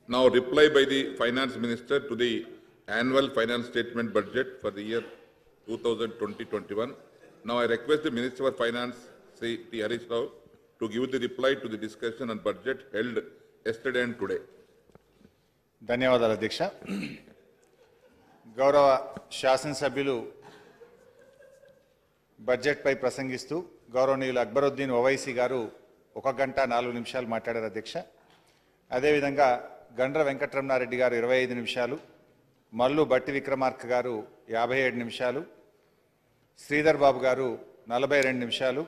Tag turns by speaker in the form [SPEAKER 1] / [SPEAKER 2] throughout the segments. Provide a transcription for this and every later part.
[SPEAKER 1] Now reply by the finance minister to the annual finance statement budget for the year 2020-21. Now I request the Minister for Finance, Sri T. Harish Rao, to give the reply to the discussion on budget held yesterday and today.
[SPEAKER 2] ధన్యవాదాలు అధ్యక్ష గౌరవ శాసనసభ్యులు బడ్జెట్పై ప్రసంగిస్తూ గౌరవనీయులు అక్బరుద్దీన్ ఓవైసీ గారు ఒక గంట నాలుగు నిమిషాలు మాట్లాడారు అధ్యక్ష అదేవిధంగా గండ్ర వెంకటరమణారెడ్డి గారు ఇరవై ఐదు నిమిషాలు మల్లు బట్టి విక్రమార్క గారు యాభై ఏడు నిమిషాలు శ్రీధర్ బాబు గారు నలభై రెండు నిమిషాలు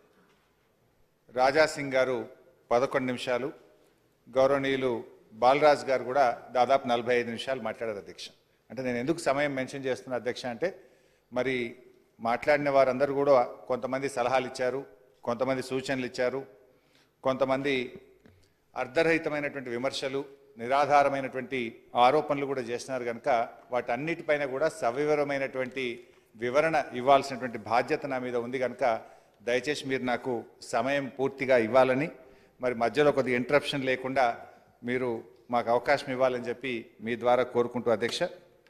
[SPEAKER 2] రాజా సింగ్ గారు పదకొండు నిమిషాలు గౌరవనీయులు బాలరాజ్ గారు కూడా దాదాపు నలభై ఐదు నిమిషాలు మాట్లాడారు అధ్యక్ష అంటే నేను ఎందుకు సమయం మెన్షన్ చేస్తున్నా అధ్యక్ష అంటే మరి మాట్లాడిన వారందరూ కూడా కొంతమంది సలహాలు ఇచ్చారు కొంతమంది సూచనలు ఇచ్చారు కొంతమంది అర్ధరహితమైనటువంటి విమర్శలు నిరాధారమైనటువంటి ఆరోపణలు కూడా చేస్తున్నారు కనుక వాటన్నిటిపైన కూడా సవివరమైనటువంటి వివరణ ఇవ్వాల్సినటువంటి బాధ్యత నా మీద ఉంది కనుక దయచేసి మీరు నాకు సమయం పూర్తిగా ఇవ్వాలని మరి మధ్యలో కొద్దిగా ఇంటరప్షన్ లేకుండా మీరు మాకు అవకాశం ఇవ్వాలని చెప్పి మీ ద్వారా కోరుకుంటూ అధ్యక్ష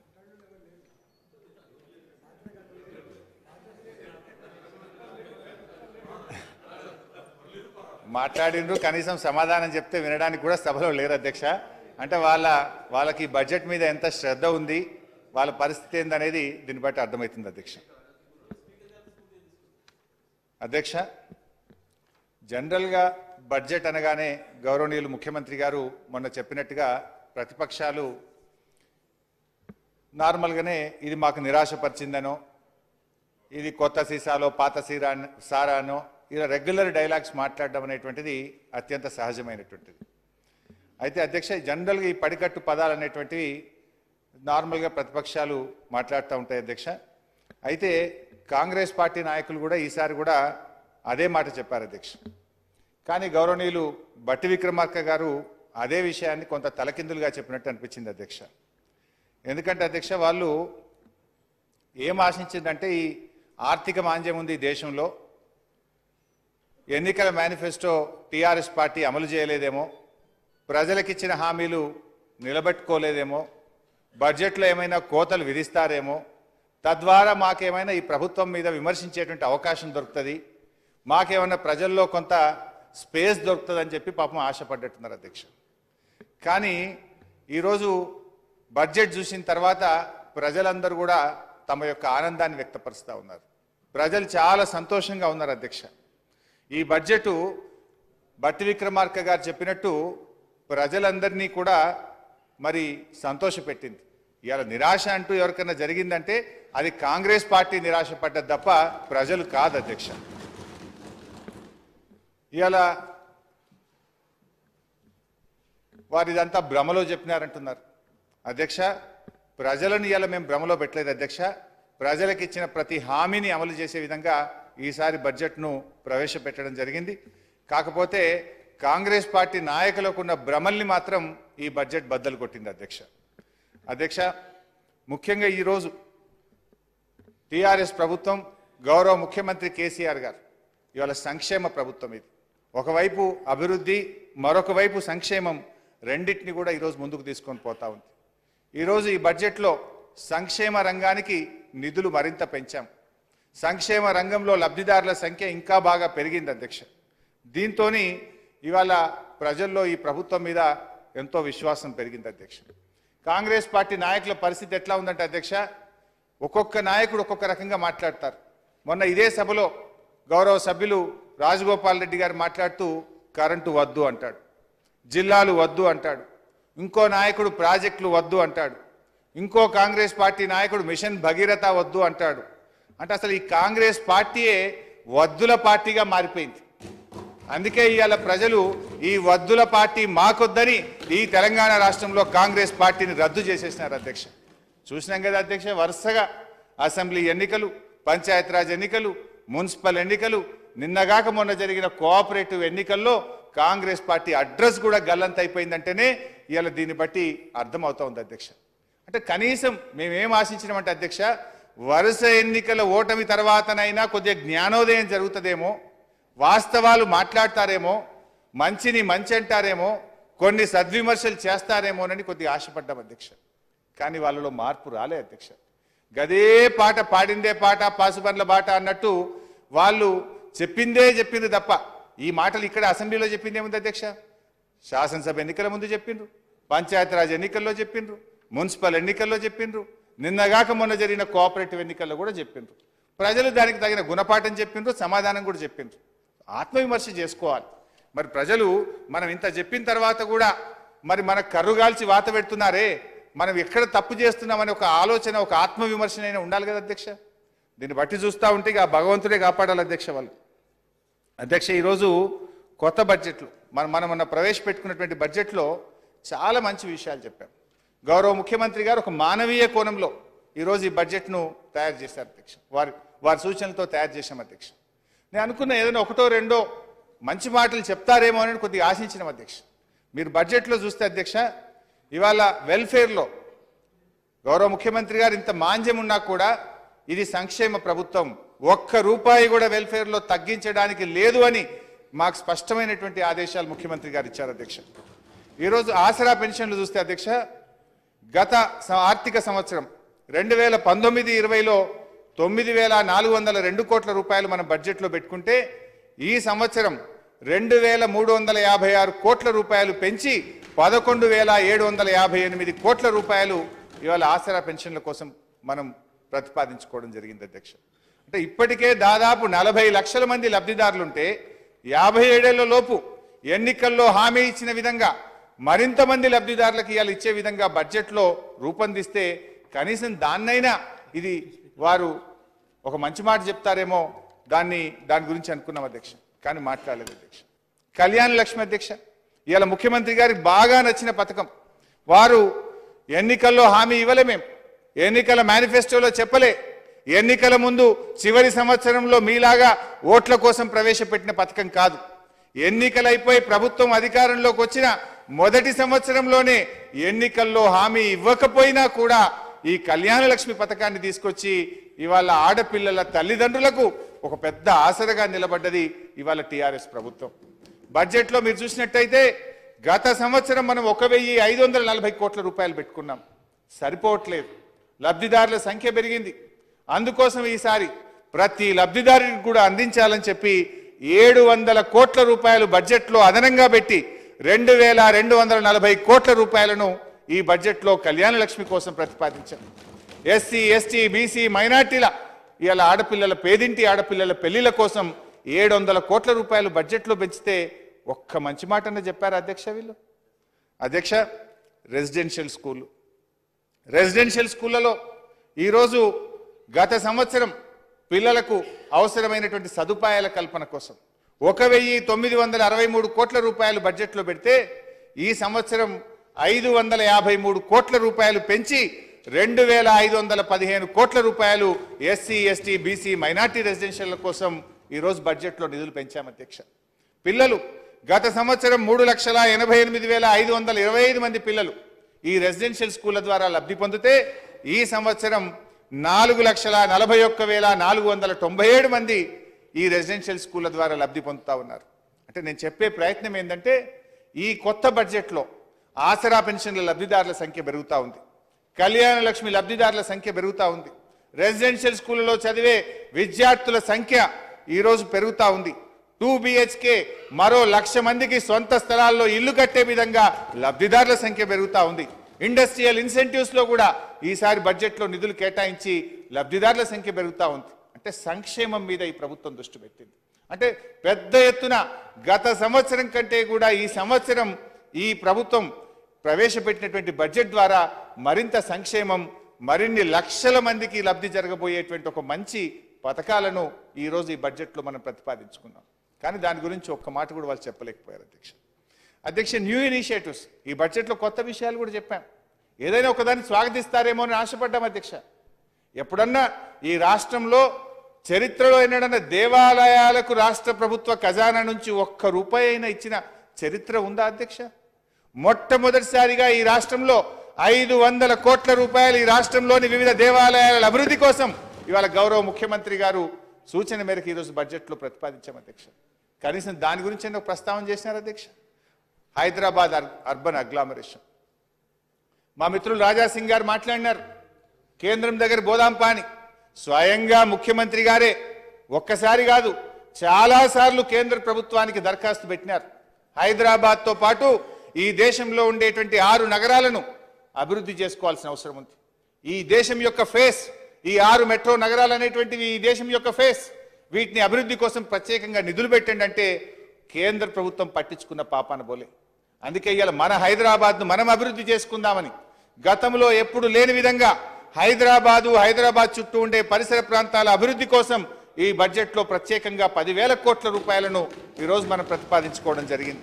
[SPEAKER 2] మాట్లాడిండ్రు కనీసం సమాధానం చెప్తే వినడానికి కూడా సభలో లేరు అధ్యక్ష అంటే వాళ్ళ వాళ్ళకి ఈ బడ్జెట్ మీద ఎంత శ్రద్ధ ఉంది వాళ్ళ పరిస్థితి ఏందనేది దీన్ని బట్టి అర్థమవుతుంది అధ్యక్ష అధ్యక్ష జనరల్గా బడ్జెట్ అనగానే గౌరవనీయులు ముఖ్యమంత్రి గారు మొన్న చెప్పినట్టుగా ప్రతిపక్షాలు నార్మల్గానే ఇది మాకు నిరాశపరిచిందనో ఇది కొత్త సీసాలో పాత సీరా సారానో ఇలా రెగ్యులర్ డైలాగ్స్ మాట్లాడడం అనేటువంటిది అత్యంత సహజమైనటువంటిది అయితే అధ్యక్ష జనరల్గా ఈ పడికట్టు పదాలు అనేటువంటివి నార్మల్గా ప్రతిపక్షాలు మాట్లాడుతూ ఉంటాయి అధ్యక్ష అయితే కాంగ్రెస్ పార్టీ నాయకులు కూడా ఈసారి కూడా అదే మాట చెప్పారు అధ్యక్ష కానీ గౌరవనీయులు బట్టి విక్రమార్క గారు అదే విషయాన్ని కొంత తలకిందులుగా చెప్పినట్టు అనిపించింది అధ్యక్ష ఎందుకంటే అధ్యక్ష వాళ్ళు ఏం ఆశించిందంటే ఈ ఆర్థిక మాంద్యం ఉంది ఈ దేశంలో ఎన్నికల మేనిఫెస్టో టీఆర్ఎస్ పార్టీ అమలు చేయలేదేమో ప్రజలకిచ్చిన హామీలు నిలబెట్టుకోలేదేమో బడ్జెట్లో ఏమైనా కోతలు విధిస్తారేమో తద్వారా మాకేమైనా ఈ ప్రభుత్వం మీద విమర్శించేటువంటి అవకాశం దొరుకుతుంది మాకేమైనా ప్రజల్లో కొంత స్పేస్ దొరుకుతుందని చెప్పి పాపం ఆశపడ్డట్టున్నారు అధ్యక్ష కానీ ఈరోజు బడ్జెట్ చూసిన తర్వాత ప్రజలందరూ కూడా తమ యొక్క ఆనందాన్ని వ్యక్తపరుస్తూ ఉన్నారు ప్రజలు చాలా సంతోషంగా ఉన్నారు అధ్యక్ష ఈ బడ్జెట్ బట్టి విక్రమార్క గారు చెప్పినట్టు ప్రజలందరినీ కూడా మరి సంతోషపెట్టింది ఇవాళ నిరాశ అంటూ ఎవరికైనా జరిగిందంటే అది కాంగ్రెస్ పార్టీ నిరాశపడ్డది తప్ప ప్రజలు కాదు అధ్యక్ష ఇవాళ వారు ఇదంతా భ్రమలో చెప్పినారంటున్నారు అధ్యక్ష ప్రజలను ఇవాళ మేము భ్రమలో పెట్టలేదు అధ్యక్ష ప్రజలకు ఇచ్చిన ప్రతి హామీని అమలు చేసే విధంగా ఈసారి బడ్జెట్ను ప్రవేశపెట్టడం జరిగింది కాకపోతే కాంగ్రెస్ పార్టీ నాయకులకు ఉన్న భ్రమల్ని మాత్రం ఈ బడ్జెట్ బద్దలు కొట్టింది అధ్యక్ష అధ్యక్ష ముఖ్యంగా ఈరోజు టీఆర్ఎస్ ప్రభుత్వం గౌరవ ముఖ్యమంత్రి కేసీఆర్ గారు ఇవాళ సంక్షేమ ప్రభుత్వం ఇది ఒకవైపు అభివృద్ధి మరొక వైపు సంక్షేమం రెండింటిని కూడా ఈరోజు ముందుకు తీసుకొని పోతా ఉంది ఈరోజు ఈ బడ్జెట్లో సంక్షేమ రంగానికి నిధులు మరింత పెంచాం సంక్షేమ రంగంలో లబ్ధిదారుల సంఖ్య ఇంకా బాగా పెరిగింది అధ్యక్ష దీంతో ఇవాళ ప్రజల్లో ఈ ప్రభుత్వం మీద ఎంతో విశ్వాసం పెరిగింది అధ్యక్ష కాంగ్రెస్ పార్టీ నాయకుల పరిస్థితి ఎట్లా ఉందంటే అధ్యక్ష ఒక్కొక్క నాయకుడు ఒక్కొక్క రకంగా మాట్లాడతారు మొన్న ఇదే సభలో గౌరవ సభ్యులు రాజగోపాల్ రెడ్డి గారు మాట్లాడుతూ కరెంటు వద్దు అంటాడు జిల్లాలు వద్దు అంటాడు ఇంకో నాయకుడు ప్రాజెక్టులు వద్దు అంటాడు ఇంకో కాంగ్రెస్ పార్టీ నాయకుడు మిషన్ భగీరథ వద్దు అంటాడు అంటే అసలు ఈ కాంగ్రెస్ పార్టీయే వద్దుల పార్టీగా మారిపోయింది అందుకే ఇవాళ ప్రజలు ఈ వద్దుల పార్టీ మాకొద్దని ఈ తెలంగాణ రాష్ట్రంలో కాంగ్రెస్ పార్టీని రద్దు చేసేసినారు అధ్యక్ష చూసినాం కదా అధ్యక్ష వరుసగా అసెంబ్లీ ఎన్నికలు పంచాయతీరాజ్ ఎన్నికలు మున్సిపల్ ఎన్నికలు నిన్నగాక మొన్న జరిగిన కోఆపరేటివ్ ఎన్నికల్లో కాంగ్రెస్ పార్టీ అడ్రస్ కూడా గల్లంత అయిపోయిందంటేనే ఇవాళ దీన్ని బట్టి అర్థమవుతా ఉంది అధ్యక్ష అంటే కనీసం మేమేం ఆశించినామంటే అధ్యక్ష వరుస ఎన్నికల ఓటమి తర్వాతనైనా కొద్దిగా జ్ఞానోదయం జరుగుతుందేమో వాస్తవాలు మాట్లాడతారేమో మంచిని మంచి అంటారేమో కొన్ని సద్విమర్శలు చేస్తారేమోనని కొద్దిగా ఆశపడ్డాం అధ్యక్ష కానీ వాళ్ళలో మార్పు రాలే అధ్యక్ష గదే పాట పాడిందే పాట పాసుబండ్ల బాట అన్నట్టు వాళ్ళు చెప్పిందే చెప్పింది తప్ప ఈ మాటలు ఇక్కడ అసెంబ్లీలో చెప్పింది ఏముంది అధ్యక్ష శాసనసభ ఎన్నికల ముందు చెప్పిండ్రు పంచాయతీరాజ్ ఎన్నికల్లో చెప్పిండ్రు మున్సిపల్ ఎన్నికల్లో చెప్పిండ్రు నిన్నగాక మొన్న జరిగిన కోఆపరేటివ్ ఎన్నికల్లో కూడా చెప్పిండ్రు ప్రజలు దానికి తగిన గుణపాఠం చెప్పిండ్రు సమాధానం కూడా చెప్పిండ్రు ఆత్మవిమర్శ చేసుకోవాలి మరి ప్రజలు మనం ఇంత చెప్పిన తర్వాత కూడా మరి మన కర్రుగాల్చి వాత పెడుతున్నారే మనం ఎక్కడ తప్పు చేస్తున్నామని ఒక ఆలోచన ఒక ఆత్మవిమర్శనైనా ఉండాలి కదా అధ్యక్ష దీన్ని బట్టి చూస్తూ ఉంటే ఇక ఆ భగవంతుడే కాపాడాలి అధ్యక్ష వాళ్ళు అధ్యక్ష ఈరోజు కొత్త బడ్జెట్లు మనం మనం మొన్న ప్రవేశపెట్టుకున్నటువంటి బడ్జెట్లో చాలా మంచి విషయాలు చెప్పాం గౌరవ ముఖ్యమంత్రి గారు ఒక మానవీయ కోణంలో ఈరోజు ఈ బడ్జెట్ను తయారు చేశారు అధ్యక్ష వారి వారి సూచనలతో తయారు చేశాం అధ్యక్ష నేను అనుకున్న ఏదైనా ఒకటో రెండో మంచి మాటలు చెప్తారేమో అని కొద్దిగా ఆశించిన అధ్యక్ష మీరు బడ్జెట్లో చూస్తే అధ్యక్ష ఇవాళ వెల్ఫేర్లో గౌరవ ముఖ్యమంత్రి గారు ఇంత మాంద్యం ఉన్నా కూడా ఇది సంక్షేమ ప్రభుత్వం ఒక్క రూపాయి కూడా వెల్ఫేర్లో తగ్గించడానికి లేదు అని మాకు స్పష్టమైనటువంటి ఆదేశాలు ముఖ్యమంత్రి గారు ఇచ్చారు అధ్యక్ష ఈరోజు ఆసరా పెన్షన్లు చూస్తే అధ్యక్ష గత స- ఆర్థిక సంవత్సరం రెండు వేల పంతొమ్మిది ఇరవైలో తొమ్మిది వేల నాలుగు వందల రెండు కోట్ల రూపాయలు మనం బడ్జెట్లో పెట్టుకుంటే ఈ సంవత్సరం రెండు వేల మూడు వందల యాభై ఆరు కోట్ల రూపాయలు పెంచి పదకొండు వేల ఏడు వందల యాభై ఎనిమిది కోట్ల రూపాయలు ఇవాళ ఆసరా పెన్షన్ల కోసం మనం ప్రతిపాదించుకోవడం జరిగింది అధ్యక్ష అంటే ఇప్పటికే దాదాపు నలభై లక్షల మంది లబ్ధిదారులుంటే యాభై ఏడేళ్ల లోపు ఎన్నికల్లో హామీ ఇచ్చిన విధంగా మరింత మంది లబ్ధిదారులకు ఇవాళ ఇచ్చే విధంగా బడ్జెట్లో రూపొందిస్తే కనీసం దాన్నైనా ఇది వారు ఒక మంచి మాట చెప్తారేమో దాన్ని దాని గురించి అనుకున్నాం అధ్యక్ష కానీ మాట్లాడలేదు అధ్యక్ష కళ్యాణ లక్ష్మి అధ్యక్ష ఇవాళ ముఖ్యమంత్రి గారికి బాగా నచ్చిన పథకం వారు ఎన్నికల్లో హామీ ఇవ్వలే మేము ఎన్నికల మేనిఫెస్టోలో చెప్పలే ఎన్నికల ముందు చివరి సంవత్సరంలో మీలాగా ఓట్ల కోసం ప్రవేశపెట్టిన పథకం కాదు ఎన్నికలైపోయి ప్రభుత్వం అధికారంలోకి వచ్చిన మొదటి సంవత్సరంలోనే ఎన్నికల్లో హామీ ఇవ్వకపోయినా కూడా ఈ కళ్యాణ లక్ష్మి పథకాన్ని తీసుకొచ్చి ఇవాళ ఆడపిల్లల తల్లిదండ్రులకు ఒక పెద్ద ఆసరగా నిలబడ్డది ఇవాళ టీఆర్ఎస్ ప్రభుత్వం బడ్జెట్లో మీరు చూసినట్టయితే గత సంవత్సరం మనం ఒక వెయ్యి ఐదు వందల నలభై కోట్ల రూపాయలు పెట్టుకున్నాం సరిపోవట్లేదు లబ్ధిదారుల సంఖ్య పెరిగింది అందుకోసం ఈసారి ప్రతి లబ్ధిదారునికి కూడా అందించాలని చెప్పి ఏడు వందల కోట్ల రూపాయలు బడ్జెట్లో అదనంగా పెట్టి రెండు వేల రెండు వందల నలభై కోట్ల రూపాయలను ఈ బడ్జెట్లో కళ్యాణ లక్ష్మి కోసం ప్రతిపాదించాం ఎస్సీ ఎస్టీ బీసీ మైనార్టీల ఇవాళ ఆడపిల్లల పేదింటి ఆడపిల్లల పెళ్లిల కోసం ఏడు వందల కోట్ల రూపాయలు బడ్జెట్లో పెంచితే ఒక్క మంచి మాటన్న చెప్పారు అధ్యక్ష వీళ్ళు అధ్యక్ష రెసిడెన్షియల్ స్కూల్ రెసిడెన్షియల్ స్కూళ్ళలో ఈరోజు గత సంవత్సరం పిల్లలకు అవసరమైనటువంటి సదుపాయాల కల్పన కోసం ఒక వెయ్యి తొమ్మిది వందల అరవై మూడు కోట్ల రూపాయలు బడ్జెట్లో పెడితే ఈ సంవత్సరం ఐదు వందల యాభై మూడు కోట్ల రూపాయలు పెంచి రెండు వేల ఐదు వందల పదిహేను కోట్ల రూపాయలు SC ST BC minority residential కోసం ఈరోజు బడ్జెట్లో నిధులు పెంచాం అధ్యక్ష పిల్లలు గత సంవత్సరం మూడు లక్షల ఎనభై ఎనిమిది వేల ఐదు వందల ఇరవై ఐదు మంది పిల్లలు ఈ రెసిడెన్షియల్ స్కూళ్ళ ద్వారా లబ్ధి పొందితే ఈ సంవత్సరం నాలుగు లక్షల నలభై ఒక్క వేల నాలుగు వందల తొంభై ఏడు మంది ఈ రెసిడెన్షియల్ స్కూళ్ళ ద్వారా లబ్ధి పొందుతా ఉన్నారు అంటే నేను చెప్పే ప్రయత్నం ఏంటంటే ఈ కొత్త బడ్జెట్లో ఆసరా పెన్షన్ల లబ్ధిదారుల సంఖ్య పెరుగుతూ ఉంది కళ్యాణ లక్ష్మి లబ్ధిదారుల సంఖ్య పెరుగుతూ ఉంది రెసిడెన్షియల్ స్కూళ్ళలో చదివే విద్యార్థుల సంఖ్య ఈరోజు పెరుగుతూ ఉంది టూ బిహెచ్కే మరో లక్ష మందికి సొంత స్థలాల్లో ఇల్లు కట్టే విధంగా లబ్ధిదారుల సంఖ్య పెరుగుతూ ఉంది ఇండస్ట్రియల్ ఇన్సెంటివ్స్ లో కూడా ఈసారి బడ్జెట్లో నిధులు కేటాయించి లబ్ధిదారుల సంఖ్య పెరుగుతూ ఉంది అంటే సంక్షేమం మీద ఈ ప్రభుత్వం దృష్టి పెట్టింది అంటే పెద్ద ఎత్తున గత సంవత్సరం కంటే కూడా ఈ సంవత్సరం ఈ ప్రభుత్వం ప్రవేశపెట్టినటువంటి బడ్జెట్ ద్వారా మరింత సంక్షేమం మరిన్ని లక్షల మందికి లబ్ధి జరగబోయేటువంటి ఒక మంచి పథకాలను ఈరోజు ఈ బడ్జెట్లో మనం ప్రతిపాదించుకున్నాం కానీ దాని గురించి ఒక్క మాట కూడా వాళ్ళు చెప్పలేకపోయారు అధ్యక్ష అధ్యక్ష న్యూ ఇనిషియేటివ్స్ ఈ బడ్జెట్లో కొత్త విషయాలు కూడా చెప్పాం ఏదైనా ఒకదాన్ని స్వాగతిస్తారేమో అని ఆశపడ్డాం అధ్యక్ష ఎప్పుడన్నా ఈ రాష్ట్రంలో చరిత్రలో ఎన్నడన్నా దేవాలయాలకు రాష్ట్ర ప్రభుత్వ ఖజానా నుంచి ఒక్క రూపాయి అయినా ఇచ్చిన చరిత్ర ఉందా అధ్యక్ష మొట్టమొదటిసారిగా ఈ రాష్ట్రంలో ఐదు వందల కోట్ల రూపాయలు ఈ రాష్ట్రంలోని వివిధ దేవాలయాల అభివృద్ధి కోసం ఇవాళ గౌరవ ముఖ్యమంత్రి గారు సూచన మేరకు ఈరోజు బడ్జెట్లో ప్రతిపాదించాం అధ్యక్ష కనీసం దాని గురించి ఎందుకు ప్రస్తావన చేసినారు అధ్యక్ష హైదరాబాద్ అర్- అర్బన్ అగ్లామరేషన్ మా మిత్రులు రాజా సింగ్ గారు మాట్లాడినారు కేంద్రం దగ్గర గోదాంపాని స్వయంగా ముఖ్యమంత్రి గారే ఒక్కసారి కాదు చాలాసార్లు కేంద్ర ప్రభుత్వానికి దరఖాస్తు పెట్టినారు హైదరాబాద్తో పాటు ఈ దేశంలో ఉండేటువంటి ఆరు నగరాలను అభివృద్ధి చేసుకోవాల్సిన అవసరం ఉంది ఈ దేశం యొక్క ఫేస్ ఈ ఆరు మెట్రో నగరాలు అనేటువంటివి ఈ దేశం యొక్క ఫేస్ వీటిని అభివృద్ధి కోసం ప్రత్యేకంగా నిధులు పెట్టండి అంటే కేంద్ర ప్రభుత్వం పట్టించుకున్న పాపాన బోలే అందుకే ఇవాళ మన హైదరాబాద్ను మనం అభివృద్ధి చేసుకుందామని గతంలో ఎప్పుడు లేని విధంగా హైదరాబాదు హైదరాబాద్ చుట్టూ ఉండే పరిసర ప్రాంతాల అభివృద్ధి కోసం ఈ బడ్జెట్లో ప్రత్యేకంగా పదివేల కోట్ల రూపాయలను ఈరోజు మనం ప్రతిపాదించుకోవడం జరిగింది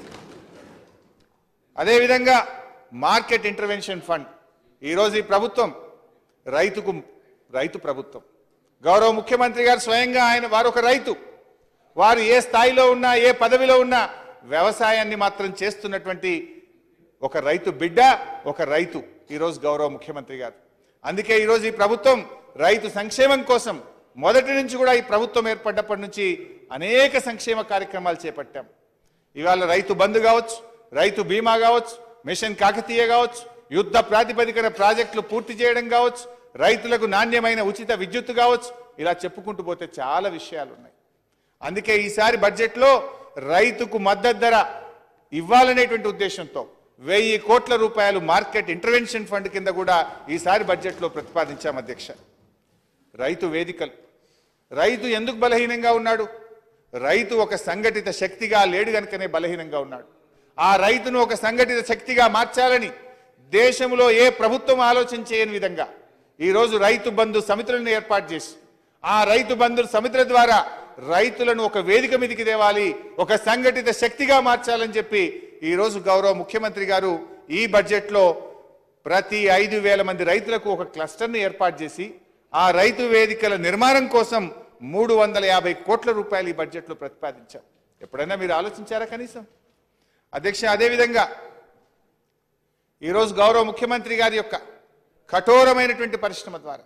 [SPEAKER 2] అదేవిధంగా మార్కెట్ ఇంటర్వెన్షన్ ఫండ్ ఈరోజు ఈ ప్రభుత్వం రైతుకు రైతు ప్రభుత్వం గౌరవ ముఖ్యమంత్రి గారు స్వయంగా ఆయన వారు ఒక రైతు వారు ఏ స్థాయిలో ఉన్నా ఏ పదవిలో ఉన్నా వ్యవసాయాన్ని మాత్రం చేస్తున్నటువంటి ఒక రైతు బిడ్డ ఒక రైతు ఈరోజు గౌరవ ముఖ్యమంత్రి గారు అందుకే ఈరోజు ఈ ప్రభుత్వం రైతు సంక్షేమం కోసం మొదటి నుంచి కూడా ఈ ప్రభుత్వం ఏర్పడ్డప్పటి నుంచి అనేక సంక్షేమ కార్యక్రమాలు చేపట్టాం ఇవాళ రైతు బంధు కావచ్చు రైతు బీమా కావచ్చు మిషన్ కాకతీయ కావచ్చు యుద్ధ ప్రాతిపదికన ప్రాజెక్టులు పూర్తి చేయడం కావచ్చు రైతులకు నాణ్యమైన ఉచిత విద్యుత్తు కావచ్చు ఇలా చెప్పుకుంటూ పోతే చాలా విషయాలు ఉన్నాయి అందుకే ఈసారి బడ్జెట్లో రైతుకు మద్దతు ధర ఇవ్వాలనేటువంటి ఉద్దేశంతో వెయ్యి కోట్ల రూపాయలు మార్కెట్ ఇంటర్వెన్షన్ ఫండ్ కింద కూడా ఈసారి బడ్జెట్లో ప్రతిపాదించాం అధ్యక్ష రైతు వేదికలు రైతు ఎందుకు బలహీనంగా ఉన్నాడు రైతు ఒక సంఘటిత శక్తిగా లేడు గనుకనే బలహీనంగా ఉన్నాడు ఆ రైతును ఒక సంఘటిత శక్తిగా మార్చాలని దేశంలో ఏ ప్రభుత్వం ఆలోచన చేయని విధంగా ఈరోజు రైతు బంధు సమితులను ఏర్పాటు చేసి ఆ రైతు బంధు సమితుల ద్వారా రైతులను ఒక వేదిక మీదకి తేవాలి ఒక సంఘటిత శక్తిగా మార్చాలని చెప్పి ఈరోజు గౌరవ ముఖ్యమంత్రి గారు ఈ బడ్జెట్లో ప్రతి ఐదు వేల మంది రైతులకు ఒక క్లస్టర్ని ఏర్పాటు చేసి ఆ రైతు వేదికల నిర్మాణం కోసం మూడు వందల యాభై కోట్ల రూపాయలు ఈ బడ్జెట్లో ప్రతిపాదించాం ఎప్పుడైనా మీరు ఆలోచించారా కనీసం అధ్యక్ష అదేవిధంగా ఈరోజు గౌరవ ముఖ్యమంత్రి గారి యొక్క కఠోరమైనటువంటి పరిశ్రమ ద్వారా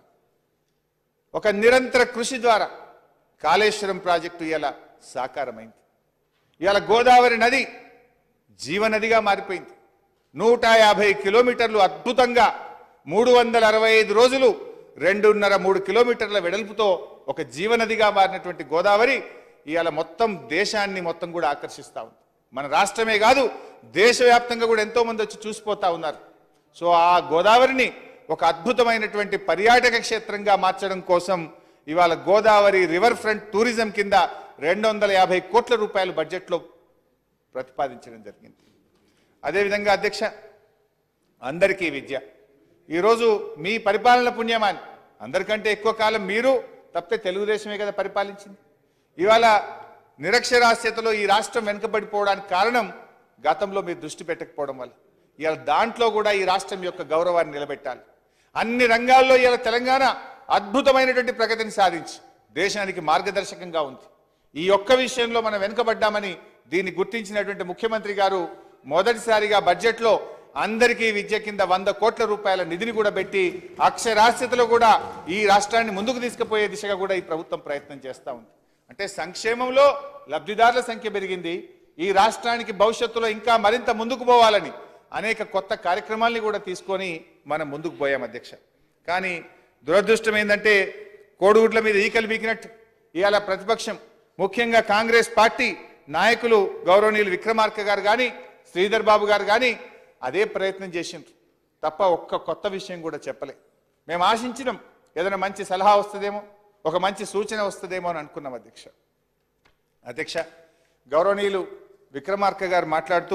[SPEAKER 2] ఒక నిరంతర కృషి ద్వారా కాళేశ్వరం ప్రాజెక్టు ఇలా సాకారమైంది ఇవాళ గోదావరి నది జీవనదిగా మారిపోయింది నూట యాభై కిలోమీటర్లు అద్భుతంగా మూడు వందల అరవై ఐదు రోజులు రెండున్నర మూడు కిలోమీటర్ల వెడల్పుతో ఒక జీవనదిగా మారినటువంటి గోదావరి ఇవాళ మొత్తం దేశాన్ని మొత్తం కూడా ఆకర్షిస్తా ఉంది మన రాష్ట్రమే కాదు దేశవ్యాప్తంగా కూడా ఎంతో మంది వచ్చి చూసిపోతా ఉన్నారు సో ఆ గోదావరిని ఒక అద్భుతమైనటువంటి పర్యాటక క్షేత్రంగా మార్చడం కోసం ఇవాళ గోదావరి రివర్ ఫ్రంట్ టూరిజం కింద రెండు వందల యాభై కోట్ల రూపాయలు బడ్జెట్లో ప్రతిపాదించడం జరిగింది అదేవిధంగా అధ్యక్ష అందరికీ విద్య ఈరోజు మీ పరిపాలన పుణ్యమాని అందరికంటే ఎక్కువ కాలం మీరు తప్పితే తెలుగుదేశమే కదా పరిపాలించింది ఇవాళ నిరక్షరాస్యతలో ఈ రాష్ట్రం వెనుకబడిపోవడానికి కారణం గతంలో మీరు దృష్టి పెట్టకపోవడం వల్ల ఇవాళ దాంట్లో కూడా ఈ రాష్ట్రం యొక్క గౌరవాన్ని నిలబెట్టాలి అన్ని రంగాల్లో ఇవాళ తెలంగాణ అద్భుతమైనటువంటి ప్రగతిని సాధించి దేశానికి మార్గదర్శకంగా ఉంది ఈ ఒక్క విషయంలో మనం వెనుకబడ్డామని దీన్ని గుర్తించినటువంటి ముఖ్యమంత్రి గారు మొదటిసారిగా బడ్జెట్లో అందరికీ విద్య కింద వంద కోట్ల రూపాయల నిధిని కూడా పెట్టి అక్షరాస్యతలో కూడా ఈ రాష్ట్రాన్ని ముందుకు తీసుకుపోయే దిశగా కూడా ఈ ప్రభుత్వం ప్రయత్నం చేస్తూ ఉంది అంటే సంక్షేమంలో లబ్ధిదారుల సంఖ్య పెరిగింది ఈ రాష్ట్రానికి భవిష్యత్తులో ఇంకా మరింత ముందుకు పోవాలని అనేక కొత్త కార్యక్రమాల్ని కూడా తీసుకొని మనం ముందుకు పోయాం అధ్యక్ష కానీ దురదృష్టం ఏంటంటే కోడిగుడ్ల మీద ఈకలు బీకినట్టు ఇవాళ ప్రతిపక్షం ముఖ్యంగా కాంగ్రెస్ పార్టీ నాయకులు గౌరవనీయులు విక్రమార్క గారు కానీ శ్రీధర్ బాబు గారు కానీ అదే ప్రయత్నం చేసిండ్రు తప్ప ఒక్క కొత్త విషయం కూడా చెప్పలే మేము ఆశించినాం ఏదైనా మంచి సలహా వస్తుందేమో ఒక మంచి సూచన వస్తుందేమో అని అనుకున్నాం అధ్యక్ష అధ్యక్ష గౌరవనీయులు విక్రమార్క గారు మాట్లాడుతూ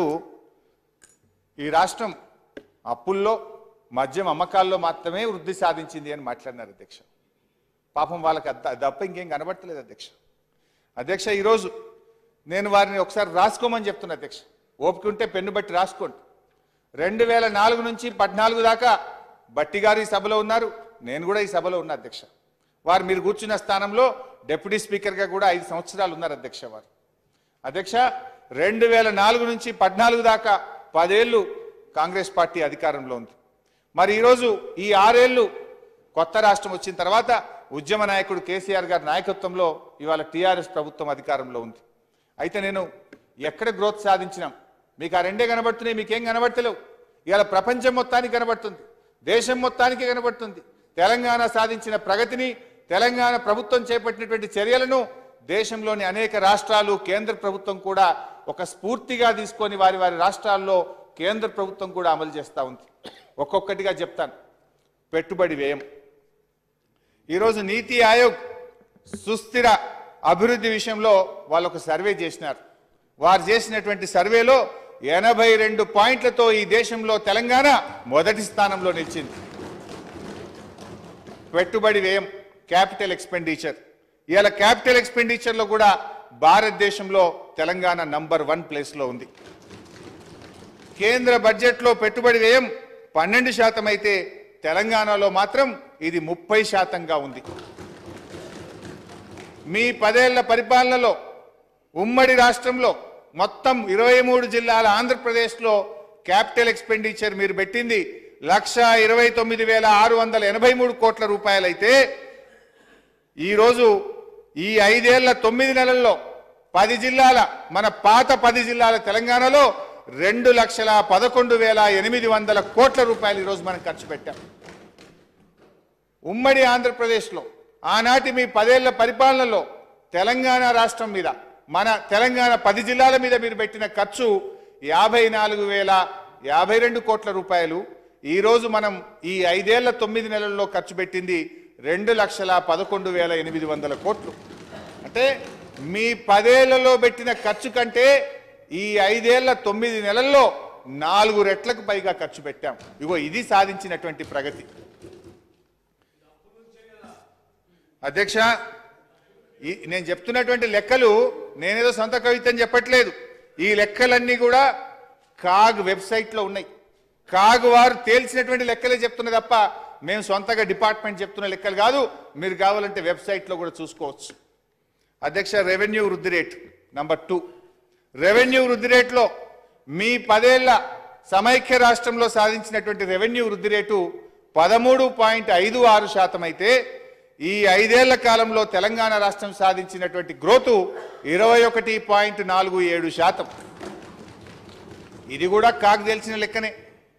[SPEAKER 2] ఈ రాష్ట్రం అప్పుల్లో మద్యం అమ్మకాల్లో మాత్రమే వృద్ధి సాధించింది అని మాట్లాడినారు అధ్యక్ష పాపం వాళ్ళకి అద్ద తప్ప ఇంకేం కనబడతలేదు అధ్యక్ష అధ్యక్ష ఈరోజు నేను వారిని ఒకసారి రాసుకోమని చెప్తున్నా అధ్యక్ష ఓపిక ఉంటే పెన్ను బట్టి రాసుకోండి రెండు వేల నాలుగు నుంచి పద్నాలుగు దాకా బట్టి గారు ఈ సభలో ఉన్నారు నేను కూడా ఈ సభలో ఉన్నా అధ్యక్ష వారు మీరు కూర్చున్న స్థానంలో డిప్యూటీ స్పీకర్గా కూడా ఐదు సంవత్సరాలు ఉన్నారు అధ్యక్ష వారు అధ్యక్ష రెండు వేల నాలుగు నుంచి పద్నాలుగు దాకా పదేళ్ళు కాంగ్రెస్ పార్టీ అధికారంలో ఉంది మరి ఈరోజు ఈ ఆరేళ్లు కొత్త రాష్ట్రం వచ్చిన తర్వాత ఉద్యమ నాయకుడు కేసీఆర్ గారి నాయకత్వంలో ఇవాళ టీఆర్ఎస్ ప్రభుత్వం అధికారంలో ఉంది అయితే నేను ఎక్కడ గ్రోత్ సాధించినాం మీకు ఆ రెండే కనబడుతున్నాయి మీకేం కనబడతలేవు ఇవాళ ప్రపంచం మొత్తానికి కనబడుతుంది దేశం మొత్తానికి కనబడుతుంది తెలంగాణ సాధించిన ప్రగతిని తెలంగాణ ప్రభుత్వం చేపట్టినటువంటి చర్యలను దేశంలోని అనేక రాష్ట్రాలు కేంద్ర ప్రభుత్వం కూడా ఒక స్ఫూర్తిగా తీసుకొని వారి వారి రాష్ట్రాల్లో కేంద్ర ప్రభుత్వం కూడా అమలు చేస్తూ ఉంది ఒక్కొక్కటిగా చెప్తాను పెట్టుబడి వ్యయం ఈరోజు నీతి ఆయోగ్ సుస్థిర అభివృద్ధి విషయంలో వాళ్ళు ఒక సర్వే చేసినారు వారు చేసినటువంటి సర్వేలో ఎనభై రెండు పాయింట్లతో ఈ దేశంలో తెలంగాణ మొదటి స్థానంలో నిలిచింది పెట్టుబడి వ్యయం క్యాపిటల్ ఎక్స్పెండిచర్ ఇవాళ క్యాపిటల్ ఎక్స్పెండిచర్లో కూడా భారతదేశంలో తెలంగాణ నంబర్ వన్ ప్లేస్లో ఉంది కేంద్ర బడ్జెట్లో పెట్టుబడి వ్యయం పన్నెండు శాతం అయితే తెలంగాణలో మాత్రం ఇది ముప్పై శాతంగా ఉంది మీ పదేళ్ల పరిపాలనలో ఉమ్మడి రాష్ట్రంలో మొత్తం ఇరవై మూడు జిల్లాల ఆంధ్రప్రదేశ్లో క్యాపిటల్ ఎక్స్పెండిచర్ మీరు పెట్టింది లక్ష ఇరవై తొమ్మిది వేల ఆరు వందల ఎనభై మూడు కోట్ల రూపాయలైతే ఈరోజు ఈ ఐదేళ్ల తొమ్మిది నెలల్లో పది జిల్లాల మన పాత పది జిల్లాల తెలంగాణలో రెండు లక్షల పదకొండు వేల ఎనిమిది వందల కోట్ల రూపాయలు ఈరోజు మనం ఖర్చు పెట్టాం ఉమ్మడి ఆంధ్రప్రదేశ్లో ఆనాటి మీ పదేళ్ల పరిపాలనలో తెలంగాణ రాష్ట్రం మీద మన తెలంగాణ పది జిల్లాల మీద మీరు పెట్టిన ఖర్చు యాభై నాలుగు వేల యాభై రెండు కోట్ల రూపాయలు ఈరోజు మనం ఈ ఐదేళ్ల తొమ్మిది నెలల్లో ఖర్చు పెట్టింది రెండు లక్షల పదకొండు వేల ఎనిమిది వందల కోట్లు అంటే మీ పదేళ్లలో పెట్టిన ఖర్చు కంటే ఈ ఐదేళ్ల తొమ్మిది నెలల్లో నాలుగు రెట్లకు పైగా ఖర్చు పెట్టాం ఇగో ఇది సాధించినటువంటి ప్రగతి అధ్యక్ష ఈ- నేను చెప్తున్నటువంటి లెక్కలు నేనేదో సొంత కవితని చెప్పట్లేదు ఈ లెక్కలన్నీ కూడా కాగ్ వెబ్సైట్లో ఉన్నాయి కాగ్ వారు తేల్చినటువంటి లెక్కలే చెప్తున్నా తప్ప మేము సొంతగా డిపార్ట్మెంట్ చెప్తున్న లెక్కలు కాదు మీరు కావాలంటే వెబ్సైట్లో కూడా చూసుకోవచ్చు అధ్యక్ష రెవెన్యూ వృద్ధి రేటు నంబర్ టూ రెవెన్యూ వృద్ధి రేట్లో మీ పదేళ్ల సమైక్య రాష్ట్రంలో సాధించినటువంటి రెవెన్యూ వృద్ధి రేటు పదమూడు పాయింట్ ఐదు ఆరు శాతం అయితే ఈ ఐదేళ్ల కాలంలో తెలంగాణ రాష్ట్రం సాధించినటువంటి గ్రోతు ఇరవై ఒకటి పాయింట్ నాలుగు ఏడు శాతం ఇది కూడా కాకు తెలిసిన లెక్కనే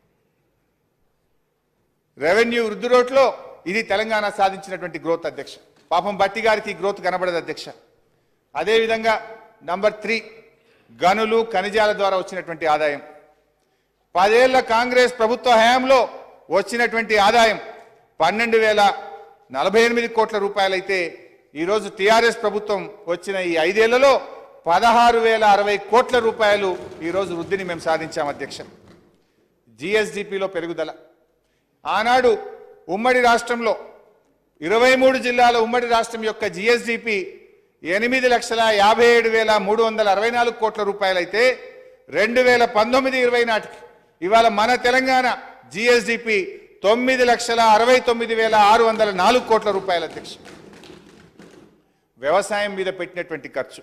[SPEAKER 2] రెవెన్యూ వృద్ధి రేట్లో ఇది తెలంగాణ సాధించినటువంటి గ్రోత్ అధ్యక్ష పాపం బట్టి గారికి ఈ గ్రోత్ కనబడదు అధ్యక్ష అదేవిధంగా నంబర్ త్రీ గనులు ఖనిజాల ద్వారా వచ్చినటువంటి ఆదాయం పదేళ్ల కాంగ్రెస్ ప్రభుత్వ హయాంలో వచ్చినటువంటి ఆదాయం పన్నెండు వేల నలభై ఎనిమిది కోట్ల రూపాయలైతే ఈరోజు టీఆర్ఎస్ ప్రభుత్వం వచ్చిన ఈ ఐదేళ్లలో పదహారు వేల అరవై కోట్ల రూపాయలు ఈరోజు వృద్ధిని మేము సాధించాం అధ్యక్ష జిఎస్డిపిలో పెరుగుదల ఆనాడు ఉమ్మడి రాష్ట్రంలో ఇరవై మూడు జిల్లాల ఉమ్మడి రాష్ట్రం యొక్క జిఎస్డిపి ఎనిమిది లక్షల యాభై ఏడు వేల మూడు వందల అరవై నాలుగు కోట్ల రూపాయలైతే రెండు వేల పంతొమ్మిది ఇరవై నాటికి ఇవాళ మన తెలంగాణ జిఎస్డిపి తొమ్మిది లక్షల అరవై తొమ్మిది వేల ఆరు వందల నాలుగు కోట్ల రూపాయల అధ్యక్ష వ్యవసాయం మీద పెట్టినటువంటి ఖర్చు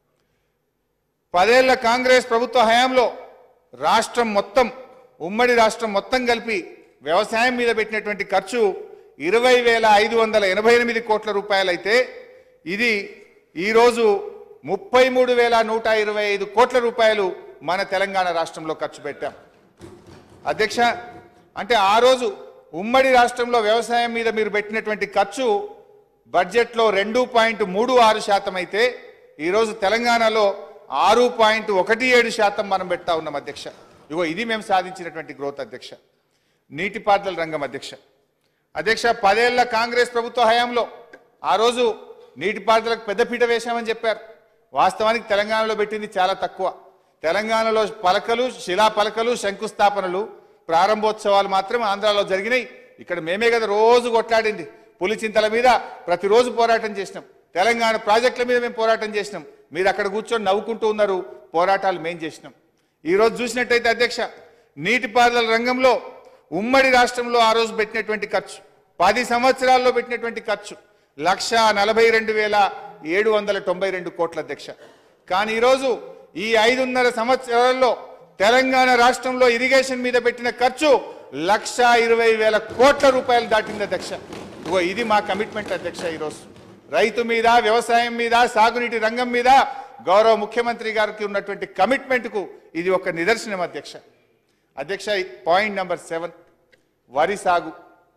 [SPEAKER 2] పదేళ్ల కాంగ్రెస్ ప్రభుత్వ హయాంలో రాష్ట్రం మొత్తం ఉమ్మడి రాష్ట్రం మొత్తం కలిపి వ్యవసాయం మీద పెట్టినటువంటి ఖర్చు ఇరవై వేల ఐదు వందల ఎనభై ఎనిమిది కోట్ల రూపాయలైతే ఇది ఈరోజు ముప్పై మూడు వేల నూట ఇరవై ఐదు కోట్ల రూపాయలు మన తెలంగాణ రాష్ట్రంలో ఖర్చు పెట్టాం అధ్యక్ష అంటే ఆ రోజు ఉమ్మడి రాష్ట్రంలో వ్యవసాయం మీద మీరు పెట్టినటువంటి ఖర్చు బడ్జెట్లో రెండు పాయింట్ మూడు ఆరు శాతం అయితే ఈరోజు తెలంగాణలో ఆరు పాయింట్ ఒకటి ఏడు శాతం మనం పెడతా ఉన్నాం అధ్యక్ష ఇగో ఇది మేము సాధించినటువంటి గ్రోత్ అధ్యక్ష నీటిపారుదల రంగం అధ్యక్ష అధ్యక్ష పదేళ్ల కాంగ్రెస్ ప్రభుత్వ హయాంలో ఆ రోజు నీటిపారుదలకు పెద్దపీట వేశామని చెప్పారు వాస్తవానికి తెలంగాణలో పెట్టింది చాలా తక్కువ తెలంగాణలో పలకలు శిలా పలకలు శంకుస్థాపనలు ప్రారంభోత్సవాలు మాత్రం ఆంధ్రాలో జరిగినాయి ఇక్కడ మేమే కదా రోజు కొట్లాడింది పులిచింతల మీద ప్రతిరోజు పోరాటం చేసినాం తెలంగాణ ప్రాజెక్టుల మీద మేము పోరాటం చేసినాం మీరు అక్కడ కూర్చొని నవ్వుకుంటూ ఉన్నారు పోరాటాలు మేం చేసినాం ఈరోజు చూసినట్టయితే అధ్యక్ష నీటిపారుదల రంగంలో ఉమ్మడి రాష్ట్రంలో ఆ రోజు పెట్టినటువంటి ఖర్చు పది సంవత్సరాల్లో పెట్టినటువంటి ఖర్చు లక్ష నలభై రెండు వేల ఏడు వందల తొంభై రెండు కోట్ల అధ్యక్ష కానీ ఈరోజు ఈ ఐదున్నర సంవత్సరాల్లో తెలంగాణ రాష్ట్రంలో ఇరిగేషన్ మీద పెట్టిన ఖర్చు లక్ష ఇరవై వేల కోట్ల రూపాయలు దాటింది అధ్యక్ష ఇగో ఇది మా కమిట్మెంట్ అధ్యక్ష ఈరోజు రైతు మీద వ్యవసాయం మీద సాగునీటి రంగం మీద గౌరవ ముఖ్యమంత్రి గారికి ఉన్నటువంటి కమిట్మెంట్ కు ఇది ఒక నిదర్శనం అధ్యక్ష అధ్యక్ష పాయింట్ నెంబర్ సెవెన్ వరి సాగు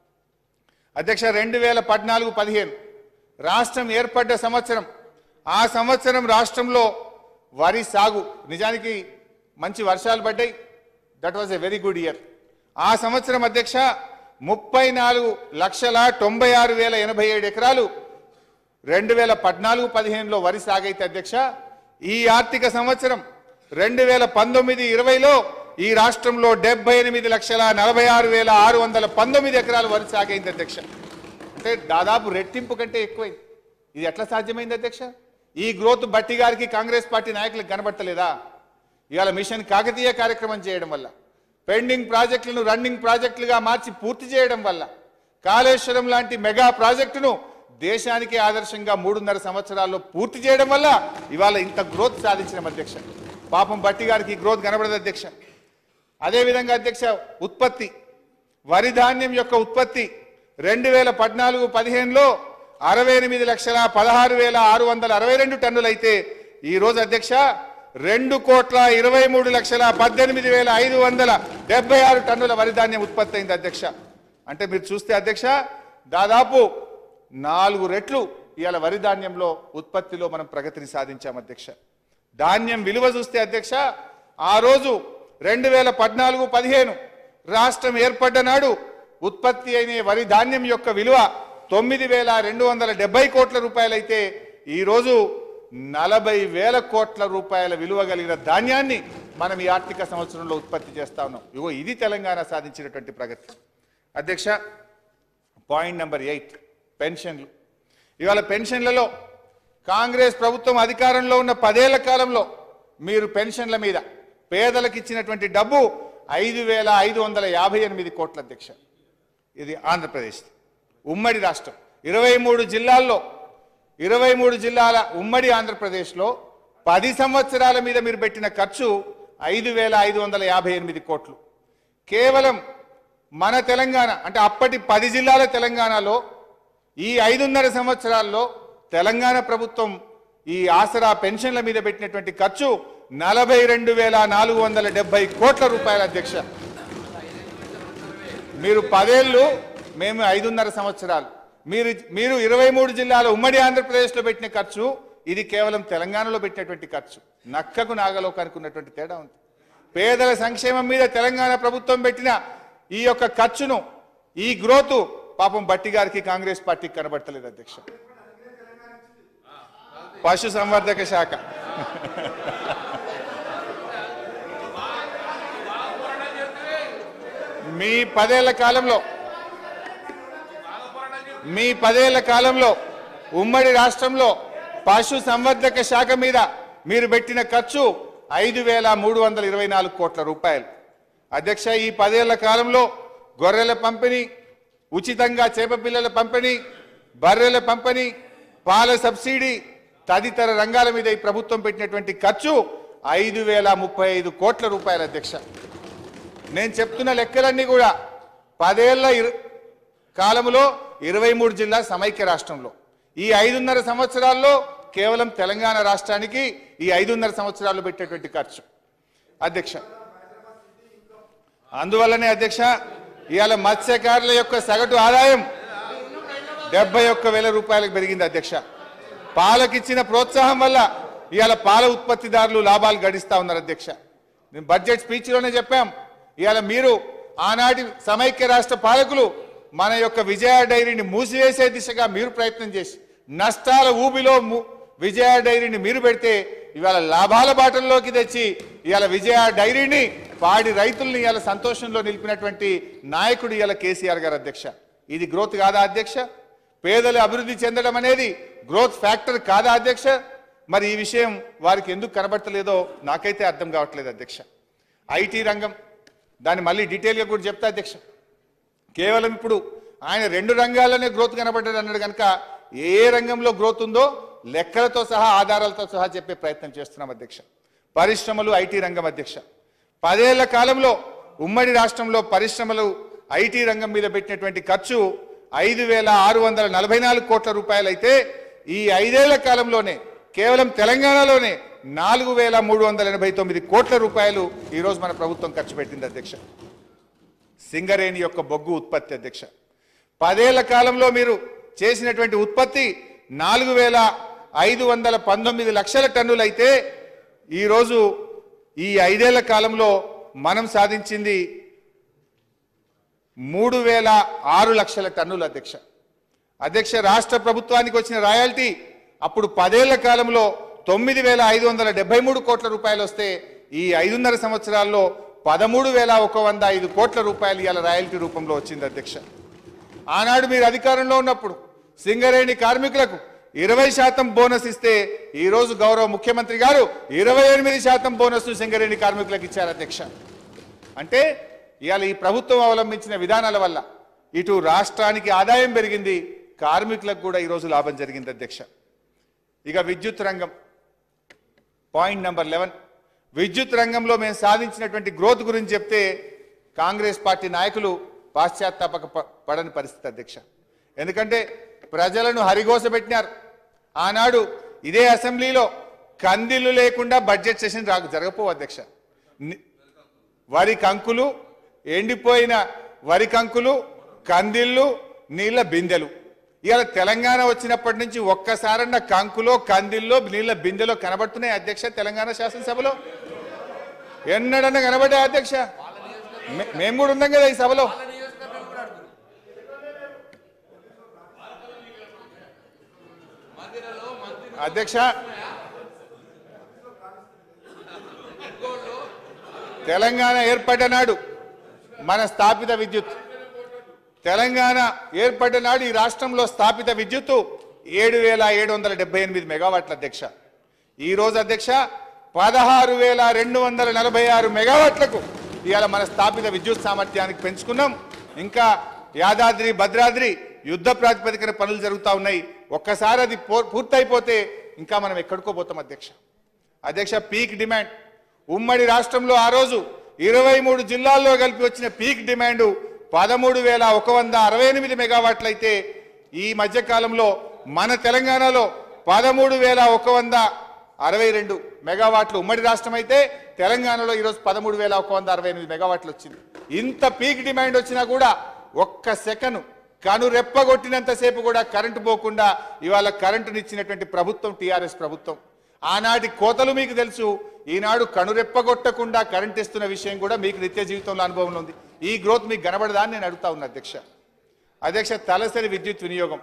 [SPEAKER 2] అధ్యక్ష రెండు వేల పద్నాలుగు పదిహేను రాష్ట్రం ఏర్పడ్డ సంవత్సరం ఆ సంవత్సరం రాష్ట్రంలో వరి సాగు నిజానికి మంచి వర్షాలు పడ్డాయి that was a very good year ఆ సంవత్సరం అధ్యక్ష ముప్పై నాలుగు లక్షల తొంభై ఆరు వేల ఎనభై ఏడు ఎకరాలు రెండు వేల పద్నాలుగు పదిహేనులో వరి సాగైతే అధ్యక్ష ఈ ఆర్థిక సంవత్సరం రెండు వేల పంతొమ్మిది ఇరవైలో ఈ రాష్ట్రంలో డెబ్బై ఎనిమిది లక్షల నలభై ఆరు వేల ఆరు వందల పంతొమ్మిది ఎకరాలు వరి సాగైంది అధ్యక్ష అంటే దాదాపు రెట్టింపు కంటే ఎక్కువైంది ఇది ఎట్లా సాధ్యమైంది అధ్యక్ష ఈ గ్రోత్ బట్టి గారికి కాంగ్రెస్ పార్టీ నాయకులకు కనబడతలేదా ఇవాళ మిషన్ కాకతీయ కార్యక్రమం చేయడం వల్ల పెండింగ్ ప్రాజెక్టులను రన్నింగ్ ప్రాజెక్టులుగా మార్చి పూర్తి చేయడం వల్ల కాళేశ్వరం లాంటి మెగా ప్రాజెక్టును దేశానికి ఆదర్శంగా మూడున్నర సంవత్సరాల్లో పూర్తి చేయడం వల్ల ఇవాళ ఇంత గ్రోత్ సాధించిన అధ్యక్ష పాపం బట్టి గారికి ఈ గ్రోత్ కనబడదు అధ్యక్ష అదేవిధంగా అధ్యక్ష ఉత్పత్తి వరి ధాన్యం యొక్క ఉత్పత్తి రెండు వేల పద్నాలుగు పదిహేనులో అరవై ఎనిమిది లక్షల పదహారు వేల ఆరు వందల అరవై రెండు టన్నులైతే ఈ రోజు అధ్యక్ష రెండు కోట్ల ఇరవై మూడు లక్షల పద్దెనిమిది వేల ఐదు వందల డెబ్బై ఆరు టన్నుల వరి ధాన్యం ఉత్పత్తి అయింది అధ్యక్ష అంటే మీరు చూస్తే అధ్యక్ష దాదాపు నాలుగు రెట్లు ఇవాళ వరి ధాన్యంలో ఉత్పత్తిలో మనం ప్రగతిని సాధించాం అధ్యక్ష ధాన్యం విలువ చూస్తే అధ్యక్ష ఆ రోజు రెండు వేల పద్నాలుగు పదిహేను రాష్ట్రం ఏర్పడ్డ నాడు ఉత్పత్తి అయిన వరి ధాన్యం యొక్క విలువ తొమ్మిది వేల రెండు వందల డెబ్బై కోట్ల రూపాయలైతే ఈరోజు నలభై వేల కోట్ల రూపాయల విలువ కలిగిన ధాన్యాన్ని మనం ఈ ఆర్థిక సంవత్సరంలో ఉత్పత్తి చేస్తా ఉన్నాం ఇగో ఇది తెలంగాణ సాధించినటువంటి ప్రగతి అధ్యక్ష పాయింట్ నెంబర్ ఎయిట్ పెన్షన్లు ఇవాళ పెన్షన్లలో కాంగ్రెస్ ప్రభుత్వం అధికారంలో ఉన్న పదేళ్ల కాలంలో మీరు పెన్షన్ల మీద పేదలకు ఇచ్చినటువంటి డబ్బు ఐదు వేల ఐదు వందల యాభై ఎనిమిది కోట్ల అధ్యక్ష ఇది ఆంధ్రప్రదేశ్ ఉమ్మడి రాష్ట్రం ఇరవై మూడు జిల్లాల్లో ఇరవై మూడు జిల్లాల ఉమ్మడి ఆంధ్రప్రదేశ్లో పది సంవత్సరాల మీద మీరు పెట్టిన ఖర్చు ఐదు వేల ఐదు వందల యాభై ఎనిమిది కోట్లు కేవలం మన తెలంగాణ అంటే అప్పటి పది జిల్లాల తెలంగాణలో ఈ ఐదున్నర సంవత్సరాల్లో తెలంగాణ ప్రభుత్వం ఈ ఆసరా పెన్షన్ల మీద పెట్టినటువంటి ఖర్చు నలభై రెండు వేల నాలుగు వందల డెబ్బై కోట్ల రూపాయల అధ్యక్ష మీరు పదేళ్ళు మేము ఐదున్నర సంవత్సరాలు మీరు మీరు ఇరవై మూడు జిల్లాల ఉమ్మడి ఆంధ్రప్రదేశ్లో పెట్టిన ఖర్చు ఇది కేవలం తెలంగాణలో పెట్టినటువంటి ఖర్చు నక్కకు నాగలోకానికి ఉన్నటువంటి తేడా ఉంది పేదల సంక్షేమం మీద తెలంగాణ ప్రభుత్వం పెట్టిన ఈ యొక్క ఖర్చును ఈ గ్రోత్ పాపం బట్టి గారికి కాంగ్రెస్ పార్టీకి కనబడతలేదు అధ్యక్ష పశు సంవర్ధక శాఖ మీ పదేళ్ల కాలంలో మీ పదేళ్ల కాలంలో ఉమ్మడి రాష్ట్రంలో పశు సంవర్ధక శాఖ మీద మీరు పెట్టిన ఖర్చు ఐదు వేల మూడు వందల ఇరవై నాలుగు కోట్ల రూపాయలు అధ్యక్ష ఈ పదేళ్ల కాలంలో గొర్రెల పంపిణీ ఉచితంగా చేప పిల్లల పంపిణీ బర్రెల పంపిణీ పాల సబ్సిడీ తదితర రంగాల మీద ఈ ప్రభుత్వం పెట్టినటువంటి ఖర్చు ఐదు వేల ముప్పై ఐదు కోట్ల రూపాయల అధ్యక్ష నేను చెప్తున్న లెక్కలన్నీ కూడా పదేళ్ల ఇరు- కాలంలో ఇరవై మూడు జిల్లా సమైక్య రాష్ట్రంలో ఈ ఐదున్నర సంవత్సరాల్లో కేవలం తెలంగాణ రాష్ట్రానికి ఈ ఐదున్నర సంవత్సరాలు పెట్టేటువంటి ఖర్చు అధ్యక్ష అందువల్లనే అధ్యక్ష ఇవాళ మత్స్యకారుల యొక్క సగటు ఆదాయం డెబ్బై ఒక్క వేల రూపాయలకు పెరిగింది అధ్యక్ష పాలకిచ్చిన ప్రోత్సాహం వల్ల ఇవాళ పాల ఉత్పత్తిదారులు లాభాలు గడిస్తా ఉన్నారు అధ్యక్ష నేను బడ్జెట్ స్పీచ్లోనే చెప్పాం ఇవాళ మీరు ఆనాటి సమైక్య రాష్ట్ర పాలకులు మన యొక్క విజయ డైరీని మూసివేసే దిశగా మీరు ప్రయత్నం చేసి నష్టాల ఊబిలో ము- విజయ డైరీని మీరు పెడితే ఇవాళ లాభాల బాటల్లోకి తెచ్చి ఇవాళ విజయ డైరీని పాడి రైతుల్ని ఇవాళ సంతోషంలో నిలిపినటువంటి నాయకుడు ఇవాళ కేసీఆర్ గారు అధ్యక్ష ఇది గ్రోత్ కాదా అధ్యక్ష పేదలు అభివృద్ధి చెందడం అనేది గ్రోత్ ఫ్యాక్టర్ కాదా అధ్యక్ష మరి ఈ విషయం వారికి ఎందుకు కనబడతలేదో నాకైతే అర్థం కావట్లేదు అధ్యక్ష ఐటీ రంగం దాన్ని మళ్ళీ డీటెయిల్గా కూడా చెప్తా అధ్యక్ష కేవలం ఇప్పుడు ఆయన రెండు రంగాల్లోనే గ్రోత్ కనబడ్డాడు అన్నాడు కనుక ఏ రంగంలో గ్రోత్ ఉందో లెక్కలతో సహా ఆధారాలతో సహా చెప్పే ప్రయత్నం చేస్తున్నాం అధ్యక్ష పరిశ్రమలు ఐటీ రంగం అధ్యక్ష పదేళ్ల కాలంలో ఉమ్మడి రాష్ట్రంలో పరిశ్రమలు ఐటీ రంగం మీద పెట్టినటువంటి ఖర్చు ఐదు వేల ఆరు వందల నలభై నాలుగు కోట్ల రూపాయలైతే ఈ ఐదేళ్ల కాలంలోనే కేవలం తెలంగాణలోనే నాలుగు వేల మూడు వందల ఎనభై తొమ్మిది కోట్ల రూపాయలు ఈరోజు మన ప్రభుత్వం ఖర్చు పెట్టింది అధ్యక్ష సింగరేణి యొక్క బొగ్గు ఉత్పత్తి అధ్యక్ష పదేళ్ల కాలంలో మీరు చేసినటువంటి ఉత్పత్తి నాలుగు వేల ఐదు వందల పంతొమ్మిది లక్షల టన్నులు అయితే ఈరోజు ఈ ఐదేళ్ల కాలంలో మనం సాధించింది మూడు వేల ఆరు లక్షల టన్నులు అధ్యక్ష అధ్యక్ష రాష్ట్ర ప్రభుత్వానికి వచ్చిన రాయల్టీ అప్పుడు పదేళ్ల కాలంలో తొమ్మిది వేల ఐదు వందల డెబ్బై మూడు కోట్ల రూపాయలు వస్తే ఈ ఐదున్నర సంవత్సరాల్లో పదమూడు వేల ఒక వంద ఐదు కోట్ల రూపాయలు ఇవాళ రాయల్టీ రూపంలో వచ్చింది అధ్యక్ష ఆనాడు మీరు అధికారంలో ఉన్నప్పుడు సింగరేణి కార్మికులకు ఇరవై శాతం బోనస్ ఇస్తే ఈ రోజు గౌరవ ముఖ్యమంత్రి గారు ఇరవై ఎనిమిది శాతం బోనస్ సింగరేణి కార్మికులకు ఇచ్చారు అధ్యక్ష అంటే ఇవాళ ఈ ప్రభుత్వం అవలంబించిన విధానాల వల్ల ఇటు రాష్ట్రానికి ఆదాయం పెరిగింది కార్మికులకు కూడా ఈరోజు లాభం జరిగింది అధ్యక్ష ఇక విద్యుత్ రంగం పాయింట్ నెంబర్ లెవెన్ విద్యుత్ రంగంలో మేము సాధించినటువంటి గ్రోత్ గురించి చెప్తే కాంగ్రెస్ పార్టీ నాయకులు పాశ్చాత్తాపక ప- పడని పరిస్థితి అధ్యక్ష ఎందుకంటే ప్రజలను హరిగోసబెట్టినారు ఆనాడు ఇదే అసెంబ్లీలో కందిలు లేకుండా బడ్జెట్ సెషన్ రాకు జరగపోవు అధ్యక్ష ని- వరి కంకులు ఎండిపోయిన వరి కంకులు కందిళ్ళు నీళ్ళ బిందెలు ఇవాళ తెలంగాణ వచ్చినప్పటి నుంచి ఒక్కసారన్న కంకులో కందిల్లో నీళ్ళ బిందెలో కనబడుతున్నాయి అధ్యక్ష తెలంగాణ శాసనసభలో ఎన్నడన్నా కనబడ్డా అధ్యక్ష మే- మేము కూడా ఉన్నాం కదా ఈ సభలో అధ్యక్ష తెలంగాణ ఏర్పడ్డ నాడు మన స్థాపిత విద్యుత్ తెలంగాణ ఏర్పడ్డ నాడు ఈ రాష్ట్రంలో స్థాపిత విద్యుత్తు ఏడు వేల ఏడు వందల డెబ్బై ఎనిమిది మెగావాట్ల అధ్యక్ష ఈ రోజు అధ్యక్ష పదహారు వేల రెండు వందల నలభై ఆరు మెగావాట్లకు ఇవాళ మన స్థాపిత విద్యుత్ సామర్థ్యానికి పెంచుకున్నాం ఇంకా యాదాద్రి భద్రాద్రి యుద్ధ ప్రాతిపదికన పనులు జరుగుతూ ఉన్నాయి ఒక్కసారి అది పూ- పూర్తయిపోతే ఇంకా మనం ఎక్కడికో పోతాం అధ్యక్ష అధ్యక్ష పీక్ డిమాండ్ ఉమ్మడి రాష్ట్రంలో ఆ రోజు ఇరవై మూడు జిల్లాల్లో కలిపి వచ్చిన పీక్ డిమాండ్ పదమూడు వేల ఒక వంద అరవై ఎనిమిది మెగావాట్లు అయితే ఈ మధ్య కాలంలో మన తెలంగాణలో పదమూడు వేల ఒక వంద అరవై రెండు మెగావాట్లు ఉమ్మడి రాష్ట్రం అయితే తెలంగాణలో ఈరోజు పదమూడు వేల ఒక వంద అరవై ఎనిమిది మెగావాట్లు వచ్చింది ఇంత పీక్ డిమాండ్ వచ్చినా కూడా ఒక్క సెకను కను రెప్పగొట్టినంతసేపు కూడా కరెంటు పోకుండా ఇవాళ కరెంటునిచ్చినటువంటి ప్రభుత్వం టీఆర్ఎస్ ప్రభుత్వం ఆనాటి కోతలు మీకు తెలుసు ఈనాడు కనురెప్పగొట్టకుండా కరెంట్ ఇస్తున్న విషయం కూడా మీకు నిత్య జీవితంలో అనుభవంలో ఉంది ఈ గ్రోత్ మీకు కనబడదా అని నేను అడుగుతా ఉన్నా అధ్యక్ష అధ్యక్ష తలసరి విద్యుత్ వినియోగం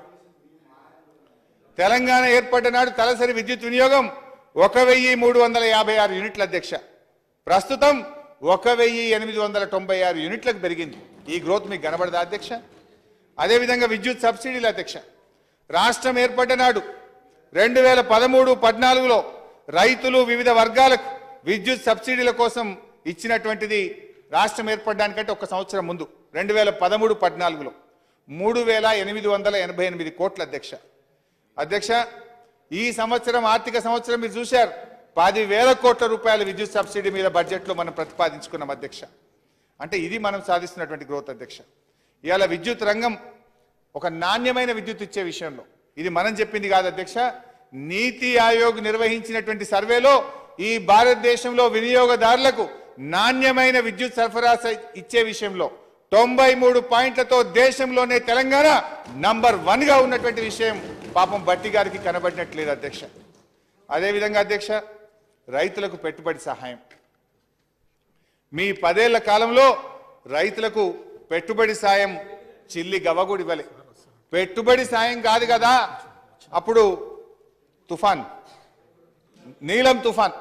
[SPEAKER 2] తెలంగాణ ఏర్పడ్డ నాడు తలసరి విద్యుత్ వినియోగం ఒక వెయ్యి మూడు వందల యాభై ఆరు యూనిట్ల అధ్యక్ష ప్రస్తుతం ఒక వెయ్యి ఎనిమిది వందల తొంభై ఆరు యూనిట్లకు పెరిగింది ఈ గ్రోత్ మీకు కనబడదా అధ్యక్ష అదేవిధంగా విద్యుత్ సబ్సిడీల అధ్యక్ష రాష్ట్రం ఏర్పడ్డ నాడు రెండు వేల పదమూడు పద్నాలుగులో రైతులు వివిధ వర్గాలకు విద్యుత్ సబ్సిడీల కోసం ఇచ్చినటువంటిది రాష్ట్రం ఏర్పడడానికంటే ఒక సంవత్సరం ముందు రెండు వేల పదమూడు పద్నాలుగులో మూడు వేల ఎనిమిది వందల ఎనభై ఎనిమిది కోట్ల అధ్యక్ష అధ్యక్ష ఈ సంవత్సరం ఆర్థిక సంవత్సరం మీరు చూశారు పది వేల కోట్ల రూపాయల విద్యుత్ సబ్సిడీ మీద బడ్జెట్లో మనం ప్రతిపాదించుకున్నాం అధ్యక్ష అంటే ఇది మనం సాధిస్తున్నటువంటి గ్రోత్ అధ్యక్ష ఇవాళ విద్యుత్ రంగం ఒక నాణ్యమైన విద్యుత్ ఇచ్చే విషయంలో ఇది మనం చెప్పింది కాదు అధ్యక్ష నీతి ఆయోగ్ నిర్వహించినటువంటి సర్వేలో ఈ భారతదేశంలో వినియోగదారులకు నాణ్యమైన విద్యుత్ సరఫరా సై- ఇచ్చే విషయంలో తొంభై మూడు పాయింట్లతో దేశంలోనే తెలంగాణ నంబర్ వన్ గా ఉన్నటువంటి విషయం పాపం బట్టి గారికి కనబడినట్లేదు అధ్యక్ష అదేవిధంగా అధ్యక్ష రైతులకు పెట్టుబడి సహాయం మీ పదేళ్ల కాలంలో రైతులకు పెట్టుబడి సాయం చిల్లి గవ్వగుడి ఇవ్వలే పెట్టుబడి సాయం కాదు కదా అప్పుడు తుఫాన్ నీలం తుఫాన్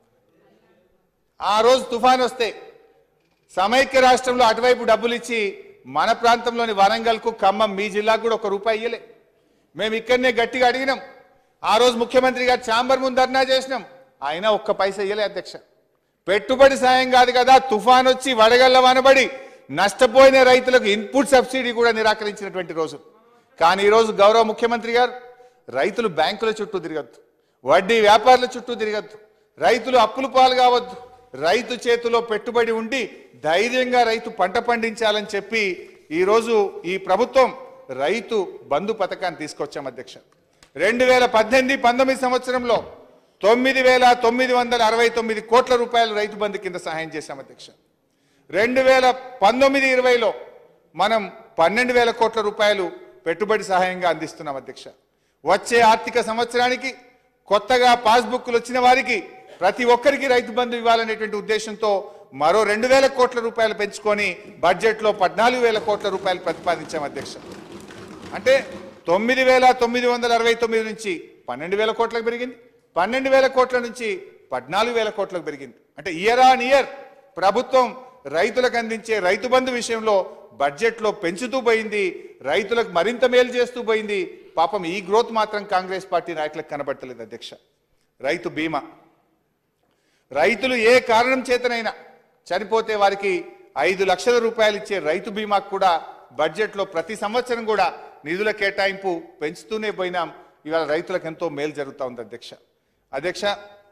[SPEAKER 2] ఆ రోజు తుఫాన్ వస్తే సమైక్య రాష్ట్రంలో అటువైపు డబ్బులు ఇచ్చి మన ప్రాంతంలోని వరంగల్కు ఖమ్మం మీ జిల్లాకు కూడా ఒక రూపాయి ఇయ్యలే మేము ఇక్కడనే గట్టిగా అడిగినాం ఆ రోజు ముఖ్యమంత్రి గారు ఛాంబర్ ముందు ధర్నా చేసినాం అయినా ఒక్క పైసా ఇయ్యలే అధ్యక్ష పెట్టుబడి సాయం కాదు కదా తుఫాన్ వచ్చి వడగళ్ళ వనబడి నష్టపోయిన రైతులకు ఇన్పుట్ సబ్సిడీ కూడా నిరాకరించినటువంటి రోజు కానీ ఈరోజు గౌరవ ముఖ్యమంత్రి గారు రైతులు బ్యాంకుల చుట్టూ తిరగద్దు వడ్డీ వ్యాపారుల చుట్టూ తిరగద్దు రైతులు అప్పులు పాలు కావద్దు రైతు చేతిలో పెట్టుబడి ఉండి ధైర్యంగా రైతు పంట పండించాలని చెప్పి ఈరోజు ఈ ప్రభుత్వం రైతు బంధు పథకాన్ని తీసుకొచ్చాం అధ్యక్ష రెండు వేల పద్దెనిమిది పంతొమ్మిది సంవత్సరంలో తొమ్మిది వేల తొమ్మిది వందల అరవై తొమ్మిది కోట్ల రూపాయలు రైతు బంధు కింద సహాయం చేశాం అధ్యక్ష రెండు వేల పంతొమ్మిది ఇరవైలో మనం పన్నెండు వేల కోట్ల రూపాయలు పెట్టుబడి సహాయంగా అందిస్తున్నాం అధ్యక్ష వచ్చే ఆర్థిక సంవత్సరానికి కొత్తగా పాస్బుక్లు వచ్చిన వారికి ప్రతి ఒక్కరికి రైతు బంధు ఇవ్వాలనేటువంటి ఉద్దేశంతో మరో రెండు వేల కోట్ల రూపాయలు పెంచుకొని బడ్జెట్లో పద్నాలుగు వేల కోట్ల రూపాయలు ప్రతిపాదించాం అధ్యక్ష అంటే తొమ్మిది వేల తొమ్మిది వందల అరవై తొమ్మిది నుంచి పన్నెండు వేల కోట్లకు పెరిగింది పన్నెండు వేల కోట్ల నుంచి పద్నాలుగు వేల కోట్లకు పెరిగింది అంటే ఇయర్ ఆన్ ఇయర్ ప్రభుత్వం రైతులకు అందించే రైతు బంధు విషయంలో బడ్జెట్లో పెంచుతూ పోయింది రైతులకు మరింత మేలు చేస్తూ పోయింది పాపం ఈ గ్రోత్ మాత్రం కాంగ్రెస్ పార్టీ నాయకులకు కనబడతలేదు అధ్యక్ష రైతు బీమా రైతులు ఏ కారణం చేతనైనా చనిపోతే వారికి ఐదు లక్షల రూపాయలు ఇచ్చే రైతు బీమాకు కూడా బడ్జెట్లో ప్రతి సంవత్సరం కూడా నిధుల కేటాయింపు పెంచుతూనే పోయినాం ఇవాళ రైతులకు ఎంతో మేలు జరుగుతూ ఉంది అధ్యక్ష అధ్యక్ష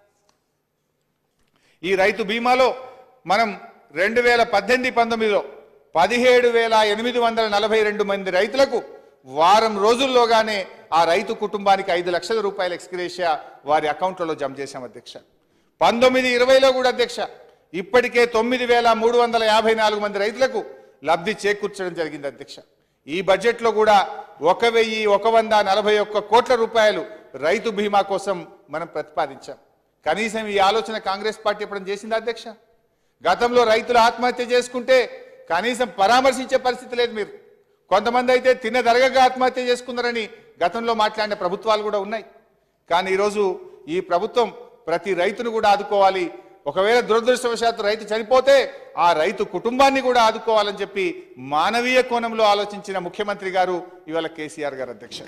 [SPEAKER 2] ఈ రైతు బీమాలో మనం రెండు వేల పద్దెనిమిది పంతొమ్మిదిలో పదిహేడు వేల ఎనిమిది వందల నలభై రెండు మంది రైతులకు వారం రోజుల్లోగానే ఆ రైతు కుటుంబానికి ఐదు లక్షల రూపాయల ఎక్స్గ్రేషియా వారి అకౌంట్లలో జమ చేశాం అధ్యక్ష పంతొమ్మిది ఇరవైలో కూడా అధ్యక్ష ఇప్పటికే తొమ్మిది వేల మూడు వందల యాభై నాలుగు మంది రైతులకు లబ్ధి చేకూర్చడం జరిగింది అధ్యక్ష ఈ బడ్జెట్లో కూడా ఒక వెయ్యి ఒక వంద నలభై ఒక్క కోట్ల రూపాయలు రైతు బీమా కోసం మనం ప్రతిపాదించాం కనీసం ఈ ఆలోచన కాంగ్రెస్ పార్టీ ఎప్పుడు చేసిందా అధ్యక్ష గతంలో రైతులు ఆత్మహత్య చేసుకుంటే కనీసం పరామర్శించే పరిస్థితి లేదు మీరు కొంతమంది అయితే తిన్నదరగగా ఆత్మహత్య చేసుకున్నారని గతంలో మాట్లాడిన ప్రభుత్వాలు కూడా ఉన్నాయి కానీ ఈరోజు ఈ ప్రభుత్వం ప్రతి రైతును కూడా ఆదుకోవాలి ఒకవేళ దురదృష్టవశాత్తు రైతు చనిపోతే ఆ రైతు కుటుంబాన్ని కూడా ఆదుకోవాలని చెప్పి మానవీయ కోణంలో ఆలోచించిన ముఖ్యమంత్రి గారు ఇవాళ కేసీఆర్ గారు అధ్యక్ష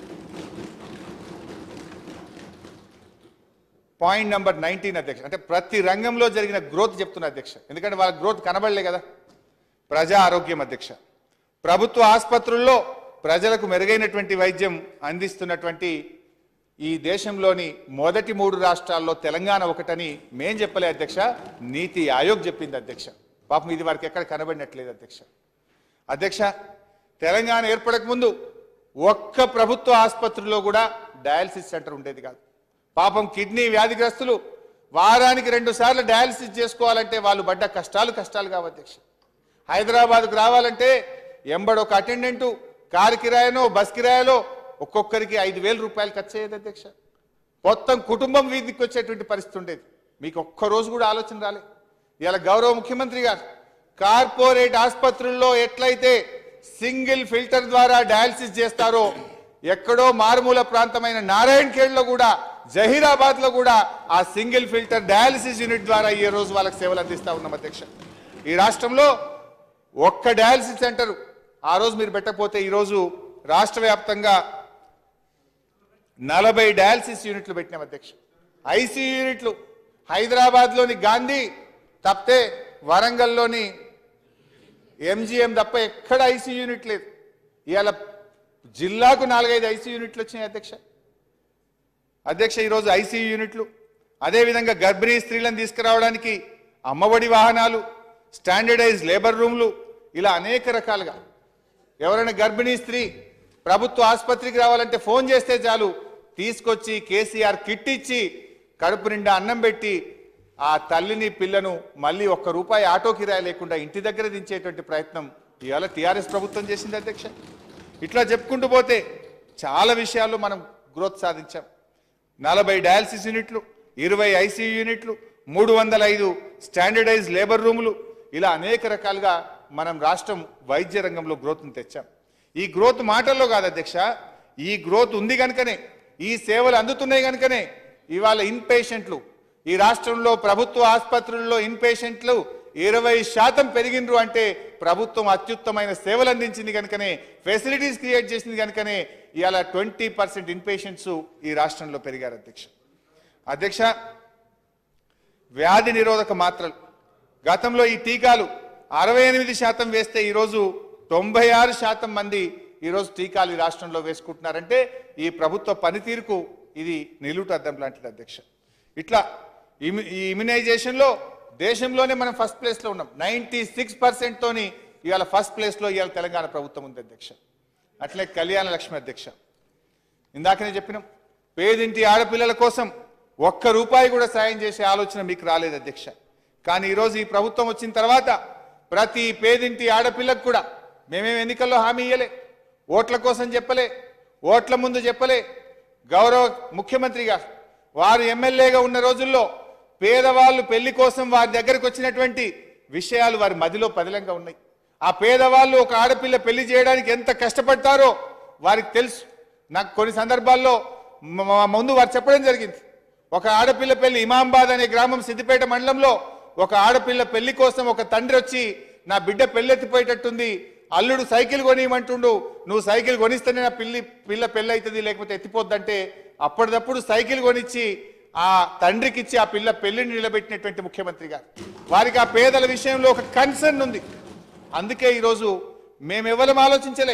[SPEAKER 2] పాయింట్ నెంబర్ నైన్టీన్ అధ్యక్ష అంటే ప్రతి రంగంలో జరిగిన గ్రోత్ చెప్తున్న అధ్యక్ష ఎందుకంటే వాళ్ళ గ్రోత్ కనబడలే కదా ప్రజా ఆరోగ్యం అధ్యక్ష ప్రభుత్వ ఆసుపత్రుల్లో ప్రజలకు మెరుగైనటువంటి వైద్యం అందిస్తున్నటువంటి ఈ దేశంలోని మొదటి మూడు రాష్ట్రాల్లో తెలంగాణ ఒకటని మేం చెప్పలే అధ్యక్ష నీతి ఆయోగ్ చెప్పింది అధ్యక్ష పాపం ఇది వారికి ఎక్కడ కనబడినట్లేదు అధ్యక్ష అధ్యక్ష తెలంగాణ ఏర్పడక ముందు ఒక్క ప్రభుత్వ ఆసుపత్రిలో కూడా డయాలసిస్ సెంటర్ ఉండేది కాదు పాపం కిడ్నీ వ్యాధిగ్రస్తులు వారానికి రెండు సార్లు డయాలసిస్ చేసుకోవాలంటే వాళ్ళు పడ్డ కష్టాలు కష్టాలు కావు అధ్యక్ష హైదరాబాద్కు రావాలంటే ఎంబడొక అటెండెంటు కారు కిరాయనో బస్ కిరాయలో ఒక్కొక్కరికి ఐదు వేల రూపాయలు ఖర్చు అయ్యేది అధ్యక్ష మొత్తం కుటుంబం వీధికి వచ్చేటువంటి పరిస్థితి ఉండేది మీకు ఒక్క రోజు కూడా ఆలోచన రాలే ఇలా గౌరవ ముఖ్యమంత్రి గారు కార్పొరేట్ ఆసుపత్రుల్లో ఎట్లయితే సింగిల్ ఫిల్టర్ ద్వారా డయాలసిస్ చేస్తారో ఎక్కడో మారుమూల ప్రాంతమైన నారాయణ్ ఖేడ్లో కూడా జహీరాబాద్ లో కూడా ఆ సింగిల్ ఫిల్టర్ డయాలసిస్ యూనిట్ ద్వారా ఈ రోజు వాళ్ళకి సేవలు అందిస్తా ఉన్నాం అధ్యక్ష ఈ రాష్ట్రంలో ఒక్క డయాలసిస్ సెంటర్ ఆ రోజు మీరు పెట్టకపోతే ఈరోజు రాష్ట్ర వ్యాప్తంగా నలభై డయాలసిస్ యూనిట్లు పెట్టినాం అధ్యక్ష ఐసీయూ యూనిట్లు హైదరాబాద్లోని గాంధీ తప్పితే వరంగల్లోని ఎంజీఎం తప్ప ఎక్కడ ఐసీ యూనిట్ లేదు ఇవాళ జిల్లాకు నాలుగైదు ఐసీ యూనిట్లు వచ్చినాయి అధ్యక్ష అధ్యక్ష ఈరోజు ఐసీయూ యూనిట్లు అదేవిధంగా గర్భిణీ స్త్రీలను తీసుకురావడానికి అమ్మఒడి వాహనాలు స్టాండర్డైజ్ లేబర్ రూమ్లు ఇలా అనేక రకాలుగా ఎవరైనా గర్భిణీ స్త్రీ ప్రభుత్వ ఆసుపత్రికి రావాలంటే ఫోన్ చేస్తే చాలు తీసుకొచ్చి కేసీఆర్ కిట్ ఇచ్చి కడుపు నిండా అన్నం పెట్టి ఆ తల్లిని పిల్లను మళ్ళీ ఒక్క రూపాయి ఆటో కిరాయి లేకుండా ఇంటి దగ్గర దించేటువంటి ప్రయత్నం ఇవాళ టీఆర్ఎస్ ప్రభుత్వం చేసింది అధ్యక్ష ఇట్లా చెప్పుకుంటూ పోతే చాలా విషయాల్లో మనం గ్రోత్ సాధించాం నలభై డయాలసిస్ యూనిట్లు ఇరవై ఐసీయూ యూనిట్లు మూడు వందల ఐదు స్టాండర్డైజ్ లేబర్ రూములు ఇలా అనేక రకాలుగా మనం రాష్ట్రం వైద్య రంగంలో గ్రోత్ను తెచ్చాం ఈ గ్రోత్ మాటల్లో కాదు అధ్యక్ష ఈ గ్రోత్ ఉంది కనుకనే ఈ సేవలు అందుతున్నాయి కనుకనే ఇవాళ ఇన్ పేషెంట్లు ఈ రాష్ట్రంలో ప్రభుత్వ ఆసుపత్రుల్లో ఇన్ పేషెంట్లు ఇరవై శాతం పెరిగిండ్రు అంటే ప్రభుత్వం అత్యుత్తమైన సేవలు అందించింది కనుకనే ఫెసిలిటీస్ క్రియేట్ చేసింది కనుకనే ఇవాళ ట్వంటీ పర్సెంట్ ఇన్ పేషెంట్స్ ఈ రాష్ట్రంలో పెరిగారు అధ్యక్ష అధ్యక్ష వ్యాధి నిరోధక మాత్రలు గతంలో ఈ టీకాలు అరవై ఎనిమిది శాతం వేస్తే ఈరోజు తొంభై ఆరు శాతం మంది ఈరోజు టీకాలు ఈ రాష్ట్రంలో వేసుకుంటున్నారంటే ఈ ప్రభుత్వ పనితీరుకు ఇది నిలువుట అద్దం లాంటిది అధ్యక్ష ఇట్లా ఇమ్యు- ఈ ఇమ్యునైజేషన్లో దేశంలోనే మనం ఫస్ట్ ప్లేస్లో ఉన్నాం నైంటీ సిక్స్ తోని ఇవాళ ఫస్ట్ ప్లేస్లో ఇవాళ తెలంగాణ ప్రభుత్వం ఉంది అధ్యక్ష అట్లే కళ్యాణ లక్ష్మి అధ్యక్ష ఇందాకనే చెప్పినాం పేదింటి ఆడపిల్లల కోసం ఒక్క రూపాయి కూడా సాయం చేసే ఆలోచన మీకు రాలేదు అధ్యక్ష కానీ ఈరోజు ఈ ప్రభుత్వం వచ్చిన తర్వాత ప్రతి పేదింటి ఆడపిల్లకు కూడా మేమేం ఎన్నికల్లో హామీ ఇయ్యలే ఓట్ల కోసం చెప్పలే ఓట్ల ముందు చెప్పలే గౌరవ ముఖ్యమంత్రి గారు వారు ఎమ్మెల్యేగా ఉన్న రోజుల్లో పేదవాళ్ళు పెళ్లి కోసం వారి దగ్గరకు వచ్చినటువంటి విషయాలు వారి మదిలో పదిలంగా ఉన్నాయి ఆ పేదవాళ్ళు ఒక ఆడపిల్ల పెళ్లి చేయడానికి ఎంత కష్టపడతారో వారికి తెలుసు నాకు కొన్ని సందర్భాల్లో మ- మ- ముందు వారు చెప్పడం జరిగింది ఒక ఆడపిల్ల పెళ్లి ఇమాంబాద్ అనే గ్రామం సిద్దిపేట మండలంలో ఒక ఆడపిల్ల పెళ్లి కోసం ఒక తండ్రి వచ్చి నా బిడ్డ పెళ్ళెత్తిపోయేటట్టుంది అల్లుడు సైకిల్ కొనియమంటుండు నువ్వు సైకిల్ కొనిస్తేనే నా పిల్లి పిల్ల పెళ్ళి అవుతుంది లేకపోతే ఎత్తిపోద్దంటే అప్పటిదప్పుడు సైకిల్ కొనిచ్చి ఆ తండ్రికి ఇచ్చి ఆ పిల్ల పెళ్లిని నిలబెట్టినటువంటి ముఖ్యమంత్రి గారు వారికి ఆ పేదల విషయంలో ఒక కన్సర్న్ ఉంది అందుకే ఈరోజు మేమెవరం ఆలోచించలే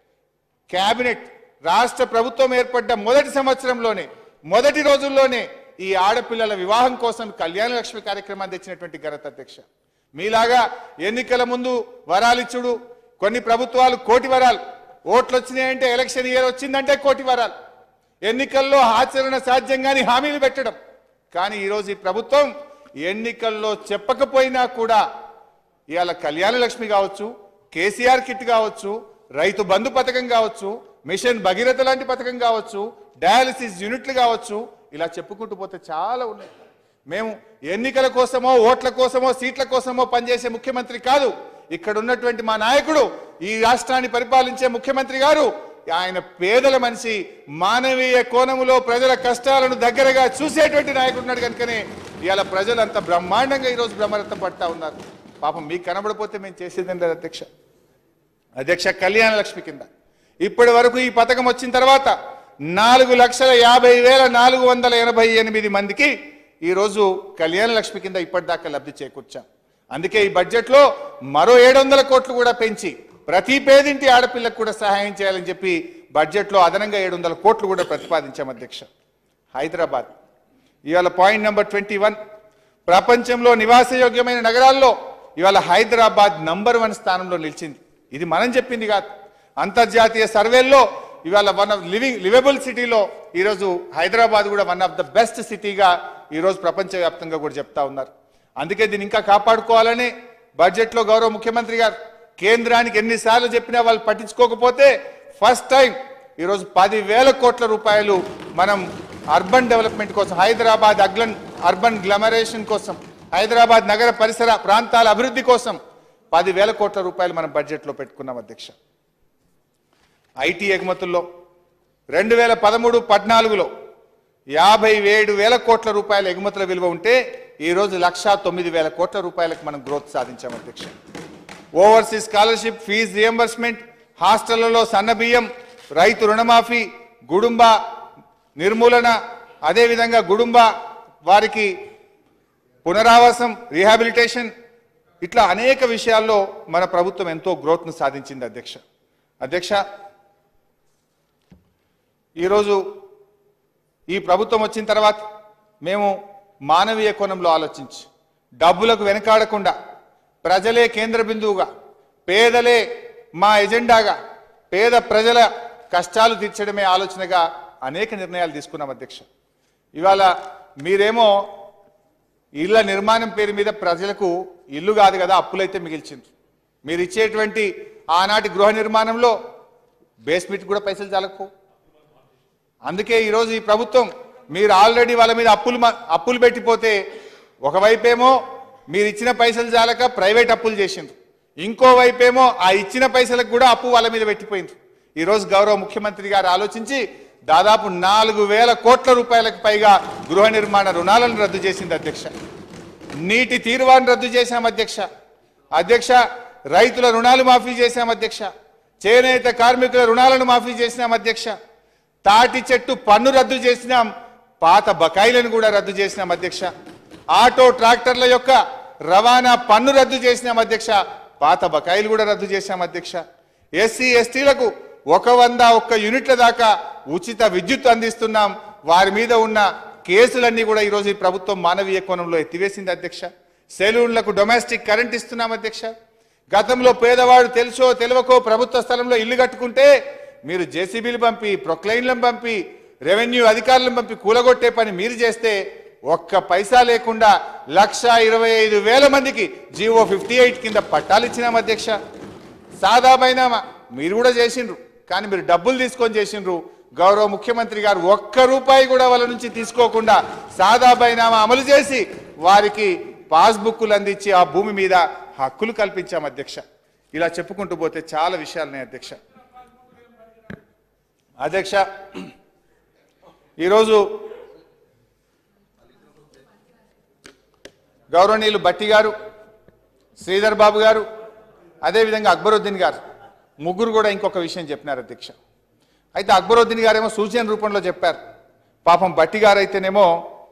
[SPEAKER 2] కేబినెట్ రాష్ట్ర ప్రభుత్వం ఏర్పడ్డ మొదటి సంవత్సరంలోనే మొదటి రోజుల్లోనే ఈ ఆడపిల్లల వివాహం కోసం కళ్యాణ లక్ష్మి కార్యక్రమాన్ని తెచ్చినటువంటి ఘనత అధ్యక్ష మీలాగా ఎన్నికల ముందు వరాలిచ్చుడు కొన్ని ప్రభుత్వాలు కోటి వరాలు ఓట్లు వచ్చినాయంటే ఎలక్షన్ ఇయర్ వచ్చిందంటే కోటి వరాలు ఎన్నికల్లో ఆచరణ సాధ్యంగాని హామీలు పెట్టడం కానీ ఈరోజు ఈ ప్రభుత్వం ఎన్నికల్లో చెప్పకపోయినా కూడా ఇవాళ కళ్యాణ లక్ష్మి కావచ్చు కేసీఆర్ కిట్ కావచ్చు రైతు బంధు పథకం కావచ్చు మిషన్ భగీరథ లాంటి పథకం కావచ్చు డయాలసిస్ యూనిట్లు కావచ్చు ఇలా చెప్పుకుంటూ పోతే చాలా ఉన్నాయి మేము ఎన్నికల కోసమో ఓట్ల కోసమో సీట్ల కోసమో పనిచేసే ముఖ్యమంత్రి కాదు ఇక్కడ ఉన్నటువంటి మా నాయకుడు ఈ రాష్ట్రాన్ని పరిపాలించే ముఖ్యమంత్రి గారు ఆయన పేదల మనిషి మానవీయ కోణములో ప్రజల కష్టాలను దగ్గరగా చూసేటువంటి నాయకుడు ఉన్నాడు కనుకనే ఇవాళ ప్రజలు అంత బ్రహ్మాండంగా ఈరోజు బ్రహ్మరథం పడతా ఉన్నారు పాపం మీకు కనబడిపోతే మేము చేసేదేం లేదు అధ్యక్ష అధ్యక్ష కళ్యాణ లక్ష్మి కింద ఇప్పటి వరకు ఈ పథకం వచ్చిన తర్వాత నాలుగు లక్షల యాభై వేల నాలుగు వందల ఎనభై ఎనిమిది మందికి ఈరోజు కళ్యాణ లక్ష్మి కింద ఇప్పటిదాకా లబ్ధి చేకూర్చాం అందుకే ఈ బడ్జెట్లో మరో ఏడు వందల కోట్లు కూడా పెంచి ప్రతి పేదింటి ఆడపిల్లకు కూడా సహాయం చేయాలని చెప్పి బడ్జెట్లో అదనంగా ఏడు వందల కోట్లు కూడా ప్రతిపాదించాం అధ్యక్ష హైదరాబాద్ ఇవాళ పాయింట్ నెంబర్ ట్వంటీ వన్ ప్రపంచంలో నివాసయోగ్యమైన నగరాల్లో ఇవాళ హైదరాబాద్ నంబర్ వన్ స్థానంలో నిలిచింది ఇది మనం చెప్పింది కాదు అంతర్జాతీయ సర్వేల్లో ఇవాళ వన్ ఆఫ్ లివింగ్ లివబుల్ సిటీలో ఈరోజు హైదరాబాద్ కూడా వన్ ఆఫ్ ద బెస్ట్ సిటీగా ఈరోజు ప్రపంచవ్యాప్తంగా కూడా చెప్తా ఉన్నారు అందుకే దీన్ని ఇంకా కాపాడుకోవాలని బడ్జెట్లో గౌరవ ముఖ్యమంత్రి గారు కేంద్రానికి ఎన్నిసార్లు చెప్పినా వాళ్ళు పట్టించుకోకపోతే ఫస్ట్ టైం ఈరోజు పదివేల కోట్ల రూపాయలు మనం అర్బన్ డెవలప్మెంట్ కోసం హైదరాబాద్ అగ్లన్ అర్బన్ గ్లమరేషన్ కోసం హైదరాబాద్ నగర పరిసర ప్రాంతాల అభివృద్ధి కోసం పదివేల కోట్ల రూపాయలు మనం బడ్జెట్లో పెట్టుకున్నాం అధ్యక్ష ఐటీ ఎగుమతుల్లో రెండు వేల పదమూడు పద్నాలుగులో యాభై ఏడు వేల కోట్ల రూపాయల ఎగుమతుల విలువ ఉంటే ఈరోజు లక్షా తొమ్మిది వేల కోట్ల రూపాయలకు మనం గ్రోత్ సాధించాం అధ్యక్ష ఓవర్సీస్ స్కాలర్షిప్ ఫీజు రియంబర్స్మెంట్ హాస్టళ్లలో సన్నబియ్యం రైతు రుణమాఫీ గుడుంబ నిర్మూలన అదేవిధంగా గుడుంబ వారికి పునరావాసం రీహాబిలిటేషన్ ఇట్లా అనేక విషయాల్లో మన ప్రభుత్వం ఎంతో గ్రోత్ను సాధించింది అధ్యక్ష అధ్యక్ష ఈరోజు ఈ ప్రభుత్వం వచ్చిన తర్వాత మేము మానవీయ కోణంలో ఆలోచించి డబ్బులకు వెనకాడకుండా ప్రజలే కేంద్ర బిందువుగా పేదలే మా ఎజెండాగా పేద ప్రజల కష్టాలు తీర్చడమే ఆలోచనగా అనేక నిర్ణయాలు తీసుకున్నాం అధ్యక్ష ఇవాళ మీరేమో ఇళ్ల నిర్మాణం పేరు మీద ప్రజలకు ఇల్లు కాదు కదా అప్పులైతే మిగిల్చింది మీరు ఇచ్చేటువంటి ఆనాటి గృహ నిర్మాణంలో బేస్మెంట్ కూడా పైసలు చాలకపో అందుకే ఈరోజు ఈ ప్రభుత్వం మీరు ఆల్రెడీ వాళ్ళ మీద అప్పులు మ- అప్పులు పెట్టిపోతే ఒకవైపేమో మీరు ఇచ్చిన పైసలు చాలక ప్రైవేట్ అప్పులు చేసిండ్రు ఇంకో వైపేమో ఆ ఇచ్చిన పైసలకు కూడా అప్పు వాళ్ళ మీద పెట్టిపోయింది ఈరోజు గౌరవ ముఖ్యమంత్రి గారు ఆలోచించి దాదాపు నాలుగు వేల కోట్ల రూపాయలకు పైగా గృహ నిర్మాణ రుణాలను రద్దు చేసింది అధ్యక్ష నీటి తీరువాన్ని రద్దు చేశాం అధ్యక్ష అధ్యక్ష రైతుల రుణాలు మాఫీ చేశాం అధ్యక్ష చేనేత కార్మికుల రుణాలను మాఫీ చేసినాం అధ్యక్ష తాటి చెట్టు పన్ను రద్దు చేసినాం పాత బకాయిలను కూడా రద్దు చేసినాం అధ్యక్ష ఆటో ట్రాక్టర్ల యొక్క రవాణా పన్ను రద్దు చేసినాం అధ్యక్ష పాత బకాయిలు కూడా రద్దు చేశాం అధ్యక్ష ఎస్సీ ఎస్టీలకు ఒక వంద ఒక్క యూనిట్ల దాకా ఉచిత విద్యుత్ అందిస్తున్నాం వారి మీద ఉన్న కేసులన్నీ కూడా ఈరోజు ఈ ప్రభుత్వం మానవీయ కోణంలో ఎత్తివేసింది అధ్యక్ష సెలూన్లకు డొమెస్టిక్ కరెంట్ ఇస్తున్నాం అధ్యక్ష గతంలో పేదవాడు తెలుసో తెలియకో ప్రభుత్వ స్థలంలో ఇల్లు కట్టుకుంటే మీరు జేసీబీలు పంపి ప్రొక్లైన్లను పంపి రెవెన్యూ అధికారులను పంపి కూలగొట్టే పని మీరు చేస్తే ఒక్క పైసా లేకుండా లక్ష ఇరవై ఐదు వేల మందికి జీవో ఫిఫ్టీ ఎయిట్ కింద పట్టాలు ఇచ్చినాం అధ్యక్ష సాదా బైనామా మీరు కూడా చేసిండ్రు కానీ మీరు డబ్బులు తీసుకొని చేసిండ్రు గౌరవ ముఖ్యమంత్రి గారు ఒక్క రూపాయి కూడా వాళ్ళ నుంచి తీసుకోకుండా సాదా బైనామా అమలు చేసి వారికి పాస్బుక్లు అందించి ఆ భూమి మీద హక్కులు కల్పించాం అధ్యక్ష ఇలా చెప్పుకుంటూ పోతే చాలా విషయాలున్నాయి అధ్యక్ష అధ్యక్ష ఈరోజు గౌరవనీయులు బట్టి గారు శ్రీధర్ బాబు గారు అదేవిధంగా అక్బరుద్దీన్ గారు ముగ్గురు కూడా ఇంకొక విషయం చెప్పినారు అధ్యక్ష అయితే అక్బరుద్దీన్ గారేమో సూచన రూపంలో చెప్పారు పాపం బట్టి గారు అయితేనేమో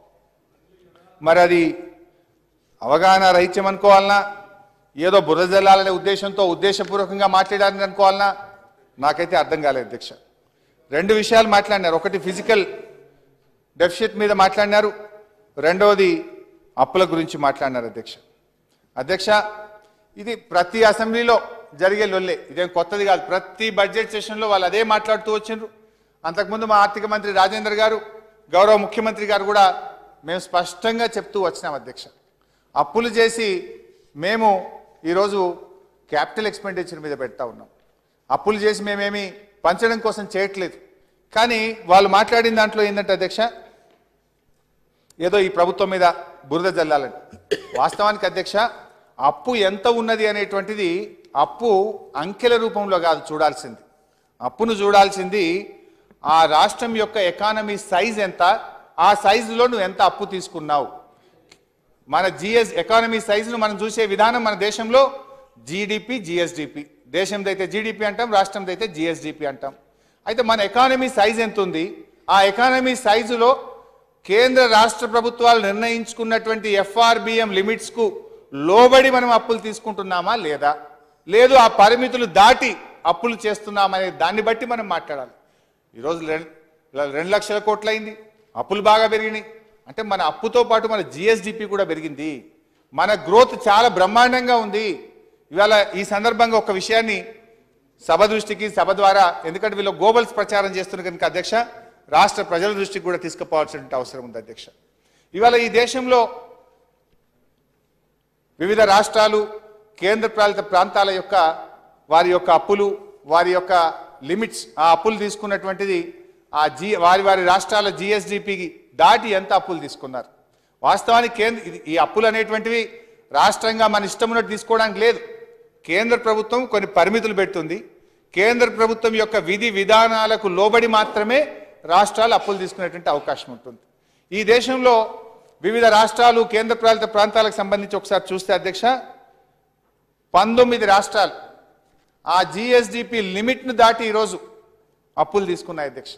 [SPEAKER 2] మరి అది అవగాహన రహిత్యం అనుకోవాలనా ఏదో బురద జల్లాలనే ఉద్దేశంతో ఉద్దేశపూర్వకంగా మాట్లాడారని అనుకోవాలనా నాకైతే అర్థం కాలేదు అధ్యక్ష రెండు విషయాలు మాట్లాడినారు ఒకటి ఫిజికల్ డెఫిషిట్ మీద మాట్లాడినారు రెండవది అప్పుల గురించి మాట్లాడినారు అధ్యక్ష అధ్యక్ష ఇది ప్రతి అసెంబ్లీలో జరిగే లొల్లే ఇదేం కొత్తది కాదు ప్రతి బడ్జెట్ సెషన్లో వాళ్ళు అదే మాట్లాడుతూ వచ్చిండ్రు అంతకుముందు మా ఆర్థిక మంత్రి రాజేందర్ గారు గౌరవ ముఖ్యమంత్రి గారు కూడా మేము స్పష్టంగా చెప్తూ వచ్చినాం అధ్యక్ష అప్పులు చేసి మేము ఈరోజు క్యాపిటల్ ఎక్స్పెండిచర్ మీద పెడతా ఉన్నాం అప్పులు చేసి మేమేమి పంచడం కోసం చేయట్లేదు కానీ వాళ్ళు మాట్లాడిన దాంట్లో ఏంటంటే అధ్యక్ష ఏదో ఈ ప్రభుత్వం మీద బురద జల్లాలని వాస్తవానికి అధ్యక్ష అప్పు ఎంత ఉన్నది అనేటువంటిది అప్పు అంకెల రూపంలో కాదు చూడాల్సింది అప్పును చూడాల్సింది ఆ రాష్ట్రం యొక్క ఎకానమీ సైజ్ ఎంత ఆ సైజులో నువ్వు ఎంత అప్పు తీసుకున్నావు మన జిఎస్ ఎకానమీ సైజును మనం చూసే విధానం మన దేశంలో జీడిపి జిఎస్డిపి దేశంది అయితే జీడిపి అంటాం రాష్ట్రంది అయితే జిఎస్డిపి అంటాం అయితే మన ఎకానమీ సైజ్ ఎంత ఉంది ఆ ఎకానమీ సైజులో కేంద్ర రాష్ట్ర ప్రభుత్వాలు నిర్ణయించుకున్నటువంటి ఎఫ్ఆర్బిఎం లిమిట్స్కు లోబడి మనం అప్పులు తీసుకుంటున్నామా లేదా లేదు ఆ పరిమితులు దాటి అప్పులు చేస్తున్నామనే దాన్ని బట్టి మనం మాట్లాడాలి ఈరోజు రెండు రెండు లక్షల కోట్లయింది అప్పులు బాగా పెరిగినాయి అంటే మన అప్పుతో పాటు మన జిఎస్డిపి కూడా పెరిగింది మన గ్రోత్ చాలా బ్రహ్మాండంగా ఉంది ఇవాళ ఈ సందర్భంగా ఒక విషయాన్ని సభ దృష్టికి సభ ద్వారా ఎందుకంటే వీళ్ళు గోబల్స్ ప్రచారం చేస్తున్న కనుక అధ్యక్ష రాష్ట్ర ప్రజల దృష్టికి కూడా తీసుకుపోవాల్సిన అవసరం ఉంది అధ్యక్ష ఇవాళ ఈ దేశంలో వివిధ రాష్ట్రాలు కేంద్ర పాలిత ప్రాంతాల యొక్క వారి యొక్క అప్పులు వారి యొక్క లిమిట్స్ ఆ అప్పులు తీసుకున్నటువంటిది ఆ జి వారి వారి రాష్ట్రాల జిఎస్డిపికి దాటి ఎంత అప్పులు తీసుకున్నారు వాస్తవానికి కేంద్ర ఇది- ఈ అప్పులు అనేటువంటివి రాష్ట్రంగా మన ఇష్టం ఉన్నట్టు తీసుకోవడానికి లేదు కేంద్ర ప్రభుత్వం కొన్ని పరిమితులు పెడుతుంది కేంద్ర ప్రభుత్వం యొక్క విధి విధానాలకు లోబడి మాత్రమే రాష్ట్రాలు అప్పులు తీసుకునేటువంటి అవకాశం ఉంటుంది ఈ దేశంలో వివిధ రాష్ట్రాలు కేంద్ర పాలిత ప్రాంతాలకు సంబంధించి ఒకసారి చూస్తే అధ్యక్ష పంతొమ్మిది రాష్ట్రాలు ఆ జిఎస్డిపి లిమిట్ను దాటి ఈరోజు అప్పులు తీసుకున్నాయి అధ్యక్ష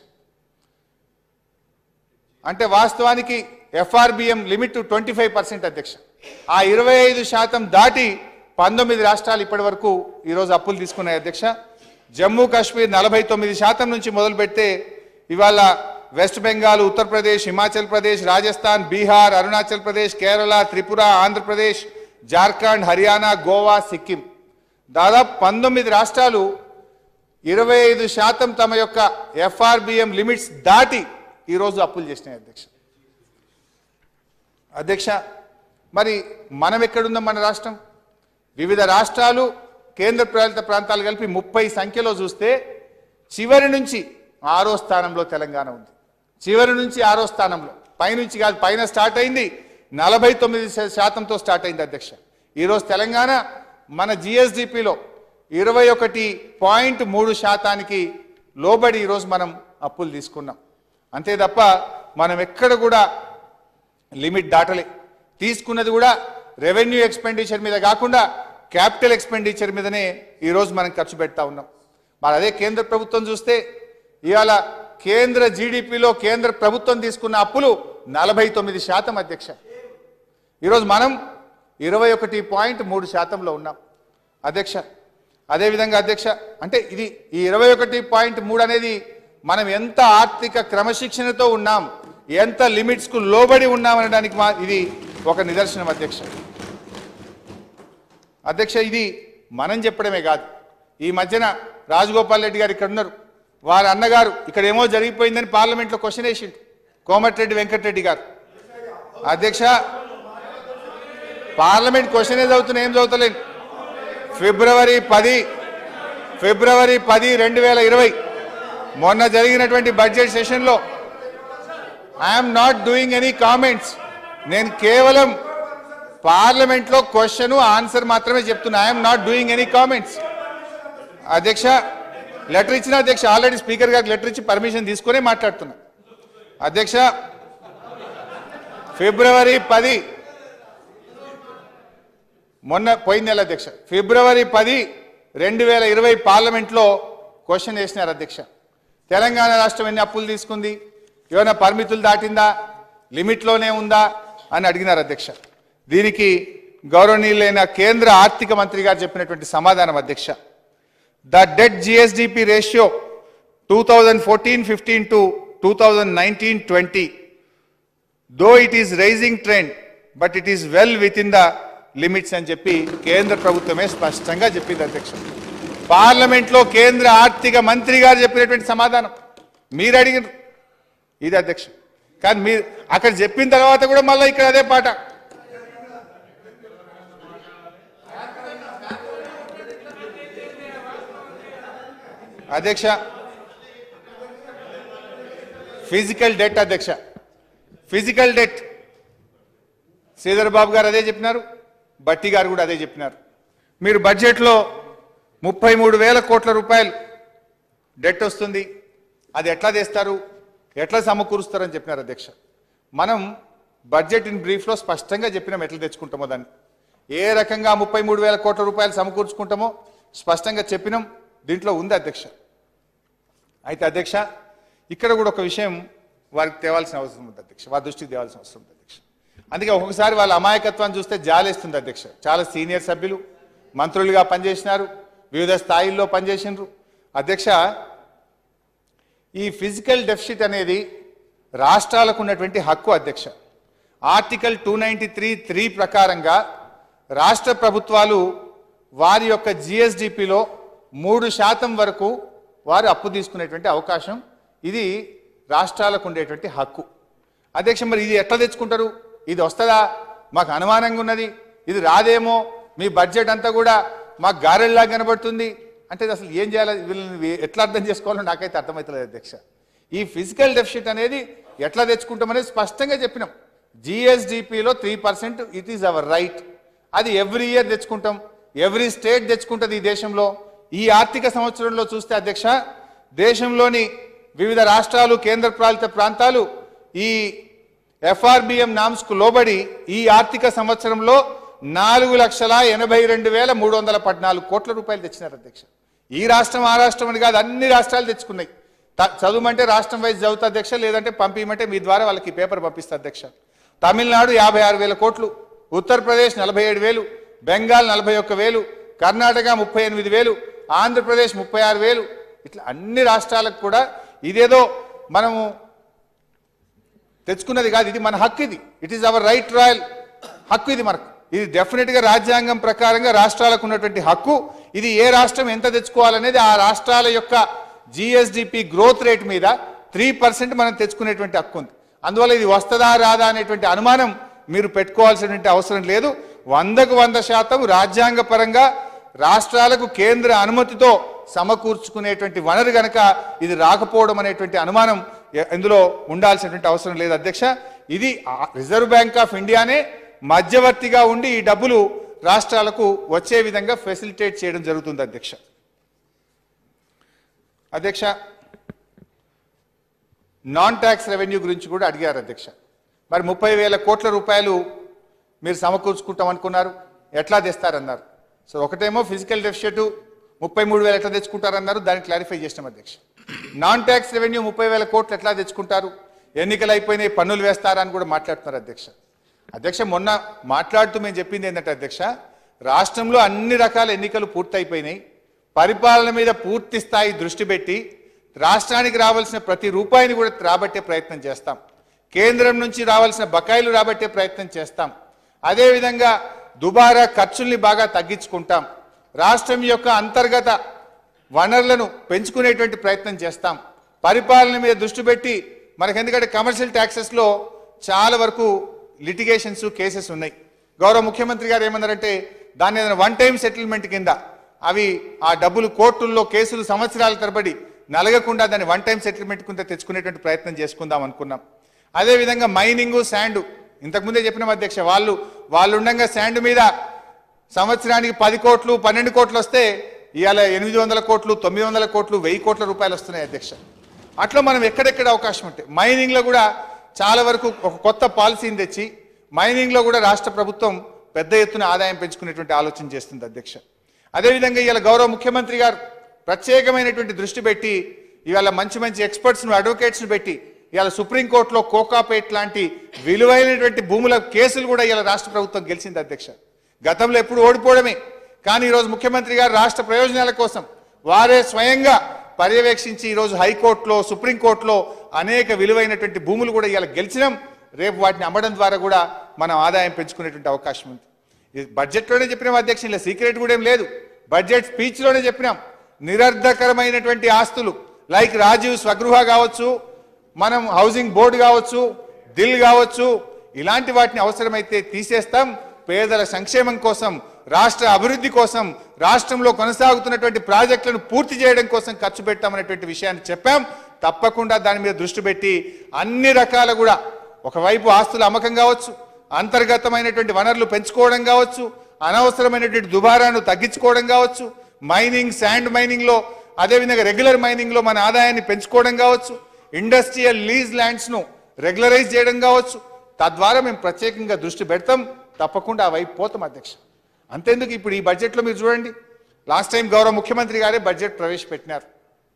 [SPEAKER 2] అంటే వాస్తవానికి FRBM limit twenty five percent అధ్యక్ష ఆ ఇరవై ఐదు శాతం దాటి పంతొమ్మిది రాష్ట్రాలు ఇప్పటి వరకు ఈరోజు అప్పులు తీసుకున్నాయి అధ్యక్ష జమ్మూ కాశ్మీర్ నలభై తొమ్మిది శాతం నుంచి మొదలు పెడితే ఇవాళ వెస్ట్ బెంగాల్ ఉత్తరప్రదేశ్ హిమాచల్ ప్రదేశ్ రాజస్థాన్ బీహార్ అరుణాచల్ ప్రదేశ్ కేరళ త్రిపుర ఆంధ్రప్రదేశ్ జార్ఖండ్ హర్యానా గోవా సిక్కిం దాదాపు పంతొమ్మిది రాష్ట్రాలు ఇరవై ఐదు శాతం తమ యొక్క ఎఫ్ఆర్బిఎం లిమిట్స్ దాటి ఈరోజు అప్పులు చేసినాయి అధ్యక్ష అధ్యక్ష మరి మనం ఎక్కడుందాం మన రాష్ట్రం వివిధ రాష్ట్రాలు కేంద్ర పాలిత ప్రాంతాలు కలిపి ముప్పై సంఖ్యలో చూస్తే చివరి నుంచి ఆరో స్థానంలో తెలంగాణ ఉంది చివరి నుంచి ఆరో స్థానంలో పైనుంచి కాదు పైన స్టార్ట్ అయింది నలభై తొమ్మిది శా- శాతంతో స్టార్ట్ అయింది అధ్యక్ష ఈరోజు తెలంగాణ మన జిఎస్డిపిలో ఇరవై ఒకటి పాయింట్ మూడు శాతానికి లోబడి ఈరోజు మనం అప్పులు తీసుకున్నాం అంతే తప్ప మనం ఎక్కడ కూడా లిమిట్ దాటలే తీసుకున్నది కూడా రెవెన్యూ ఎక్స్పెండిచర్ మీద కాకుండా క్యాపిటల్ ఎక్స్పెండిచర్ మీదనే ఈరోజు మనం ఖర్చు పెడతా ఉన్నాం మరి అదే కేంద్ర ప్రభుత్వం చూస్తే ఇవాళ కేంద్ర జీడిపిలో కేంద్ర ప్రభుత్వం తీసుకున్న అప్పులు నలభై తొమ్మిది శాతం అధ్యక్ష ఈరోజు మనం ఇరవై ఒకటి పాయింట్ మూడు శాతంలో ఉన్నాం అధ్యక్ష అదేవిధంగా అధ్యక్ష అంటే ఇది ఈ ఇరవై ఒకటి పాయింట్ మూడు అనేది మనం ఎంత ఆర్థిక క్రమశిక్షణతో ఉన్నాం ఎంత లిమిట్స్కు లోబడి ఉన్నాం అనడానికి మా ఇది ఒక నిదర్శనం అధ్యక్ష అధ్యక్ష ఇది మనం చెప్పడమే కాదు ఈ మధ్యన రాజగోపాల్ రెడ్డి గారు ఇక్కడ ఉన్నారు వారి అన్నగారు ఇక్కడ ఏమో జరిగిపోయిందని పార్లమెంట్లో క్వశ్చన్ వేసిండు కోమటిరెడ్డి వెంకటరెడ్డి గారు అధ్యక్ష పార్లమెంట్ క్వశ్చన్ ఏ చదువుతున్నా ఏం చదువుతలేను ఫిబ్రవరి పది ఫిబ్రవరి పది రెండు వేల ఇరవై మొన్న జరిగినటువంటి బడ్జెట్ సెషన్లో I'm not doing any comments నేను కేవలం పార్లమెంట్లో క్వశ్చన్ ఆన్సర్ మాత్రమే చెప్తున్నా I'm not doing any comments అధ్యక్ష లెటర్ ఇచ్చిన అధ్యక్ష ఆల్రెడీ స్పీకర్ గారికి లెటర్ ఇచ్చి పర్మిషన్ తీసుకునే మాట్లాడుతున్నా అధ్యక్ష ఫిబ్రవరి పది మొన్న పోయిన నెల అధ్యక్ష ఫిబ్రవరి పది రెండు వేల ఇరవై పార్లమెంట్లో క్వశ్చన్ వేసినారు అధ్యక్ష తెలంగాణ రాష్ట్రం ఎన్ని అప్పులు తీసుకుంది ఏమైనా పరిమితులు దాటిందా లిమిట్లోనే ఉందా అని అడిగినారు అధ్యక్ష దీనికి గౌరవనీయులైన కేంద్ర ఆర్థిక మంత్రి గారు చెప్పినటువంటి సమాధానం అధ్యక్ష the debt GSDP ratio two thousand fourteen fifteen to two thousand nineteen twenty though it is rising trend but it is well within the limits అని చెప్పి కేంద్ర ప్రభుత్వమే స్పష్టంగా చెప్పింది అధ్యక్ష పార్లమెంట్లో కేంద్ర ఆర్థిక మంత్రి గారు చెప్పినటువంటి సమాధానం మీరు అడిగిన ఇది అధ్యక్ష కానీ మీరు అక్కడ చెప్పిన తర్వాత కూడా మళ్ళీ ఇక్కడ అదే పాట అధ్యక్ష ఫిజికల్ డెట్ అధ్యక్ష ఫిజికల్ డెట్ శ్రీధర్ బాబు గారు అదే చెప్పినారు బట్టి గారు కూడా అదే చెప్పినారు మీరు బడ్జెట్లో ముప్పై మూడు వేల కోట్ల రూపాయలు డెట్ వస్తుంది అది ఎట్లా తెస్తారు ఎట్లా సమకూరుస్తారని చెప్పినారు అధ్యక్ష మనం బడ్జెట్ ఇన్ బ్రీఫ్లో స్పష్టంగా చెప్పినాం ఎట్లా తెచ్చుకుంటామో దాన్ని ఏ రకంగా ముప్పై మూడు వేల కోట్ల రూపాయలు సమకూర్చుకుంటామో స్పష్టంగా చెప్పినాం దీంట్లో ఉంది అధ్యక్ష అయితే అధ్యక్ష ఇక్కడ కూడా ఒక విషయం వారికి తేవాల్సిన అవసరం ఉంది అధ్యక్ష వారి దృష్టికి తేవాల్సిన అవసరం ఉంది అధ్యక్ష అందుకే ఒక్కొక్కసారి వాళ్ళ అమాయకత్వాన్ని చూస్తే జాలేస్తుంది అధ్యక్ష చాలా సీనియర్ సభ్యులు మంత్రులుగా పనిచేసినారు వివిధ స్థాయిల్లో పనిచేసినారు అధ్యక్ష ఈ ఫిజికల్ డెఫిసిట్ అనేది రాష్ట్రాలకు ఉన్నటువంటి హక్కు అధ్యక్ష article two ninety three three ప్రకారంగా రాష్ట్ర ప్రభుత్వాలు వారి యొక్క జిఎస్డిపిలో మూడు శాతం వరకు వారు అప్పు తీసుకునేటువంటి అవకాశం ఇది రాష్ట్రాలకు ఉండేటువంటి హక్కు అధ్యక్ష మరి ఇది ఎట్లా తెచ్చుకుంటారు ఇది వస్తుందా మాకు అనుమానంగా ఉన్నది ఇది రాదేమో మీ బడ్జెట్ అంతా కూడా మాకు గారెల్లా కనబడుతుంది అంటే ఇది అసలు ఏం చేయాలి వీళ్ళని ఎట్లా అర్థం చేసుకోవాలో నాకైతే అర్థమవుతలేదు అధ్యక్ష ఈ ఫిజికల్ డెఫిసిట్ అనేది ఎట్లా తెచ్చుకుంటామనేది స్పష్టంగా చెప్పినాం జిఎస్డిపిలో three percent it is our right అది ఎవ్రీ ఇయర్ తెచ్చుకుంటాం ఎవ్రీ స్టేట్ తెచ్చుకుంటుంది ఈ దేశంలో ఈ ఆర్థిక సంవత్సరంలో చూస్తే అధ్యక్ష దేశంలోని వివిధ రాష్ట్రాలు కేంద్ర పాలిత ప్రాంతాలు ఈ ఎఫ్ఆర్బిఎం నామ్స్కు లోబడి ఈ ఆర్థిక సంవత్సరంలో నాలుగు లక్షల ఎనభై రెండు వేల మూడు వందల పద్నాలుగు కోట్ల రూపాయలు తెచ్చినారు అధ్యక్ష ఈ రాష్ట్రం ఆ రాష్ట్రం అని కాదు అన్ని రాష్ట్రాలు తెచ్చుకున్నాయి త- చదువుమంటే రాష్ట్రం వైజ్ చదువుతా అధ్యక్ష లేదంటే పంపించమంటే మీ ద్వారా వాళ్ళకి ఈ పేపర్ పంపిస్తా అధ్యక్ష తమిళనాడు యాభై ఆరు వేల కోట్లు ఉత్తరప్రదేశ్ నలభై ఏడు వేలు బెంగాల్ నలభై ఒక్క వేలు కర్ణాటక ముప్పై ఎనిమిది వేలు ఆంధ్రప్రదేశ్ ముప్పై ఆరు వేలు ఇట్లా అన్ని రాష్ట్రాలకు కూడా ఇదేదో మనము తెచ్చుకున్నది కాదు ఇది మన హక్కు ఇది it is our right royal హక్కు ఇది మనకు ఇది డెఫినెట్ గా రాజ్యాంగం ప్రకారంగా రాష్ట్రాలకు ఉన్నటువంటి హక్కు ఇది ఏ రాష్ట్రం ఎంత తెచ్చుకోవాలనేది ఆ రాష్ట్రాల యొక్క జిఎస్డిపి గ్రోత్ రేట్ మీద త్రీ పర్సెంట్ మనం తెచ్చుకునేటువంటి హక్కు ఉంది అందువల్ల ఇది వస్తుందా రాదా అనేటువంటి అనుమానం మీరు పెట్టుకోవాల్సినటువంటి అవసరం లేదు వందకు వంద శాతం రాజ్యాంగ పరంగా రాష్ట్రాలకు కేంద్ర అనుమతితో సమకూర్చుకునేటువంటి వనరు గనక ఇది రాకపోవడం అనేటువంటి అనుమానం ఎ- ఇందులో ఉండాల్సినటువంటి అవసరం లేదు అధ్యక్ష ఇది ఆ- రిజర్వ్ బ్యాంక్ ఆఫ్ ఇండియానే మధ్యవర్తిగా ఉండి ఈ డబ్బులు రాష్ట్రాలకు వచ్చే విధంగా ఫెసిలిటేట్ చేయడం జరుగుతుంది అధ్యక్ష అధ్యక్ష నాన్ ట్యాక్స్ రెవెన్యూ గురించి కూడా అడిగారు అధ్యక్ష మరి ముప్పై వేల కోట్ల రూపాయలు మీరు సమకూర్చుకుంటాం అనుకున్నారు ఎట్లా తెస్తారన్నారు సో ఒకటేమో ఫిజికల్ డెఫిషియట్ ముప్పై మూడు వేలు ఎట్లా తెచ్చుకుంటారన్నారు దాన్ని క్లారిఫై చేసినాం అధ్యక్ష నాన్ ట్యాక్స్ రెవెన్యూ ముప్పై వేల కోట్లు ఎట్లా తెచ్చుకుంటారు ఎన్నికలు అయిపోయినాయి పన్నులు వేస్తారా అని కూడా మాట్లాడుతున్నారు అధ్యక్ష అధ్యక్ష మొన్న మాట్లాడుతూ మేము చెప్పింది ఏంటంటే అధ్యక్ష రాష్ట్రంలో అన్ని రకాల ఎన్నికలు పూర్తయిపోయినాయి పరిపాలన మీద పూర్తి స్థాయి దృష్టి పెట్టి రాష్ట్రానికి రావాల్సిన ప్రతి రూపాయిని కూడా రాబట్టే ప్రయత్నం చేస్తాం కేంద్రం నుంచి రావాల్సిన బకాయిలు రాబట్టే ప్రయత్నం చేస్తాం అదేవిధంగా దుబారా ఖర్చుల్ని బాగా తగ్గించుకుంటాం రాష్ట్రం యొక్క అంతర్గత వనరులను పెంచుకునేటువంటి ప్రయత్నం చేస్తాం పరిపాలన మీద దృష్టి పెట్టి మనకి ఎందుకంటే కమర్షియల్ ట్యాక్సెస్లో చాలా వరకు లిటిగేషన్స్ కేసెస్ ఉన్నాయి గౌరవ ముఖ్యమంత్రి గారు ఏమన్నారంటే దాన్ని ఏదైనా వన్ టైం సెటిల్మెంట్ కింద అవి ఆ డబ్బులు కోర్టుల్లో కేసులు సంవత్సరాల తరబడి నలగకుండా దాన్ని వన్ టైం సెటిల్మెంట్ కింద తెచ్చుకునేటువంటి ప్రయత్నం చేసుకుందాం అనుకున్నాం అదేవిధంగా మైనింగ్ శాండ్ ఇంతకుముందే చెప్పిన అధ్యక్ష వాళ్ళు వాళ్ళు ఉండగా శాండ్ మీద సంవత్సరానికి పది కోట్లు పన్నెండు కోట్లు వస్తే ఇవాళ ఎనిమిది వందల కోట్లు తొమ్మిది వందల కోట్లు వెయ్యి కోట్ల రూపాయలు వస్తున్నాయి అధ్యక్ష అట్లా మనం ఎక్కడెక్కడ అవకాశం ఉంటాయి మైనింగ్లో కూడా చాలా వరకు ఒక కొత్త పాలసీని తెచ్చి మైనింగ్లో కూడా రాష్ట్ర ప్రభుత్వం పెద్ద ఎత్తున ఆదాయం పెంచుకునేటువంటి ఆలోచన చేస్తుంది అధ్యక్ష అదేవిధంగా ఇవాళ గౌరవ ముఖ్యమంత్రి గారు ప్రత్యేకమైనటువంటి దృష్టి పెట్టి ఇవాళ మంచి మంచి ఎక్స్పర్ట్స్ను అడ్వకేట్స్ను పెట్టి ఇవాళ సుప్రీంకోర్టులో కోకాపేట్ లాంటి విలువైనటువంటి భూముల కేసులు కూడా ఇవాళ రాష్ట్ర ప్రభుత్వం గెలిచింది అధ్యక్ష గతంలో ఎప్పుడు ఓడిపోవడమే కానీ ఈరోజు ముఖ్యమంత్రి గారు రాష్ట్ర ప్రయోజనాల కోసం వారే స్వయంగా పర్యవేక్షించి ఈరోజు హైకోర్టులో సుప్రీంకోర్టులో అనేక విలువైనటువంటి భూములు కూడా ఇవాళ గెలిచినాం రేపు వాటిని అమ్మడం ద్వారా కూడా మనం ఆదాయం పెంచుకునేటువంటి అవకాశం ఉంది ఇది బడ్జెట్లోనే చెప్పినాం అధ్యక్ష ఇలా సీక్రెట్ కూడా ఏం లేదు బడ్జెట్ స్పీచ్లోనే చెప్పినాం నిరర్ధకరమైనటువంటి ఆస్తులు లైక్ రాజీవ్ స్వగృహ కావచ్చు మనం హౌసింగ్ బోర్డు కావచ్చు దిల్ కావచ్చు ఇలాంటి వాటిని అవసరమైతే తీసేస్తాం పేదల సంక్షేమం కోసం రాష్ట్ర అభివృద్ధి కోసం రాష్ట్రంలో కొనసాగుతున్నటువంటి ప్రాజెక్టులను పూర్తి చేయడం కోసం ఖర్చు పెట్టామనేటువంటి విషయాన్ని చెప్పాం తప్పకుండా దాని మీద దృష్టి పెట్టి అన్ని రకాల కూడా ఒకవైపు ఆస్తుల అమ్మకం కావచ్చు అంతర్గతమైనటువంటి వనరులు పెంచుకోవడం కావచ్చు అనవసరమైనటువంటి దుబారాను తగ్గించుకోవడం కావచ్చు మైనింగ్ శాండ్ మైనింగ్లో అదేవిధంగా రెగ్యులర్ మైనింగ్లో మన ఆదాయాన్ని పెంచుకోవడం కావచ్చు ఇండస్ట్రియల్ లీజ్ ల్యాండ్స్ను రెగ్యులరైజ్ చేయడం కావచ్చు తద్వారా మేము ప్రత్యేకంగా దృష్టి పెడతాం తప్పకుండా ఆ వైపు పోతాం అధ్యక్ష అంతేందుకు ఇప్పుడు ఈ బడ్జెట్లో మీరు చూడండి లాస్ట్ టైం గౌరవ ముఖ్యమంత్రి గారే బడ్జెట్ ప్రవేశపెట్టినారు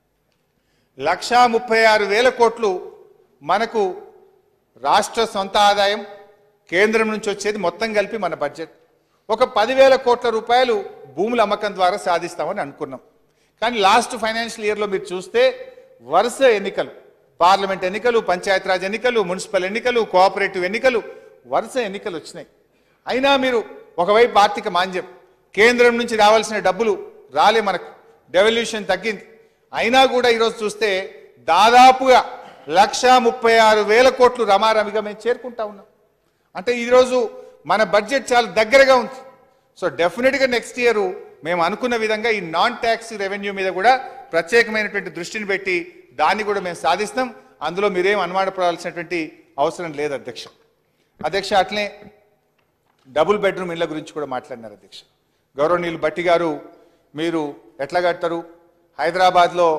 [SPEAKER 2] లక్షా ముప్పై ఆరు వేల కోట్లు మనకు రాష్ట్ర సొంత ఆదాయం కేంద్రం నుంచి వచ్చేది మొత్తం కలిపి మన బడ్జెట్ ఒక పదివేల కోట్ల రూపాయలు భూముల అమ్మకం ద్వారా సాధిస్తామని అనుకున్నాం కానీ లాస్ట్ ఫైనాన్షియల్ ఇయర్లో మీరు చూస్తే వరుస ఎన్నికలు పార్లమెంట్ ఎన్నికలు పంచాయతీరాజ్ ఎన్నికలు మున్సిపల్ ఎన్నికలు కోఆపరేటివ్ ఎన్నికలు వరుస ఎన్నికలు వచ్చినాయి అయినా మీరు ఒకవైపు ఆర్థిక మాంద్యం కేంద్రం నుంచి రావాల్సిన డబ్బులు రాలే మనకు డెవల్యూషన్ తగ్గింది అయినా కూడా ఈరోజు చూస్తే దాదాపుగా లక్ష ముప్పై ఆరు వేల కోట్లు రమారమిగా మేము చేరుకుంటా ఉన్నాం అంటే ఈరోజు మన బడ్జెట్ చాలా దగ్గరగా ఉంది సో డెఫినెట్గా నెక్స్ట్ ఇయర్ మేము అనుకున్న విధంగా ఈ నాన్ ట్యాక్స్ రెవెన్యూ మీద కూడా ప్రత్యేకమైనటువంటి దృష్టిని పెట్టి దాన్ని కూడా మేము సాధిస్తాం అందులో మీరేం అనుమానపడాల్సినటువంటి అవసరం లేదు అధ్యక్ష అధ్యక్ష అట్లే డబుల్ బెడ్రూమ్ ఇళ్ళ గురించి కూడా మాట్లాడినారు అధ్యక్ష గౌరవనీయులు బట్టి గారు మీరు ఎట్లా కడతారు హైదరాబాద్లో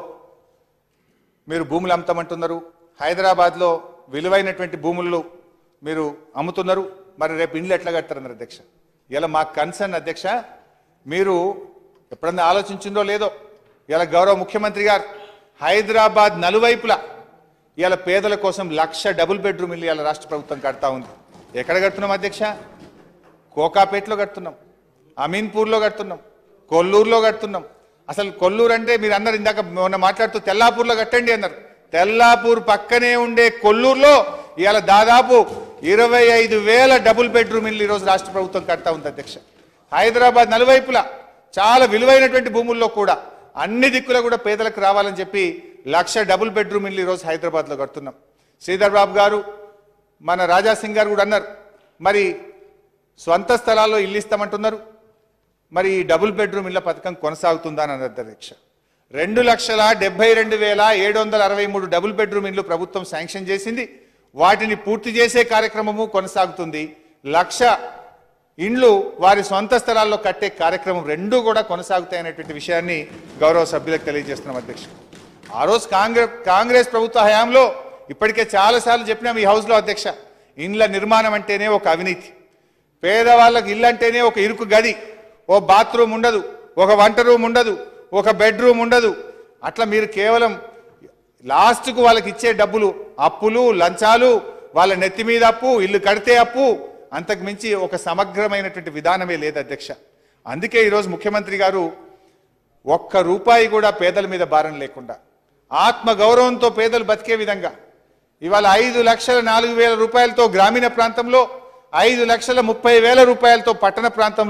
[SPEAKER 2] మీరు భూములు అమ్ముతామంటున్నారు హైదరాబాద్లో విలువైనటువంటి భూములు మీరు అమ్ముతున్నారు మరి రేపు ఇండ్లు ఎట్లా కడతారన్నారు అధ్యక్ష ఇలా మా కన్సర్న్ అధ్యక్ష మీరు ఎప్పుడన్నా ఆలోచించిందో లేదో ఇలా గౌరవ ముఖ్యమంత్రి గారు హైదరాబాద్ నలువైపులా ఇవాళ పేదల కోసం లక్ష డబుల్ బెడ్రూమ్ ఇల్లు ఇవాళ రాష్ట్ర ప్రభుత్వం కడతా ఉంది ఎక్కడ కడుతున్నాం అధ్యక్ష కోకాపేటలో కడుతున్నాం అమీన్పూర్లో కడుతున్నాం కొల్లూరులో కడుతున్నాం అసలు కొల్లూరు అంటే మీరు అన్నారు ఇందాక మొన్న మాట్లాడుతూ తెల్లాపూర్లో కట్టండి అన్నారు తెల్లాపూర్ పక్కనే ఉండే కొల్లూరులో ఇవాళ దాదాపు ఇరవై ఐదు వేల డబుల్ బెడ్రూమ్ ఇల్లు ఈరోజు రాష్ట్ర ప్రభుత్వం కడతా ఉంది అధ్యక్ష హైదరాబాద్ నలువైపులా చాలా విలువైనటువంటి భూముల్లో కూడా అన్ని దిక్కులో కూడా పేదలకు రావాలని చెప్పి లక్ష డబుల్ బెడ్రూమ్ ఇల్లు ఈరోజు హైదరాబాద్లో కడుతున్నాం శ్రీధర్ బాబు గారు మన రాజా సింగ్ గారు కూడా అన్నారు మరి స్వంత స్థలాల్లో ఇల్లు ఇస్తామంటున్నారు మరి ఈ డబుల్ బెడ్రూమ్ ఇళ్ల పథకం కొనసాగుతుందా అని అన్నారు అధ్యక్ష రెండు లక్షల డెబ్బై రెండు వేల ఏడు వందల అరవై మూడు డబుల్ బెడ్రూమ్ ఇల్లు ప్రభుత్వం శాంక్షన్ చేసింది వాటిని పూర్తి చేసే కార్యక్రమము కొనసాగుతుంది లక్ష ఇండ్లు వారి సొంత స్థలాల్లో కట్టే కార్యక్రమం రెండూ కూడా కొనసాగుతాయనేటువంటి విషయాన్ని గౌరవ సభ్యులకు తెలియజేస్తున్నాం అధ్యక్ష ఆ రోజు కాంగ్రెస్ కాంగ్రెస్ ప్రభుత్వ హయాంలో ఇప్పటికే చాలాసార్లు చెప్పినాం ఈ హౌస్లో అధ్యక్ష ఇండ్ల నిర్మాణం అంటేనే ఒక అవినీతి పేదవాళ్ళకి ఇల్లు అంటేనే ఒక ఇరుకు గది ఓ బాత్రూమ్ ఉండదు ఒక వంట రూమ్ ఉండదు ఒక బెడ్రూమ్ ఉండదు అట్లా మీరు కేవలం లాస్ట్కు వాళ్ళకి ఇచ్చే డబ్బులు అప్పులు లంచాలు వాళ్ళ నెత్తి మీద అప్పు ఇల్లు కడితే అప్పు అంతకు మించి ఒక సమగ్రమైనటువంటి విధానమే లేదు అధ్యక్ష అందుకే ఈరోజు ముఖ్యమంత్రి గారు ఒక్క రూపాయి కూడా పేదల మీద భారం లేకుండా ఆత్మ గౌరవంతో పేదలు బతికే విధంగా ఇవాళ ఐదు లక్షల నాలుగు వేల రూపాయలతో గ్రామీణ ప్రాంతంలో ఐదు లక్షల ముప్పై వేల రూపాయలతో పట్టణ ప్రాంతంలో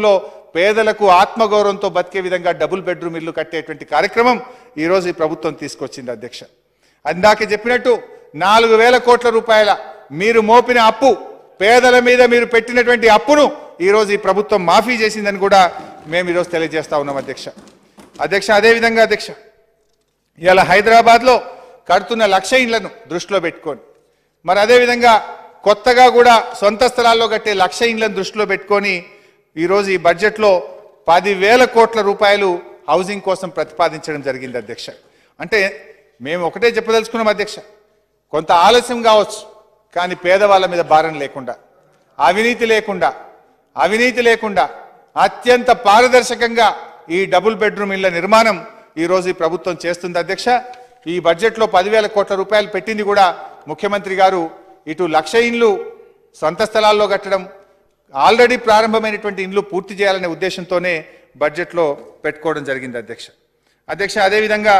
[SPEAKER 2] పేదలకు ఆత్మగౌరవంతో బతికే విధంగా డబుల్ బెడ్రూమ్ ఇల్లు కట్టేటువంటి కార్యక్రమం ఈరోజు ఈ ప్రభుత్వం తీసుకొచ్చింది అధ్యక్ష అందాక చెప్పినట్టు నాలుగు వేల కోట్ల రూపాయల మీరు మోపిన అప్పు పేదల మీద మీరు పెట్టినటువంటి అప్పును ఈరోజు ఈ ప్రభుత్వం మాఫీ చేసిందని కూడా మేము ఈరోజు తెలియజేస్తా ఉన్నాం అధ్యక్ష అధ్యక్ష అదేవిధంగా అధ్యక్ష ఇవాళ హైదరాబాద్లో కడుతున్న లక్ష ఇండ్లను దృష్టిలో పెట్టుకొని మరి అదేవిధంగా కొత్తగా కూడా సొంత స్థలాల్లో కట్టే లక్ష ఇండ్లను దృష్టిలో పెట్టుకొని ఈరోజు ఈ బడ్జెట్లో పదివేల కోట్ల రూపాయలు హౌసింగ్ కోసం ప్రతిపాదించడం జరిగింది అధ్యక్ష అంటే మేము ఒకటే చెప్పదలుచుకున్నాం అధ్యక్ష కొంత ఆలస్యం కావచ్చు కానీ పేదవాళ్ళ మీద భారం లేకుండా అవినీతి లేకుండా అవినీతి లేకుండా అత్యంత పారదర్శకంగా ఈ డబుల్ బెడ్రూమ్ ఇళ్ల నిర్మాణం ఈ రోజు ఈ ప్రభుత్వం చేస్తుంది అధ్యక్ష ఈ బడ్జెట్లో పదివేల కోట్ల రూపాయలు పెట్టింది కూడా ముఖ్యమంత్రి గారు ఇటు లక్ష ఇండ్లు సొంత స్థలాల్లో కట్టడం ఆల్రెడీ ప్రారంభమైనటువంటి ఇండ్లు పూర్తి చేయాలనే ఉద్దేశంతోనే బడ్జెట్లో పెట్టుకోవడం జరిగింది అధ్యక్ష అధ్యక్ష అదేవిధంగా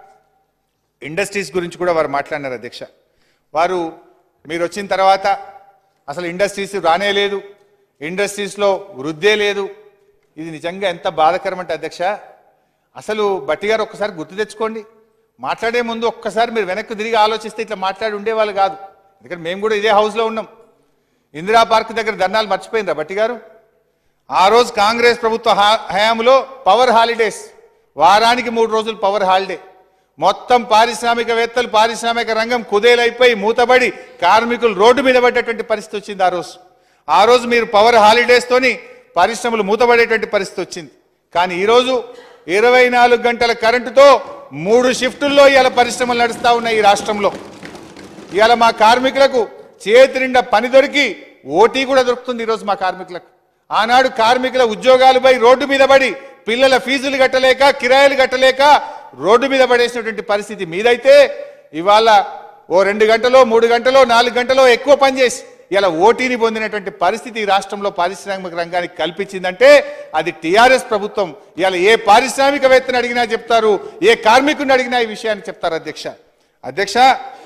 [SPEAKER 2] ఇండస్ట్రీస్ గురించి కూడా వారు మాట్లాడినారు అధ్యక్ష వారు మీరు వచ్చిన తర్వాత అసలు ఇండస్ట్రీస్ రానే లేదు ఇండస్ట్రీస్లో వృద్ధే లేదు ఇది నిజంగా ఎంత బాధకరం అంటే అధ్యక్ష అసలు బట్టి గారు ఒక్కసారి గుర్తు తెచ్చుకోండి మాట్లాడే ముందు ఒక్కసారి మీరు వెనక్కి తిరిగి ఆలోచిస్తే ఇట్లా మాట్లాడి ఉండేవాళ్ళు కాదు ఎందుకంటే మేము కూడా ఇదే హౌస్లో ఉన్నాం ఇందిరా పార్క్ దగ్గర ధర్నాలు మర్చిపోయిందా బట్టి గారు ఆ రోజు కాంగ్రెస్ ప్రభుత్వ హా- హయాంలో పవర్ హాలిడేస్ వారానికి మూడు రోజులు పవర్ హాలిడే మొత్తం పారిశ్రామికవేత్తలు పారిశ్రామిక రంగం కుదేలైపోయి మూతబడి కార్మికులు రోడ్డు మీద పడ్డటువంటి పరిస్థితి వచ్చింది ఆ రోజు ఆ రోజు మీరు పవర్ హాలిడేస్ తోని పరిశ్రమలు మూతబడేటువంటి పరిస్థితి వచ్చింది కానీ ఈరోజు ఇరవై నాలుగు గంటల కరెంటుతో మూడు షిఫ్టుల్లో ఇవాళ పరిశ్రమలు నడుస్తా ఉన్నాయి ఈ రాష్ట్రంలో ఇవాళ మా కార్మికులకు చేతి నిండా పని దొరికి ఓటీ కూడా దొరుకుతుంది ఈరోజు మా కార్మికులకు ఆనాడు కార్మికుల ఉద్యోగాలపై రోడ్డు మీద పడి పిల్లల ఫీజులు కట్టలేక కిరాయిలు కట్టలేక రోడ్డు మీద పడేసినటువంటి పరిస్థితి మీదైతే ఇవాళ ఓ రెండు గంటలో మూడు గంటలో నాలుగు గంటలో ఎక్కువ పనిచేసి ఇలా ఓటీని పొందినటువంటి పరిస్థితి ఈ రాష్ట్రంలో పారిశ్రామిక రంగానికి కల్పించిందంటే అది టీఆర్ఎస్ ప్రభుత్వం ఇవాళ ఏ పారిశ్రామికవేత్తని అడిగినా చెప్తారు ఏ కార్మికుడిని అడిగినా ఈ విషయాన్ని చెప్తారు అధ్యక్ష అధ్యక్ష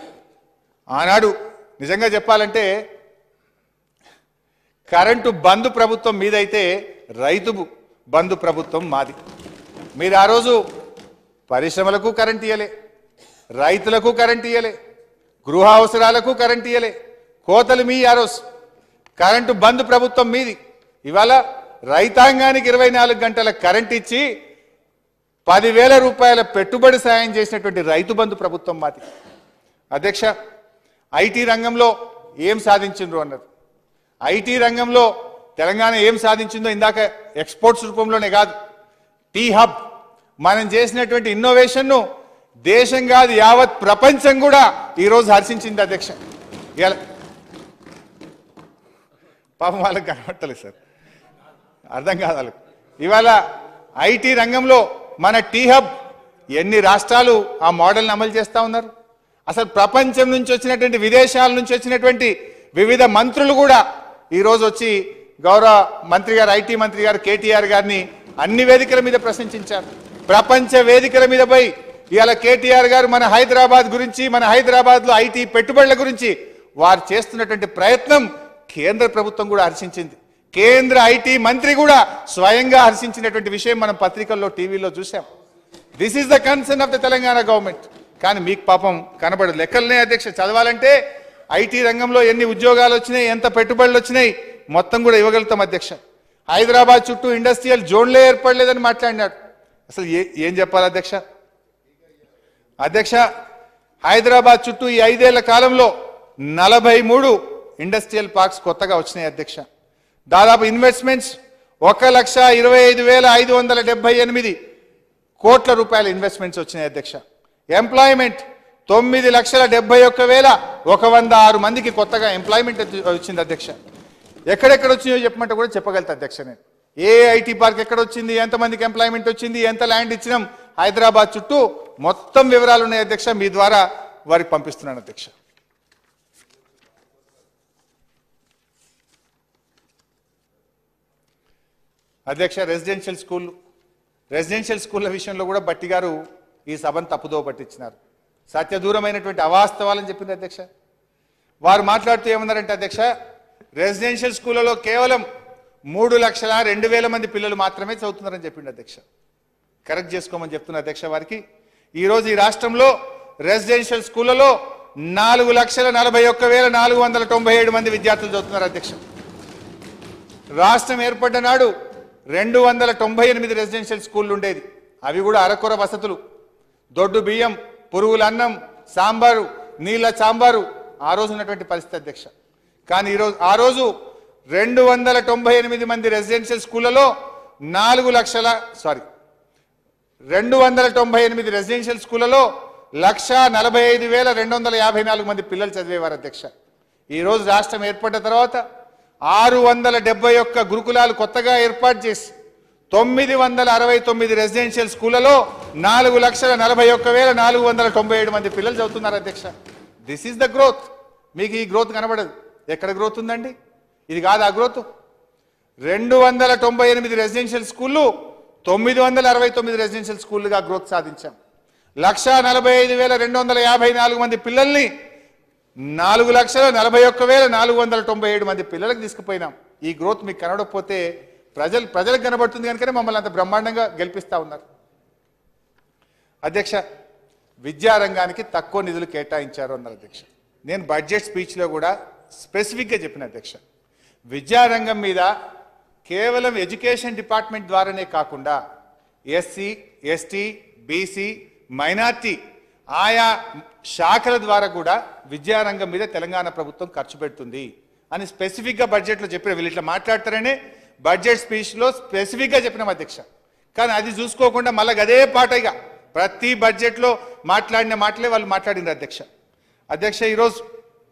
[SPEAKER 2] ఆనాడు నిజంగా చెప్పాలంటే కరెంటు బంద్ ప్రభుత్వం మీదైతే రైతు బంధు ప్రభుత్వం మాది మీరు ఆ రోజు పరిశ్రమలకు కరెంట్ ఇయ్యలే రైతులకు కరెంట్ ఇయ్యలే గృహ అవసరాలకు కరెంట్ ఇయ్యలే కోతలు మీ ఆ రోజు కరెంటు బంద్ ప్రభుత్వం మీది ఇవాళ రైతాంగానికి ఇరవై నాలుగు గంటల కరెంట్ ఇచ్చి పదివేల రూపాయల పెట్టుబడి సాయం చేసినటువంటి రైతు బంధు ప్రభుత్వం మాది అధ్యక్ష ఐటీ రంగంలో ఏం సాధించిండ్రు అన్నారు ఐటీ రంగంలో తెలంగాణ ఏం సాధించిందో ఇందాక ఎక్స్పోర్ట్స్ రూపంలోనే కాదు టీ హబ్ మనం చేసినటువంటి ఇన్నోవేషన్ను దేశం కాదు యావత్ ప్రపంచం కూడా ఈరోజు హర్షించింది అధ్యక్ష ఇలా పాపం వాళ్ళకి కనబట్టలేదు సార్ అర్థం కాదు వాళ్ళకు ఇవాళ ఐటీ రంగంలో మన టీ హబ్ ఎన్ని రాష్ట్రాలు ఆ మోడల్ని అమలు చేస్తా ఉన్నారు అసలు ప్రపంచం నుంచి వచ్చినటువంటి విదేశాల నుంచి వచ్చినటువంటి వివిధ మంత్రులు కూడా ఈరోజు వచ్చి గౌరవ మంత్రి గారు ఐటీ మంత్రి గారు కేటీఆర్ గారిని అన్ని వేదికల మీద ప్రశంసించారు ప్రపంచ వేదికల మీద పోయి ఇవాళ కేటీఆర్ గారు మన హైదరాబాద్ గురించి మన హైదరాబాద్లో ఐటీ పెట్టుబడుల గురించి వారు చేస్తున్నటువంటి ప్రయత్నం కేంద్ర ప్రభుత్వం కూడా హర్షించింది కేంద్ర ఐటీ మంత్రి కూడా స్వయంగా హర్షించినటువంటి విషయం మనం పత్రికల్లో టీవీలో చూసాం this is the concern of the Telangana government కానీ మీకు పాపం కనబడదు లెక్కలనే అధ్యక్ష చదవాలంటే ఐటీ రంగంలో ఎన్ని ఉద్యోగాలు వచ్చినాయి ఎంత పెట్టుబడులు వచ్చినాయి మొత్తం కూడా ఇవ్వగలుగుతాం అధ్యక్ష హైదరాబాద్ చుట్టూ ఇండస్ట్రియల్ జోన్లే ఏర్పడలేదని మాట్లాడినాడు అసలు ఏ ఏం చెప్పాలి అధ్యక్ష అధ్యక్ష హైదరాబాద్ చుట్టూ ఈ ఐదేళ్ల కాలంలో నలభై మూడు ఇండస్ట్రియల్ పార్క్స్ కొత్తగా వచ్చినాయి అధ్యక్ష దాదాపు ఇన్వెస్ట్మెంట్స్ ఒక లక్ష ఇరవై ఐదు వేల ఐదు వందల డెబ్బై ఎనిమిది కోట్ల రూపాయల ఇన్వెస్ట్మెంట్స్ వచ్చినాయి అధ్యక్ష ఎంప్లాయ్మెంట్ తొమ్మిది లక్షల డెబ్బై ఒక్క వేల ఒక వంద ఆరు మందికి కొత్తగా ఎంప్లాయ్మెంట్ వచ్చింది అధ్యక్ష ఎక్కడెక్కడ వచ్చినాయో చెప్పమంటే కూడా చెప్పగలుగుతా అధ్యక్ష నేను ఏ ఐటీ పార్క్ ఎక్కడ వచ్చింది ఎంతమందికి ఎంప్లాయ్మెంట్ వచ్చింది ఎంత ల్యాండ్ ఇచ్చినాం హైదరాబాద్ చుట్టూ మొత్తం వివరాలు ఉన్నాయి అధ్యక్ష మీ ద్వారా వారికి పంపిస్తున్నాను అధ్యక్ష అధ్యక్ష రెసిడెన్షియల్ స్కూల్ రెసిడెన్షియల్ స్కూళ్ళ విషయంలో కూడా బట్టి గారు ఈ సభను తప్పుదో పట్టించినారు సత్యదూరమైనటువంటి అవాస్తవాలని చెప్పింది అధ్యక్ష వారు మాట్లాడుతూ ఏమన్నారంటే అధ్యక్ష రెసిడెన్షియల్ స్కూళ్ళలో కేవలం మూడు లక్షల రెండు వేల మంది పిల్లలు మాత్రమే చదువుతున్నారని చెప్పిండు అధ్యక్ష కరెక్ట్ చేసుకోమని చెప్తున్న అధ్యక్ష వారికి ఈరోజు ఈ రాష్ట్రంలో రెసిడెన్షియల్ స్కూళ్ళలో నాలుగు లక్షల నలభై ఒక్క వేల నాలుగు వందల తొంభై ఏడు మంది విద్యార్థులు చదువుతున్నారు అధ్యక్ష రాష్ట్రం ఏర్పడ్డ నాడు రెండు వందల తొంభై ఎనిమిది రెసిడెన్షియల్ స్కూళ్ళు ఉండేది అవి కూడా అరకొర వసతులు దొడ్డు బియ్యం పురుగుల అన్నం సాంబారు నీళ్ళ సాంబారు ఆ రోజు ఉన్నటువంటి పరిస్థితి అధ్యక్ష కానీ ఈరోజు ఆ రోజు రెండు వందల తొంభై ఎనిమిది మంది రెసిడెన్షియల్ స్కూళ్ళలో నాలుగు లక్షల సారీ రెండు వందల తొంభై ఎనిమిది రెసిడెన్షియల్ స్కూళ్ళలో లక్ష నలభై ఐదు వేల రెండు వందల యాభై నాలుగు మంది పిల్లలు చదివేవారు అధ్యక్ష ఈరోజు రాష్ట్రం ఏర్పడ్డ తర్వాత ఆరు వందల డెబ్బై ఒక్క గురుకులాలు కొత్తగా ఏర్పాటు చేసి తొమ్మిది వందల అరవై తొమ్మిది రెసిడెన్షియల్ స్కూళ్ళలో నాలుగు లక్షల నలభై ఒక్క వేల నాలుగు వందల తొంభై ఏడు మంది పిల్లలు చదువుతున్నారు అధ్యక్ష దిస్ ఈస్ ద గ్రోత్ మీకు ఈ గ్రోత్ కనబడదు ఎక్కడ గ్రోత్ ఉందండి ఇది కాదు ఆ గ్రోత్ రెండు వందల తొంభై ఎనిమిది రెసిడెన్షియల్ స్కూళ్ళు తొమ్మిది వందల అరవై తొమ్మిది రెసిడెన్షియల్ స్కూళ్ళుగా గ్రోత్ సాధించాం లక్ష నలభై ఐదు వేల రెండు వందల యాభై నాలుగు మంది పిల్లల్ని నాలుగు లక్షల నలభై ఒక్క వేల నాలుగు వందల తొంభై ఏడు మంది పిల్లలకు తీసుకుపోయినాం ఈ గ్రోత్ మీకు కనబడకపోతే ప్రజలు ప్రజలకు కనబడుతుంది కనుకనే మమ్మల్ని అంత బ్రహ్మాండంగా గెలిపిస్తా ఉన్నారు అధ్యక్ష విద్యారంగానికి తక్కువ నిధులు కేటాయించారు అన్నారు అధ్యక్ష నేను బడ్జెట్ స్పీచ్లో కూడా స్పెసిఫిక్గా చెప్పిన అధ్యక్ష విద్యారంగం మీద కేవలం ఎడ్యుకేషన్ డిపార్ట్మెంట్ ద్వారానే కాకుండా ఎస్సీ ఎస్టీ బీసీ మైనార్టీ ఆయా శాఖల ద్వారా కూడా విద్యారంగం మీద తెలంగాణ ప్రభుత్వం ఖర్చు పెడుతుంది అని స్పెసిఫిక్గా బడ్జెట్లో చెప్పిన వీళ్ళు ఇట్లా మాట్లాడతారనే బడ్జెట్ స్పీచ్లో స్పెసిఫిక్గా చెప్పినాం అధ్యక్ష కానీ అది చూసుకోకుండా మళ్ళీ అదే పాటగా ప్రతి బడ్జెట్లో మాట్లాడిన మాటలే వాళ్ళు మాట్లాడినారు అధ్యక్ష అధ్యక్ష ఈరోజు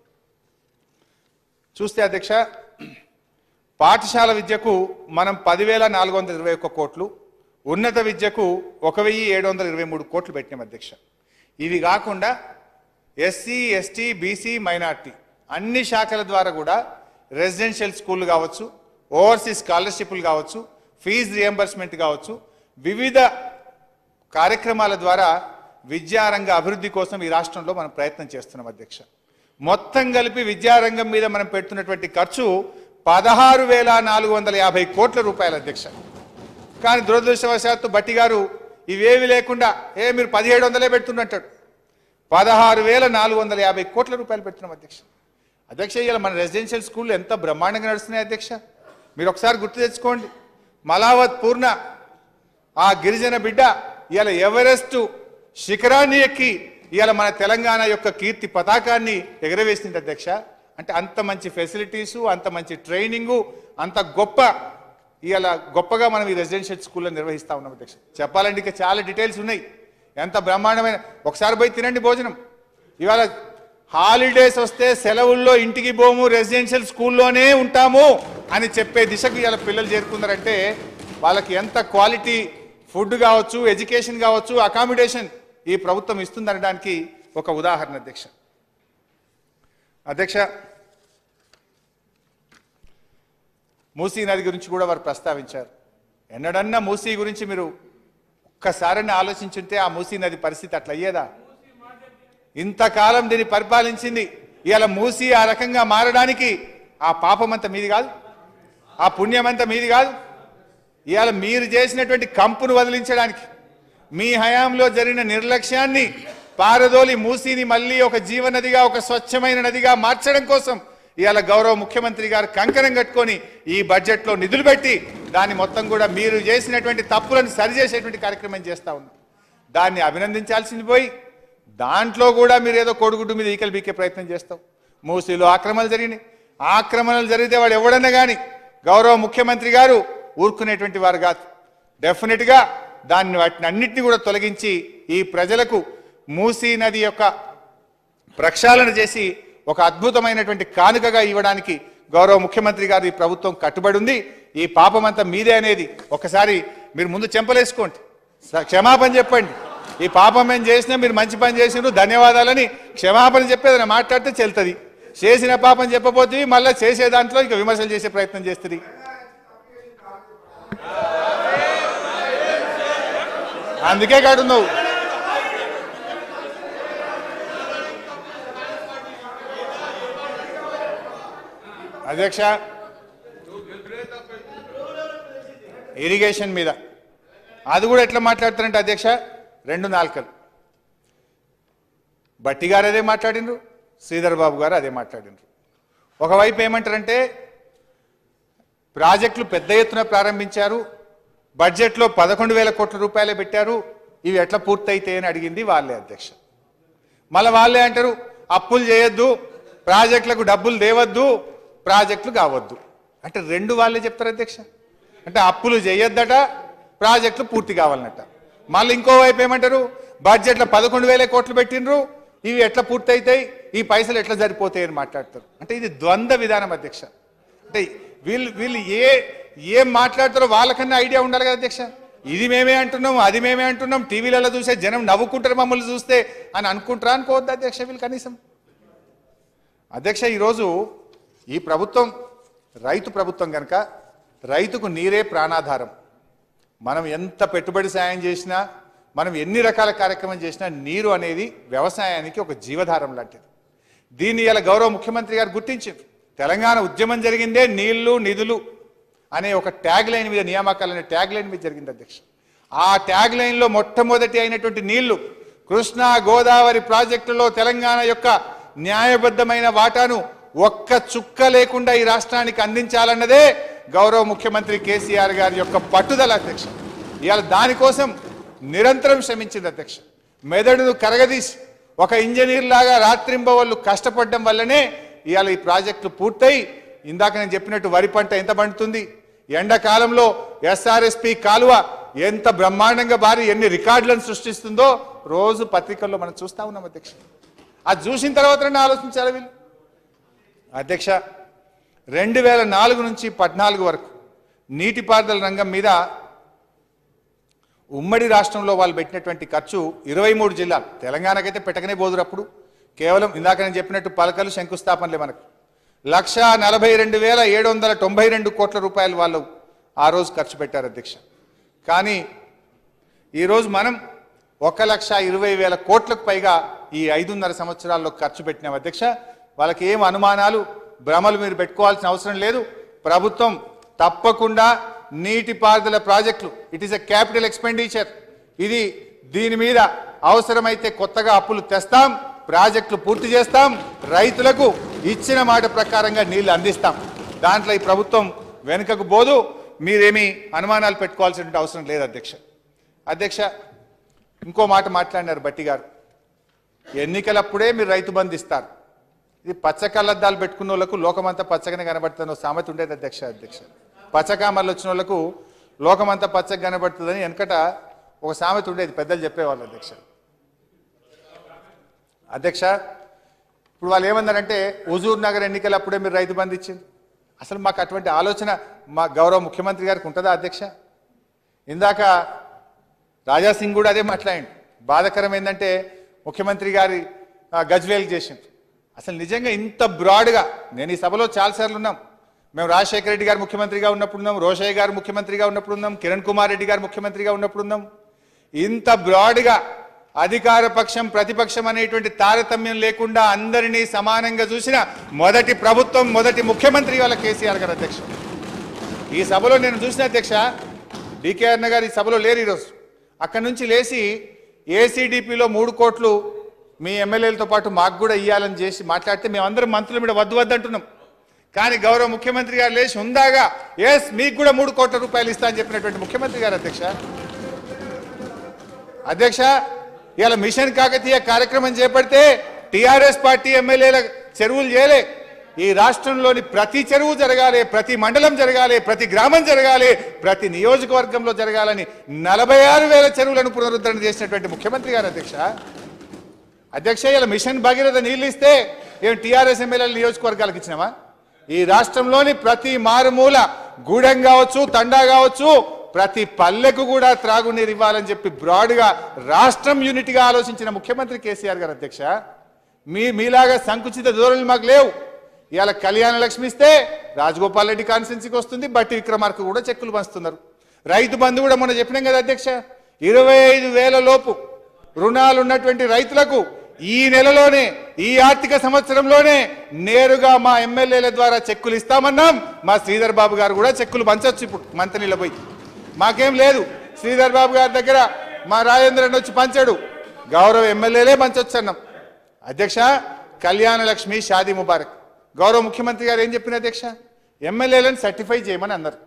[SPEAKER 2] చూస్తే అధ్యక్ష పాఠశాల విద్యకు మనం పదివేల నాలుగు వందల ఇరవై ఒక్క కోట్లు ఉన్నత విద్యకు ఒక వెయ్యి ఏడు వందల ఇరవై మూడు కోట్లు పెట్టినాం అధ్యక్ష ఇవి కాకుండా ఎస్సీ ఎస్టీ బీసీ మైనార్టీ అన్ని శాఖల ద్వారా కూడా రెసిడెన్షియల్ స్కూళ్ళు కావచ్చు ఓవర్సీస్ స్కాలర్షిప్లు కావచ్చు ఫీజు రియంబర్స్మెంట్ కావచ్చు వివిధ కార్యక్రమాల ద్వారా విద్యారంగ అభివృద్ధి కోసం ఈ రాష్ట్రంలో మనం ప్రయత్నం చేస్తున్నాం అధ్యక్ష మొత్తం కలిపి విద్యారంగం మీద మనం పెడుతున్నటువంటి ఖర్చు పదహారు వేల నాలుగు వందల యాభై కోట్ల రూపాయల అధ్యక్ష కానీ దురదృష్టవశాత్తు బట్టి గారు ఇవేవి లేకుండా ఏ మీరు పదిహేడు వందలే పెడుతున్నట్టాడు పదహారు వేల నాలుగు వందల యాభై కోట్ల రూపాయలు పెడుతున్నాం అధ్యక్ష అధ్యక్ష ఇవాళ మన రెసిడెన్షియల్ స్కూళ్ళు ఎంత బ్రహ్మాండంగా నడుస్తున్నాయి అధ్యక్ష మీరు ఒకసారి గుర్తు తెచ్చుకోండి మలావత్ పూర్ణ ఆ గిరిజన బిడ్డ ఇవాళ ఎవరెస్ట్ శిఖరాన్ని ఎక్కి ఇవాళ మన తెలంగాణ యొక్క కీర్తి పతాకాన్ని ఎగరవేసింది అధ్యక్ష అంటే అంత మంచి ఫెసిలిటీసు అంత మంచి ట్రైనింగు అంత గొప్ప ఇవాళ గొప్పగా మనం ఈ రెసిడెన్షియల్ స్కూల్లో నిర్వహిస్తా ఉన్నాం అధ్యక్ష చెప్పాలంటే ఇంకా చాలా డీటెయిల్స్ ఉన్నాయి ఎంత బ్రహ్మాండమైన ఒకసారి పోయి తినండి భోజనం ఇవాళ హాలిడేస్ వస్తే సెలవుల్లో ఇంటికి పోము రెసిడెన్షియల్ స్కూల్లోనే ఉంటాము అని చెప్పే దిశకు ఇవాళ పిల్లలు చేరుకున్నారంటే వాళ్ళకి ఎంత క్వాలిటీ ఫుడ్ కావచ్చు ఎడ్యుకేషన్ కావచ్చు అకామిడేషన్ ఈ ప్రభుత్వం ఇస్తుందనడానికి ఒక ఉదాహరణ అధ్యక్ష అధ్యక్ష మూసీ నది గురించి కూడా వారు ప్రస్తావించారు ఎన్నడన్నా మూసీ గురించి మీరు ఒక్కసారన్నా ఆలోచించుంటే ఆ మూసీ నది పరిస్థితి అట్లా అయ్యేదా ఇంతకాలం దీన్ని పరిపాలించింది ఇవాళ మూసి ఆ రకంగా మారడానికి ఆ పాపమంతా మీది కాదు ఆ పుణ్యమంతా మీది కాదు ఇవాళ మీరు చేసినటువంటి కంపును వదిలించడానికి మీ హయాంలో జరిగిన నిర్లక్ష్యాన్ని పారదోలి మూసిని మళ్ళీ ఒక జీవనదిగా ఒక స్వచ్ఛమైన నదిగా మార్చడం కోసం ఇవాళ గౌరవ ముఖ్యమంత్రి గారు కంకణం కట్టుకొని ఈ బడ్జెట్లో నిధులు పెట్టి దాన్ని మొత్తం కూడా మీరు చేసినటువంటి తప్పులను సరిచేసేటువంటి కార్యక్రమం చేస్తా ఉన్నాం దాన్ని అభినందించాల్సింది పోయి దాంట్లో కూడా మీరు ఏదో కోడిగుడ్డు మీద ఈకలు బీకే ప్రయత్నం చేస్తాం మూసీలో ఆక్రమణలు జరిగినాయి ఆక్రమణలు జరిగితే వాడు ఎవడన్నా కానీ గౌరవ ముఖ్యమంత్రి గారు ఊరుకునేటువంటి వారు కాదు డెఫినెట్గా దాన్ని వాటిని అన్నింటినీ కూడా తొలగించి ఈ ప్రజలకు మూసీ నది యొక్క ప్రక్షాళన చేసి ఒక అద్భుతమైనటువంటి కానుకగా ఇవ్వడానికి గౌరవ ముఖ్యమంత్రి గారు ఈ ప్రభుత్వం కట్టుబడి ఉంది ఈ పాపమంతా మీదే అనేది ఒకసారి మీరు ముందు చెంపలేసుకోండి స- క్షమాపణ చెప్పండి ఈ పాపం మేము చేసినా మీరు మంచి పని చేసినారు ధన్యవాదాలని క్షమాపణ చెప్పేది మాట్లాడితే చెల్తుంది చేసిన పాపం చెప్పబోతుంది మళ్ళీ చేసే దాంట్లో ఇక విమర్శలు చేసే ప్రయత్నం చేస్తుంది అందుకే కాడు నువ్వు అధ్యక్ష ఇరిగేషన్ మీద అది కూడా ఎట్లా మాట్లాడతారంటే అధ్యక్ష రెండు నాలుకలు బట్టి గారు అదే మాట్లాడినరు శ్రీధర్ బాబు గారు అదే మాట్లాడినరు ఒకవైపు ఏమంటారంటే ప్రాజెక్టులు పెద్ద ఎత్తున ప్రారంభించారు బడ్జెట్లో పదకొండు వేల కోట్ల రూపాయలే పెట్టారు ఇవి ఎట్లా పూర్తయితాయని అడిగింది వాళ్ళే అధ్యక్ష మళ్ళీ వాళ్ళే అంటారు అప్పులు చేయొద్దు ప్రాజెక్టులకు డబ్బులు దేవద్దు ప్రాజెక్టులు కావద్దు అంటే రెండు వాళ్ళే చెప్తారు అధ్యక్ష అంటే అప్పులు చేయొద్దట ప్రాజెక్టులు పూర్తి కావాలన్నట మళ్ళీ ఇంకోవైపు ఏమంటారు బడ్జెట్లో పదకొండు వేల కోట్లు పెట్టినరు ఇవి ఎట్లా పూర్తి అవుతాయి ఈ పైసలు ఎట్లా సరిపోతాయి అని మాట్లాడతారు అంటే ఇది ద్వంద్వ విధానం అధ్యక్ష అంటే వీళ్ళు వీళ్ళు ఏ ఏం మాట్లాడతారో వాళ్ళకన్నా ఐడియా ఉండాలి కదా అధ్యక్ష ఇది మేమే అంటున్నాం అది మేమే అంటున్నాం టీవీలలో చూసే జనం నవ్వుకుంటారు మమ్మల్ని చూస్తే అని అనుకుంటారా అనుకోవద్దు అధ్యక్ష వీళ్ళు కనీసం అధ్యక్ష ఈరోజు ఈ ప్రభుత్వం రైతు ప్రభుత్వం కనుక రైతుకు నీరే ప్రాణాధారం మనం ఎంత పెట్టుబడి సాయం చేసినా మనం ఎన్ని రకాల కార్యక్రమం చేసినా నీరు అనేది వ్యవసాయానికి ఒక జీవధారం లాంటిది దీన్ని ఇలా గౌరవ ముఖ్యమంత్రి గారు గుర్తించారు తెలంగాణ ఉద్యమం జరిగిందే నీళ్లు నిధులు అనే ఒక ట్యాగ్ లైన్ మీద నియామకాలు అనే ట్యాగ్ లైన్ మీద జరిగింది అధ్యక్ష ఆ ట్యాగ్ లైన్లో మొట్టమొదటి అయినటువంటి నీళ్లు కృష్ణా గోదావరి ప్రాజెక్టులో తెలంగాణ యొక్క న్యాయబద్ధమైన వాటాను ఒక్క చుక్క లేకుండా ఈ రాష్ట్రానికి అందించాలన్నదే గౌరవ ముఖ్యమంత్రి కేసీఆర్ గారి యొక్క పట్టుదల అధ్యక్ష ఇవాళ దానికోసం నిరంతరం శ్రమించింది అధ్యక్ష మెదడును కరగదీసి ఒక ఇంజనీర్ లాగా రాత్రింబవళ్ళు కష్టపడడం వల్లనే ఇవాళ ఈ ప్రాజెక్టులు పూర్తయి ఇందాక నేను చెప్పినట్టు వరి పంట ఎంత పండుతుంది ఎండాకాలంలో ఎస్ఆర్ఎస్పి కాలువ ఎంత బ్రహ్మాండంగా బారి ఎన్ని రికార్డులను సృష్టిస్తుందో రోజు పత్రికల్లో మనం చూస్తా ఉన్నాం అధ్యక్ష అది చూసిన తర్వాత ఆలోచించాలి వీళ్ళు అధ్యక్ష రెండు వేల నాలుగు నుంచి పద్నాలుగు వరకు నీటిపారుదల రంగం మీద ఉమ్మడి రాష్ట్రంలో వాళ్ళు పెట్టినటువంటి ఖర్చు ఇరవై మూడు జిల్లాలు తెలంగాణకైతే పెట్టకనే పోదురు అప్పుడు కేవలం ఇందాక నేను చెప్పినట్టు పలకలు శంకుస్థాపనలే మనకు లక్ష నలభై రెండు వేల ఏడు వందల తొంభై రెండు కోట్ల రూపాయలు వాళ్ళు ఆ రోజు ఖర్చు పెట్టారు అధ్యక్ష కానీ ఈరోజు మనం ఒక లక్ష ఇరవై వేల కోట్లకు పైగా ఈ ఐదున్నర సంవత్సరాల్లో ఖర్చు పెట్టినాం అధ్యక్ష వాళ్ళకి ఏం అనుమానాలు భ్రమలు మీరు పెట్టుకోవాల్సిన అవసరం లేదు ప్రభుత్వం తప్పకుండా నీటిపారుదల ప్రాజెక్టులు it is a capital expenditure ఇది దీని మీద అవసరమైతే కొత్తగా అప్పులు తెస్తాం ప్రాజెక్టులు పూర్తి చేస్తాం రైతులకు ఇచ్చిన మాట ప్రకారంగా నీళ్లు అందిస్తాం దాంట్లో ఈ ప్రభుత్వం వెనుకకు పోదు మీరేమీ అనుమానాలు పెట్టుకోవాల్సిన అవసరం లేదు అధ్యక్ష అధ్యక్ష ఇంకో మాట మాట్లాడినారు బట్టి గారు ఎన్నికలప్పుడే మీరు రైతు బంధు ఇస్తారు ఇది పచ్చ కళ్ళద్దాలు పెట్టుకున్న వాళ్ళకు లోకమంతా పచ్చగానే కనబడుతుంది సామెత ఉండేది అధ్యక్ష అధ్యక్ష పచ్చకామర్లు వచ్చిన వాళ్ళకు లోకమంతా పచ్చగా కనబడుతుందని వెనకట ఒక సామెత ఉండేది పెద్దలు చెప్పేవాళ్ళు అధ్యక్ష అధ్యక్ష ఇప్పుడు వాళ్ళు ఏమన్నారంటే హుజూర్ నగర్ ఎన్నికలప్పుడే మీరు రైతు బంధు ఇచ్చింది అసలు మాకు అటువంటి ఆలోచన మా గౌరవ ముఖ్యమంత్రి గారికి ఉంటుందా అధ్యక్ష ఇందాక రాజాసింగ్ కూడా అదే మాట్లాడండి బాధకరం ఏంటంటే ముఖ్యమంత్రి గారి ఆ, గజ్వేల్ చేసింది అసలు నిజంగా ఇంత బ్రాడ్గా నేను ఈ సభలో చాలాసార్లు ఉన్నాం మేము రాజశేఖర రెడ్డి గారు ముఖ్యమంత్రిగా ఉన్నప్పుడు ఉన్నాం రోషయ్య గారు ముఖ్యమంత్రిగా ఉన్నప్పుడు ఉన్నాం కిరణ్ కుమార్ రెడ్డి గారు ముఖ్యమంత్రిగా ఉన్నప్పుడు ఉన్నాం ఇంత బ్రాడ్గా అధికార పక్షం ప్రతిపక్షం అనేటువంటి తారతమ్యం లేకుండా అందరినీ సమానంగా చూసిన మొదటి ప్రభుత్వం మొదటి ముఖ్యమంత్రి వాళ్ళ కేసీఆర్ గారు అధ్యక్ష ఈ సభలో నేను చూసిన అధ్యక్ష డికే అన్న గారు ఈ సభలో లేరు ఈరోజు అక్కడి నుంచి లేచి ఏసీడీపీలో మూడు కోట్లు మీ ఎమ్మెల్యేలతో పాటు మాకు కూడా ఇవ్వాలని చేసి మాట్లాడితే మేమందరం మంత్రుల మీద వద్దు వద్దు అంటున్నాం కానీ గౌరవ ముఖ్యమంత్రి గారు లేచి ఉందాగా ఎస్ మీకు కూడా మూడు కోట్ల రూపాయలు ఇస్తా అని చెప్పినటువంటి ముఖ్యమంత్రి గారు అధ్యక్ష అధ్యక్ష ఇవాళ మిషన్ కాకతీయ కార్యక్రమం చేపడితే టిఆర్ఎస్ పార్టీ ఎమ్మెల్యేల చెరువులు చేయలే ఈ రాష్ట్రంలోని ప్రతి చెరువు జరగాలి ప్రతి మండలం జరగాలి ప్రతి గ్రామం జరగాలి ప్రతి నియోజకవర్గంలో జరగాలని నలభై ఆరు వేల చెరువులను పునరుద్ధరణ చేసినటువంటి ముఖ్యమంత్రి గారు అధ్యక్ష అధ్యక్ష ఇలా మిషన్ భగీరథ నీళ్ళు ఇస్తే ఏం టీఆర్ఎస్ ఎమ్మెల్యేల నియోజకవర్గాలకు ఇచ్చినామా ఈ రాష్ట్రంలోని ప్రతి మారుమూల గూడెం కావచ్చు తండా కావచ్చు ప్రతి పల్లెకు కూడా త్రాగునీరు ఇవ్వాలని చెప్పి బ్రాడ్గా రాష్ట్రం యూనిట్గా ఆలోచించిన ముఖ్యమంత్రి కేసీఆర్ గారు అధ్యక్ష మీ మీలాగా సంకుచిత ధోరణులు మాకు లేవు ఇవాళ కళ్యాణ లక్ష్మి ఇస్తే రాజగోపాల్ రెడ్డి కాన్స్టిట్యున్సీకి వస్తుంది బట్టి విక్రమార్క కూడా చెక్కులు పంచుతున్నారు రైతు బంధు కూడా మొన్న చెప్పినాం కదా అధ్యక్ష ఇరవై ఐదు వేల లోపు రుణాలు ఉన్నటువంటి రైతులకు ఈ నెలలోనే ఈ ఆర్థిక సంవత్సరంలోనే నేరుగా మా ఎమ్మెల్యేల ద్వారా చెక్కులు ఇస్తామన్నాం మా శ్రీధర్ బాబు గారు కూడా చెక్కులు పంచొచ్చు ఇప్పుడు మంతనీళ్ళ పోయి మాకేం లేదు శ్రీధర్ బాబు గారి దగ్గర మా రాజేంద్రన్ వచ్చి పంచాడు గౌరవ ఎమ్మెల్యేలే పంచొచ్చు అన్నాం అధ్యక్ష కళ్యాణ లక్ష్మి షాదీ ముబారక్ గౌరవ ముఖ్యమంత్రి గారు ఏం చెప్పిన అధ్యక్ష ఎమ్మెల్యేలను సర్టిఫై చేయమని అన్నారు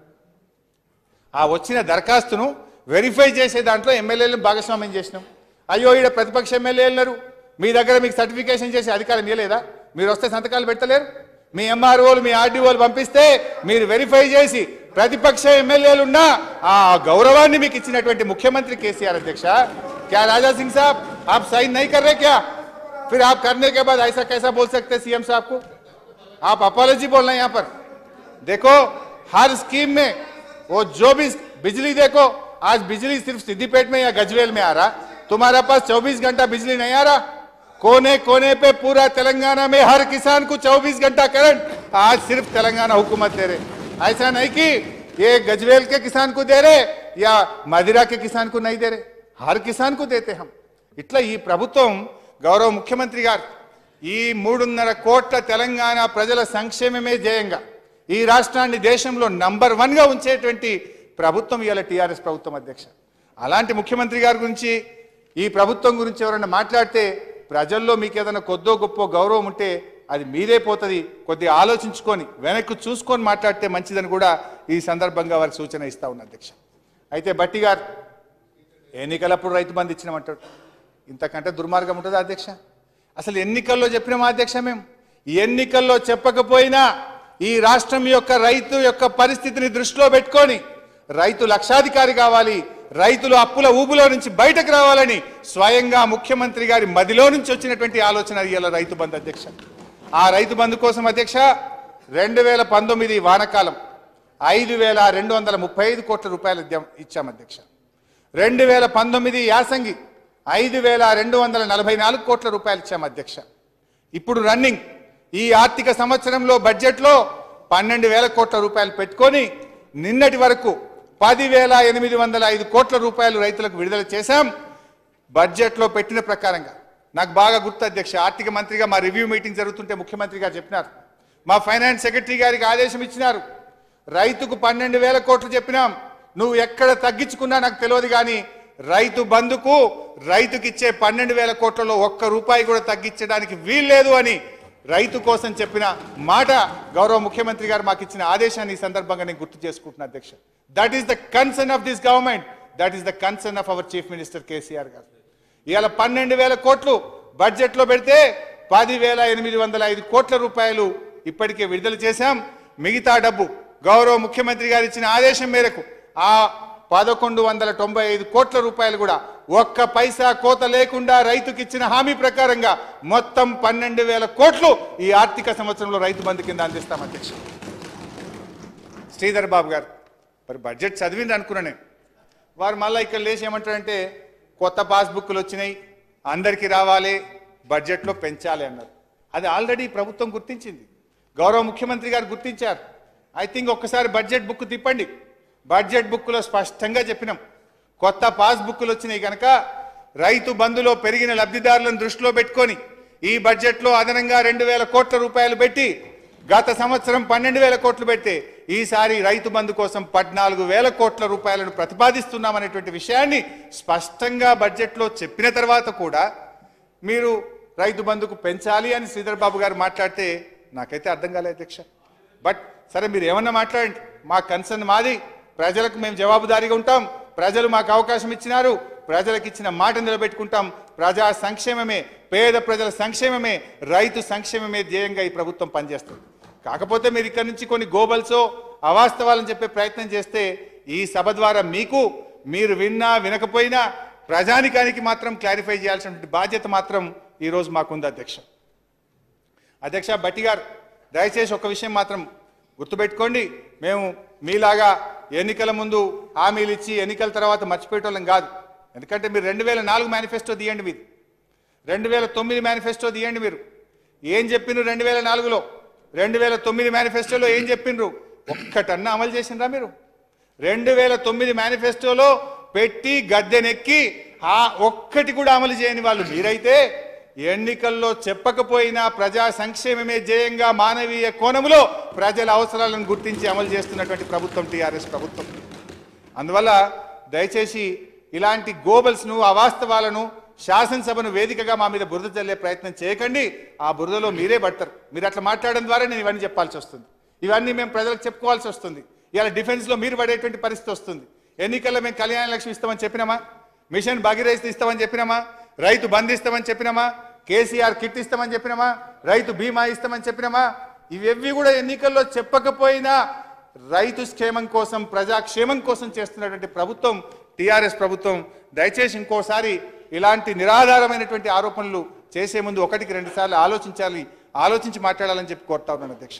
[SPEAKER 2] ఆ వచ్చిన దరఖాస్తును వెరిఫై చేసే దాంట్లో ఎమ్మెల్యేలను భాగస్వామ్యం చేసినాం అయ్యో ఈడ ప్రతిపక్ష ఎమ్మెల్యేలు ఉన్నారు మీ దగ్గర మీకు సర్టిఫికేషన్ చేసే అధికారం ఇవ్వలేదా మీరు వస్తే సంతకాలు పెట్టలేరు మీ ఎంఆర్ఓలు మీ ఆర్డీఓలు పంపిస్తే మీరు వెరిఫై చేసి ప్రతిపక్ష ఎమ్మెల్యేలు ఉన్నా ఆ గౌరవాన్ని మీకు ఇచ్చినటువంటి ముఖ్యమంత్రి కేసీఆర్ అధ్యక్ష क्या राजा सिंह साहब आप साइन नहीं कर रहे क्या फिर आप करने के बाद ऐसा कैसा बोल सकते सीएम साहब को आप अपॉलॉजी बोल रहे हैं यहाँ पर देखो हर स्कीम में वो जो भी बिजली देखो आज बिजली सिर्फ सिद्दीपेट में या गजवेल में आ रहा तुम्हारे पास 24 घंटा बिजली नहीं आ रहा कोने कोने पे पूरा तेलंगाना में हर किसान को 24 घंटा करंट आज सिर्फ तेलंगाना हुकूमत दे रहे ऐसा नहीं कि ये गजवेल के किसान को दे रहे या मदिरा के किसान को नहीं दे रहे हर किसान को देते हम ఇట్లా ఈ ప్రభుత్వం గౌరవ ముఖ్యమంత్రి గారు ఈ మూడున్నర కోట్ల తెలంగాణ ప్రజల సంక్షేమమే ధ్యేయంగా ఈ రాష్ట్రాన్ని దేశంలో నంబర్ వన్ గా ఉంచేటువంటి ప్రభుత్వం ఇవాళ టీఆర్ఎస్ ప్రభుత్వం అధ్యక్ష అలాంటి ముఖ్యమంత్రి గారి గురించి ఈ ప్రభుత్వం గురించి ఎవరైనా మాట్లాడితే ప్రజల్లో మీకు ఏదైనా కొద్దో గొప్ప గౌరవం ఉంటే అది మీదే పోతుంది కొద్దిగా ఆలోచించుకొని వెనక్కి చూసుకొని మాట్లాడితే మంచిదని కూడా ఈ సందర్భంగా వారికి సూచన ఇస్తా ఉన్న అధ్యక్ష అయితే బట్టి గారు ఎన్నికలప్పుడు రైతు బంధు ఇచ్చినామంటాడు ఇంతకంటే దుర్మార్గం ఉంటుందా అధ్యక్ష అసలు ఎన్నికల్లో చెప్పినామా అధ్యక్ష మేము ఎన్నికల్లో చెప్పకపోయినా ఈ రాష్ట్రం యొక్క రైతు యొక్క పరిస్థితిని దృష్టిలో పెట్టుకొని రైతు లక్షాధికారి కావాలి రైతులు అప్పుల ఊబులో నుంచి బయటకు రావాలని స్వయంగా ముఖ్యమంత్రి గారి మదిలో నుంచి వచ్చినటువంటి ఆలోచన ఇవాళ రైతు బంధు అధ్యక్ష ఆ రైతు బంధు కోసం అధ్యక్ష రెండు వేల పంతొమ్మిది వానకాలం ఐదు వేల రెండు వందల ముప్పై ఐదు కోట్ల రూపాయలు ఇద్దాం- ఇచ్చాం అధ్యక్ష రెండు వేల పంతొమ్మిది యాసంగి ఐదు వేల రెండు వందల నలభై నాలుగు కోట్ల రూపాయలు ఇచ్చాం అధ్యక్ష ఇప్పుడు రన్నింగ్ ఈ ఆర్థిక సంవత్సరంలో బడ్జెట్లో పన్నెండు వేల కోట్ల రూపాయలు పెట్టుకొని నిన్నటి వరకు పదివేల ఎనిమిది వందల ఐదు కోట్ల రూపాయలు రైతులకు విడుదల చేశాం బడ్జెట్లో పెట్టిన ప్రకారంగా నాకు బాగా గుర్తు అధ్యక్ష ఆర్థిక మంత్రిగా మా రివ్యూ మీటింగ్ జరుగుతుంటే ముఖ్యమంత్రి గారు చెప్పినారు మా ఫైనాన్స్ సెక్రటరీ గారికి ఆదేశం ఇచ్చినారు రైతుకు పన్నెండు వేల కోట్లు చెప్పినాం నువ్వు ఎక్కడ తగ్గించుకున్నా నాకు తెలియదు కానీ రైతు బంధుకు రైతుకి ఇచ్చే పన్నెండు వేల కోట్లలో ఒక్క రూపాయి కూడా తగ్గించడానికి వీల్లేదు అని రైతు కోసం చెప్పిన మాట గౌరవ ముఖ్యమంత్రి గారు మాకు ఇచ్చిన ఆదేశాన్ని ఈ సందర్భంగా నేను గుర్తు చేసుకుంటున్నా అధ్యక్ష that is the concern of this government that is the concern of our chief minister KCR గారు ఇవాళ పన్నెండు వేల కోట్లు బడ్జెట్లో పెడితే పదివేల ఎనిమిది వందల ఐదు కోట్ల రూపాయలు ఇప్పటికే విడుదల చేశాం మిగతా డబ్బు గౌరవ ముఖ్యమంత్రి గారు ఇచ్చిన ఆదేశం మేరకు ఆ పదకొండు వందల తొంభై ఐదు కోట్ల రూపాయలు కూడా ఒక్క పైసా కోత లేకుండా రైతుకి ఇచ్చిన హామీ ప్రకారంగా మొత్తం పన్నెండు వేల కోట్లు ఈ ఆర్థిక సంవత్సరంలో రైతు బంధు కింద అందిస్తాం అధ్యక్ష శ్రీధర్ బాబు గారు మరి బడ్జెట్ చదివింది అనుకున్నా నేను వారు మళ్ళీ ఇక్కడ లేచి ఏమంటారంటే కొత్త పాస్బుక్లు వచ్చినాయి అందరికీ రావాలి బడ్జెట్లో పెంచాలి అన్నారు అది ఆల్రెడీ ప్రభుత్వం గుర్తించింది గౌరవ ముఖ్యమంత్రి గారు గుర్తించారు ఐ థింక్ ఒక్కసారి బడ్జెట్ బుక్ తిప్పండి బడ్జెట్ బుక్లో స్పష్టంగా చెప్పినాం కొత్త పాస్బుక్లు వచ్చినాయి కనుక రైతు బంధులో పెరిగిన లబ్ధిదారులను దృష్టిలో పెట్టుకొని ఈ బడ్జెట్లో అదనంగా రెండు వేల కోట్ల రూపాయలు పెట్టి గత సంవత్సరం పన్నెండు వేల కోట్లు పెడితే ఈసారి రైతు బంధు కోసం పద్నాలుగు వేల కోట్ల రూపాయలను ప్రతిపాదిస్తున్నామనేటువంటి విషయాన్ని స్పష్టంగా బడ్జెట్లో చెప్పిన తర్వాత కూడా మీరు రైతు బంధుకు పెంచాలి అని శ్రీధర్ బాబు గారు మాట్లాడితే నాకైతే అర్థం కాలేదు అధ్యక్ష బట్ సరే మీరు ఏమన్నా మాట్లాడండి మా కన్సర్న్ మాది ప్రజలకు మేము జవాబుదారీగా ఉంటాం ప్రజలు మాకు అవకాశం ఇచ్చినారు ప్రజలకు ఇచ్చిన మాట నిలబెట్టుకుంటాం ప్రజా సంక్షేమమే పేద ప్రజల సంక్షేమమే రైతు సంక్షేమమే ధ్యేయంగా ఈ ప్రభుత్వం పనిచేస్తుంది కాకపోతే మీరు ఇక్కడ నుంచి కొన్ని గోబల్సో అవాస్తవాలను చెప్పే ప్రయత్నం చేస్తే ఈ సభ ద్వారా మీకు మీరు విన్నా వినకపోయినా ప్రజానికానికి మాత్రం క్లారిఫై చేయాల్సినటువంటి బాధ్యత మాత్రం ఈరోజు మాకుంది అధ్యక్ష అధ్యక్ష భట్టి గారు దయచేసి ఒక విషయం మాత్రం గుర్తుపెట్టుకోండి మేము మీలాగా ఎన్నికల ముందు హామీలు ఇచ్చి ఎన్నికల తర్వాత మర్చిపోయేటోళ్ళం కాదు ఎందుకంటే మీరు రెండు వేల నాలుగు మేనిఫెస్టో తీయండి మీరు రెండు వేల తొమ్మిది మేనిఫెస్టో తీయండి మీరు ఏం చెప్పిండ్రు రెండు వేల నాలుగులో రెండు వేల తొమ్మిది మేనిఫెస్టోలో ఏం చెప్పిండ్రు ఒక్కటన్నా అమలు చేసిండ్రా మీరు రెండు వేల తొమ్మిది మేనిఫెస్టోలో పెట్టి గద్దెనెక్కి ఆ ఒక్కటి కూడా అమలు చేయని వాళ్ళు మీరైతే ఎన్నికల్లో చెప్పకపోయినా ప్రజా సంక్షేమమే ధ్యేయంగా మానవీయ కోణంలో ప్రజల అవసరాలను గుర్తించి అమలు చేస్తున్నటువంటి ప్రభుత్వం టీఆర్ఎస్ ప్రభుత్వం అందువల్ల దయచేసి ఇలాంటి గోబల్స్ను అవాస్తవాలను శాసనసభను వేదికగా మా మీద బురద చల్లే ప్రయత్నం చేయకండి ఆ బురదలో మీరే పడతారు మీరు అట్లా మాట్లాడడం ద్వారా నేను ఇవన్నీ చెప్పాల్సి వస్తుంది ఇవన్నీ మేము ప్రజలకు చెప్పుకోవాల్సి వస్తుంది ఇలా డిఫెన్స్లో మీరు పడేటువంటి పరిస్థితి వస్తుంది ఎన్నికల్లో మేము కళ్యాణ లక్ష్మి ఇస్తామని చెప్పినామా మిషన్ భగీరథ ఇస్తామని చెప్పినామా రైతు బంద్ ఇస్తామని చెప్పినామా కేసీఆర్ కిట్ ఇస్తామని చెప్పినామా రైతు బీమా ఇస్తామని చెప్పినామా ఇవేవి కూడా ఎన్నికల్లో చెప్పకపోయినా రైతు క్షేమం కోసం ప్రజాక్షేమం కోసం చేస్తున్నటువంటి ప్రభుత్వం టీఆర్ఎస్ ప్రభుత్వం దయచేసి ఇంకోసారి ఇలాంటి నిరాధారమైనటువంటి ఆరోపణలు చేసే ముందు ఒకటికి రెండు సార్లు ఆలోచించాలి ఆలోచించి మాట్లాడాలని చెప్పి కోరుతా ఉన్నాను అధ్యక్ష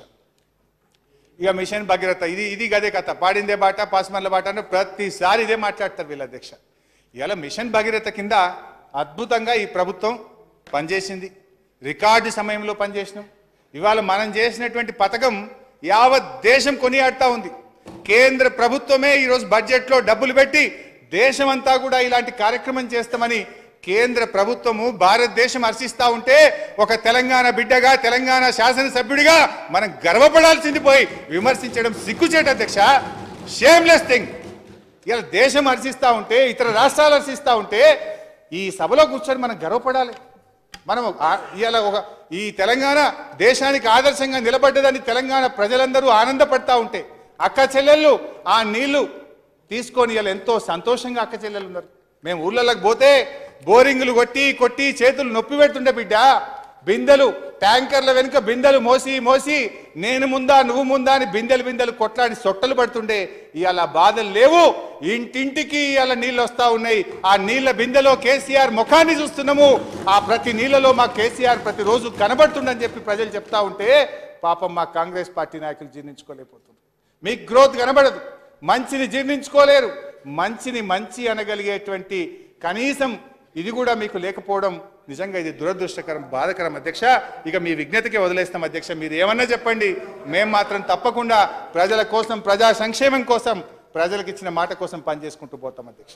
[SPEAKER 2] ఇక మిషన్ భగీరథ ఇది ఇది గదే కథ పాడిందే బాట పాస్మర్ల బాట అని ప్రతిసారి ఇదే మాట్లాడతారు వీళ్ళ అధ్యక్ష ఇలా మిషన్ భగీరథ కింద అద్భుతంగా ఈ ప్రభుత్వం పనిచేసింది రికార్డు సమయంలో పనిచేసినాం ఇవాళ మనం చేసినటువంటి పథకం యావత్ దేశం కొనియాడుతా ఉంది కేంద్ర ప్రభుత్వమే ఈరోజు బడ్జెట్లో డబ్బులు పెట్టి దేశమంతా కూడా ఇలాంటి కార్యక్రమం చేస్తామని కేంద్ర ప్రభుత్వము భారతదేశం హర్షిస్తా ఉంటే ఒక తెలంగాణ బిడ్డగా తెలంగాణ శాసనసభ్యుడిగా మనం గర్వపడాల్సింది పోయి విమర్శించడం సిగ్గుచేట అధ్యక్ష షేమ్లెస్ థింగ్ ఇలా దేశం హర్షిస్తా ఉంటే ఇతర రాష్ట్రాలు హర్షిస్తా ఉంటే ఈ సభలో కూర్చొని మనం గర్వపడాలి మనం ఇవాళ ఒక ఈ తెలంగాణ దేశానికి ఆదర్శంగా నిలబడ్డదని తెలంగాణ ప్రజలందరూ ఆనందపడతా ఉంటే అక్క చెల్లెళ్ళు ఆ నీళ్లు తీసుకొని ఇలా ఎంతో సంతోషంగా అక్క చెల్లెలు ఉన్నారు మేము ఊళ్ళలోకి పోతే బోరింగులు కొట్టి కొట్టి చేతులు నొప్పి పెడుతుండే బిడ్డ బిందెలు ట్యాంకర్ల వెనుక బిందెలు మోసి మోసి నేను ముందా నువ్వు ముందా అని బిందెలు బిందెలు కొట్లాడి సొట్టలు పడుతుండే ఇవాళ బాధలు లేవు ఇంటింటికి ఇవాళ నీళ్ళు వస్తా ఉన్నాయి ఆ నీళ్ళ బిందెలో కేసీఆర్ ముఖాన్ని చూస్తున్నాము ఆ ప్రతి నీళ్ళలో మా కేసీఆర్ ప్రతిరోజు కనబడుతుండని చెప్పి ప్రజలు చెప్తా ఉంటే పాపం మా కాంగ్రెస్ పార్టీ నాయకులు జీర్ణించుకోలేకపోతున్నారు మీకు గ్రోత్ కనబడదు మంచిని జీర్ణించుకోలేరు మంచిని మంచి అనగలిగేటువంటి కనీసం ఇది కూడా మీకు లేకపోవడం నిజంగా ఇది దురదృష్టకరం బాధకరం అధ్యక్ష ఇక మీ విజ్ఞతకి వదిలేస్తాం అధ్యక్ష మీరు ఏమన్నా చెప్పండి మేం మాత్రం తప్పకుండా ప్రజల కోసం ప్రజా సంక్షేమం కోసం ప్రజలకు ఇచ్చిన మాట కోసం పనిచేసుకుంటూ పోతాం అధ్యక్ష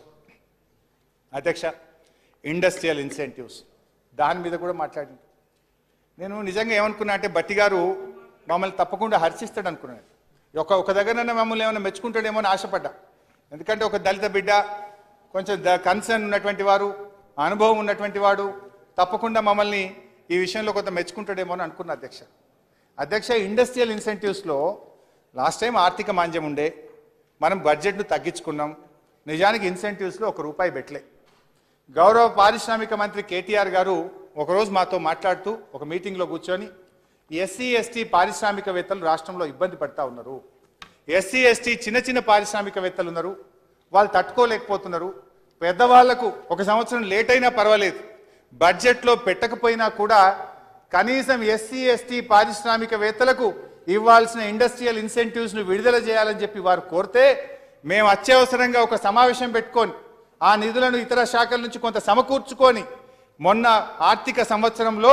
[SPEAKER 2] అధ్యక్ష ఇండస్ట్రియల్ ఇన్సెంటివ్స్ దాని మీద కూడా మాట్లాడింది నేను నిజంగా ఏమనుకున్నా అంటే బట్టి గారు మమ్మల్ని తప్పకుండా హర్షిస్తాడు అనుకున్నాను ఒక ఒక దగ్గరనన్నా మమ్మల్ని ఏమైనా మెచ్చుకుంటాడేమో అని ఆశపడ్డా ఎందుకంటే ఒక దళిత బిడ్డ కొంచెం ద కన్సర్న్ ఉన్నటువంటి వారు అనుభవం ఉన్నటువంటి వాడు తప్పకుండా మమ్మల్ని ఈ విషయంలో కొంత మెచ్చుకుంటాడేమో అని అనుకున్నా అధ్యక్ష అధ్యక్ష ఇండస్ట్రియల్ ఇన్సెంటివ్స్లో లాస్ట్ టైం ఆర్థిక మాంద్యం ఉండే మనం బడ్జెట్ను తగ్గించుకున్నాం నిజానికి ఇన్సెంటివ్స్లో ఒక రూపాయి పెట్టలే గౌరవ పారిశ్రామిక మంత్రి కేటీఆర్ గారు ఒకరోజు మాతో మాట్లాడుతూ ఒక మీటింగ్లో కూర్చొని ఎస్సీ ఎస్టీ పారిశ్రామికవేత్తలు రాష్ట్రంలో ఇబ్బంది పడతా ఉన్నారు ఎస్సీ ఎస్టీ చిన్న చిన్న పారిశ్రామికవేత్తలు ఉన్నారు వాళ్ళు తట్టుకోలేకపోతున్నారు పెద్దవాళ్లకు ఒక సంవత్సరం లేట్ అయినా పర్వాలేదు బడ్జెట్లో పెట్టకపోయినా కూడా కనీసం ఎస్సీ ఎస్టీ పారిశ్రామికవేత్తలకు ఇవ్వాల్సిన ఇండస్ట్రియల్ ఇన్సెంటివ్స్ను విడుదల చేయాలని చెప్పి వారు కోరితే మేము అత్యవసరంగా ఒక సమావేశం పెట్టుకొని ఆ నిధులను ఇతర శాఖల నుంచి కొంత సమకూర్చుకొని మొన్న ఆర్థిక సంవత్సరంలో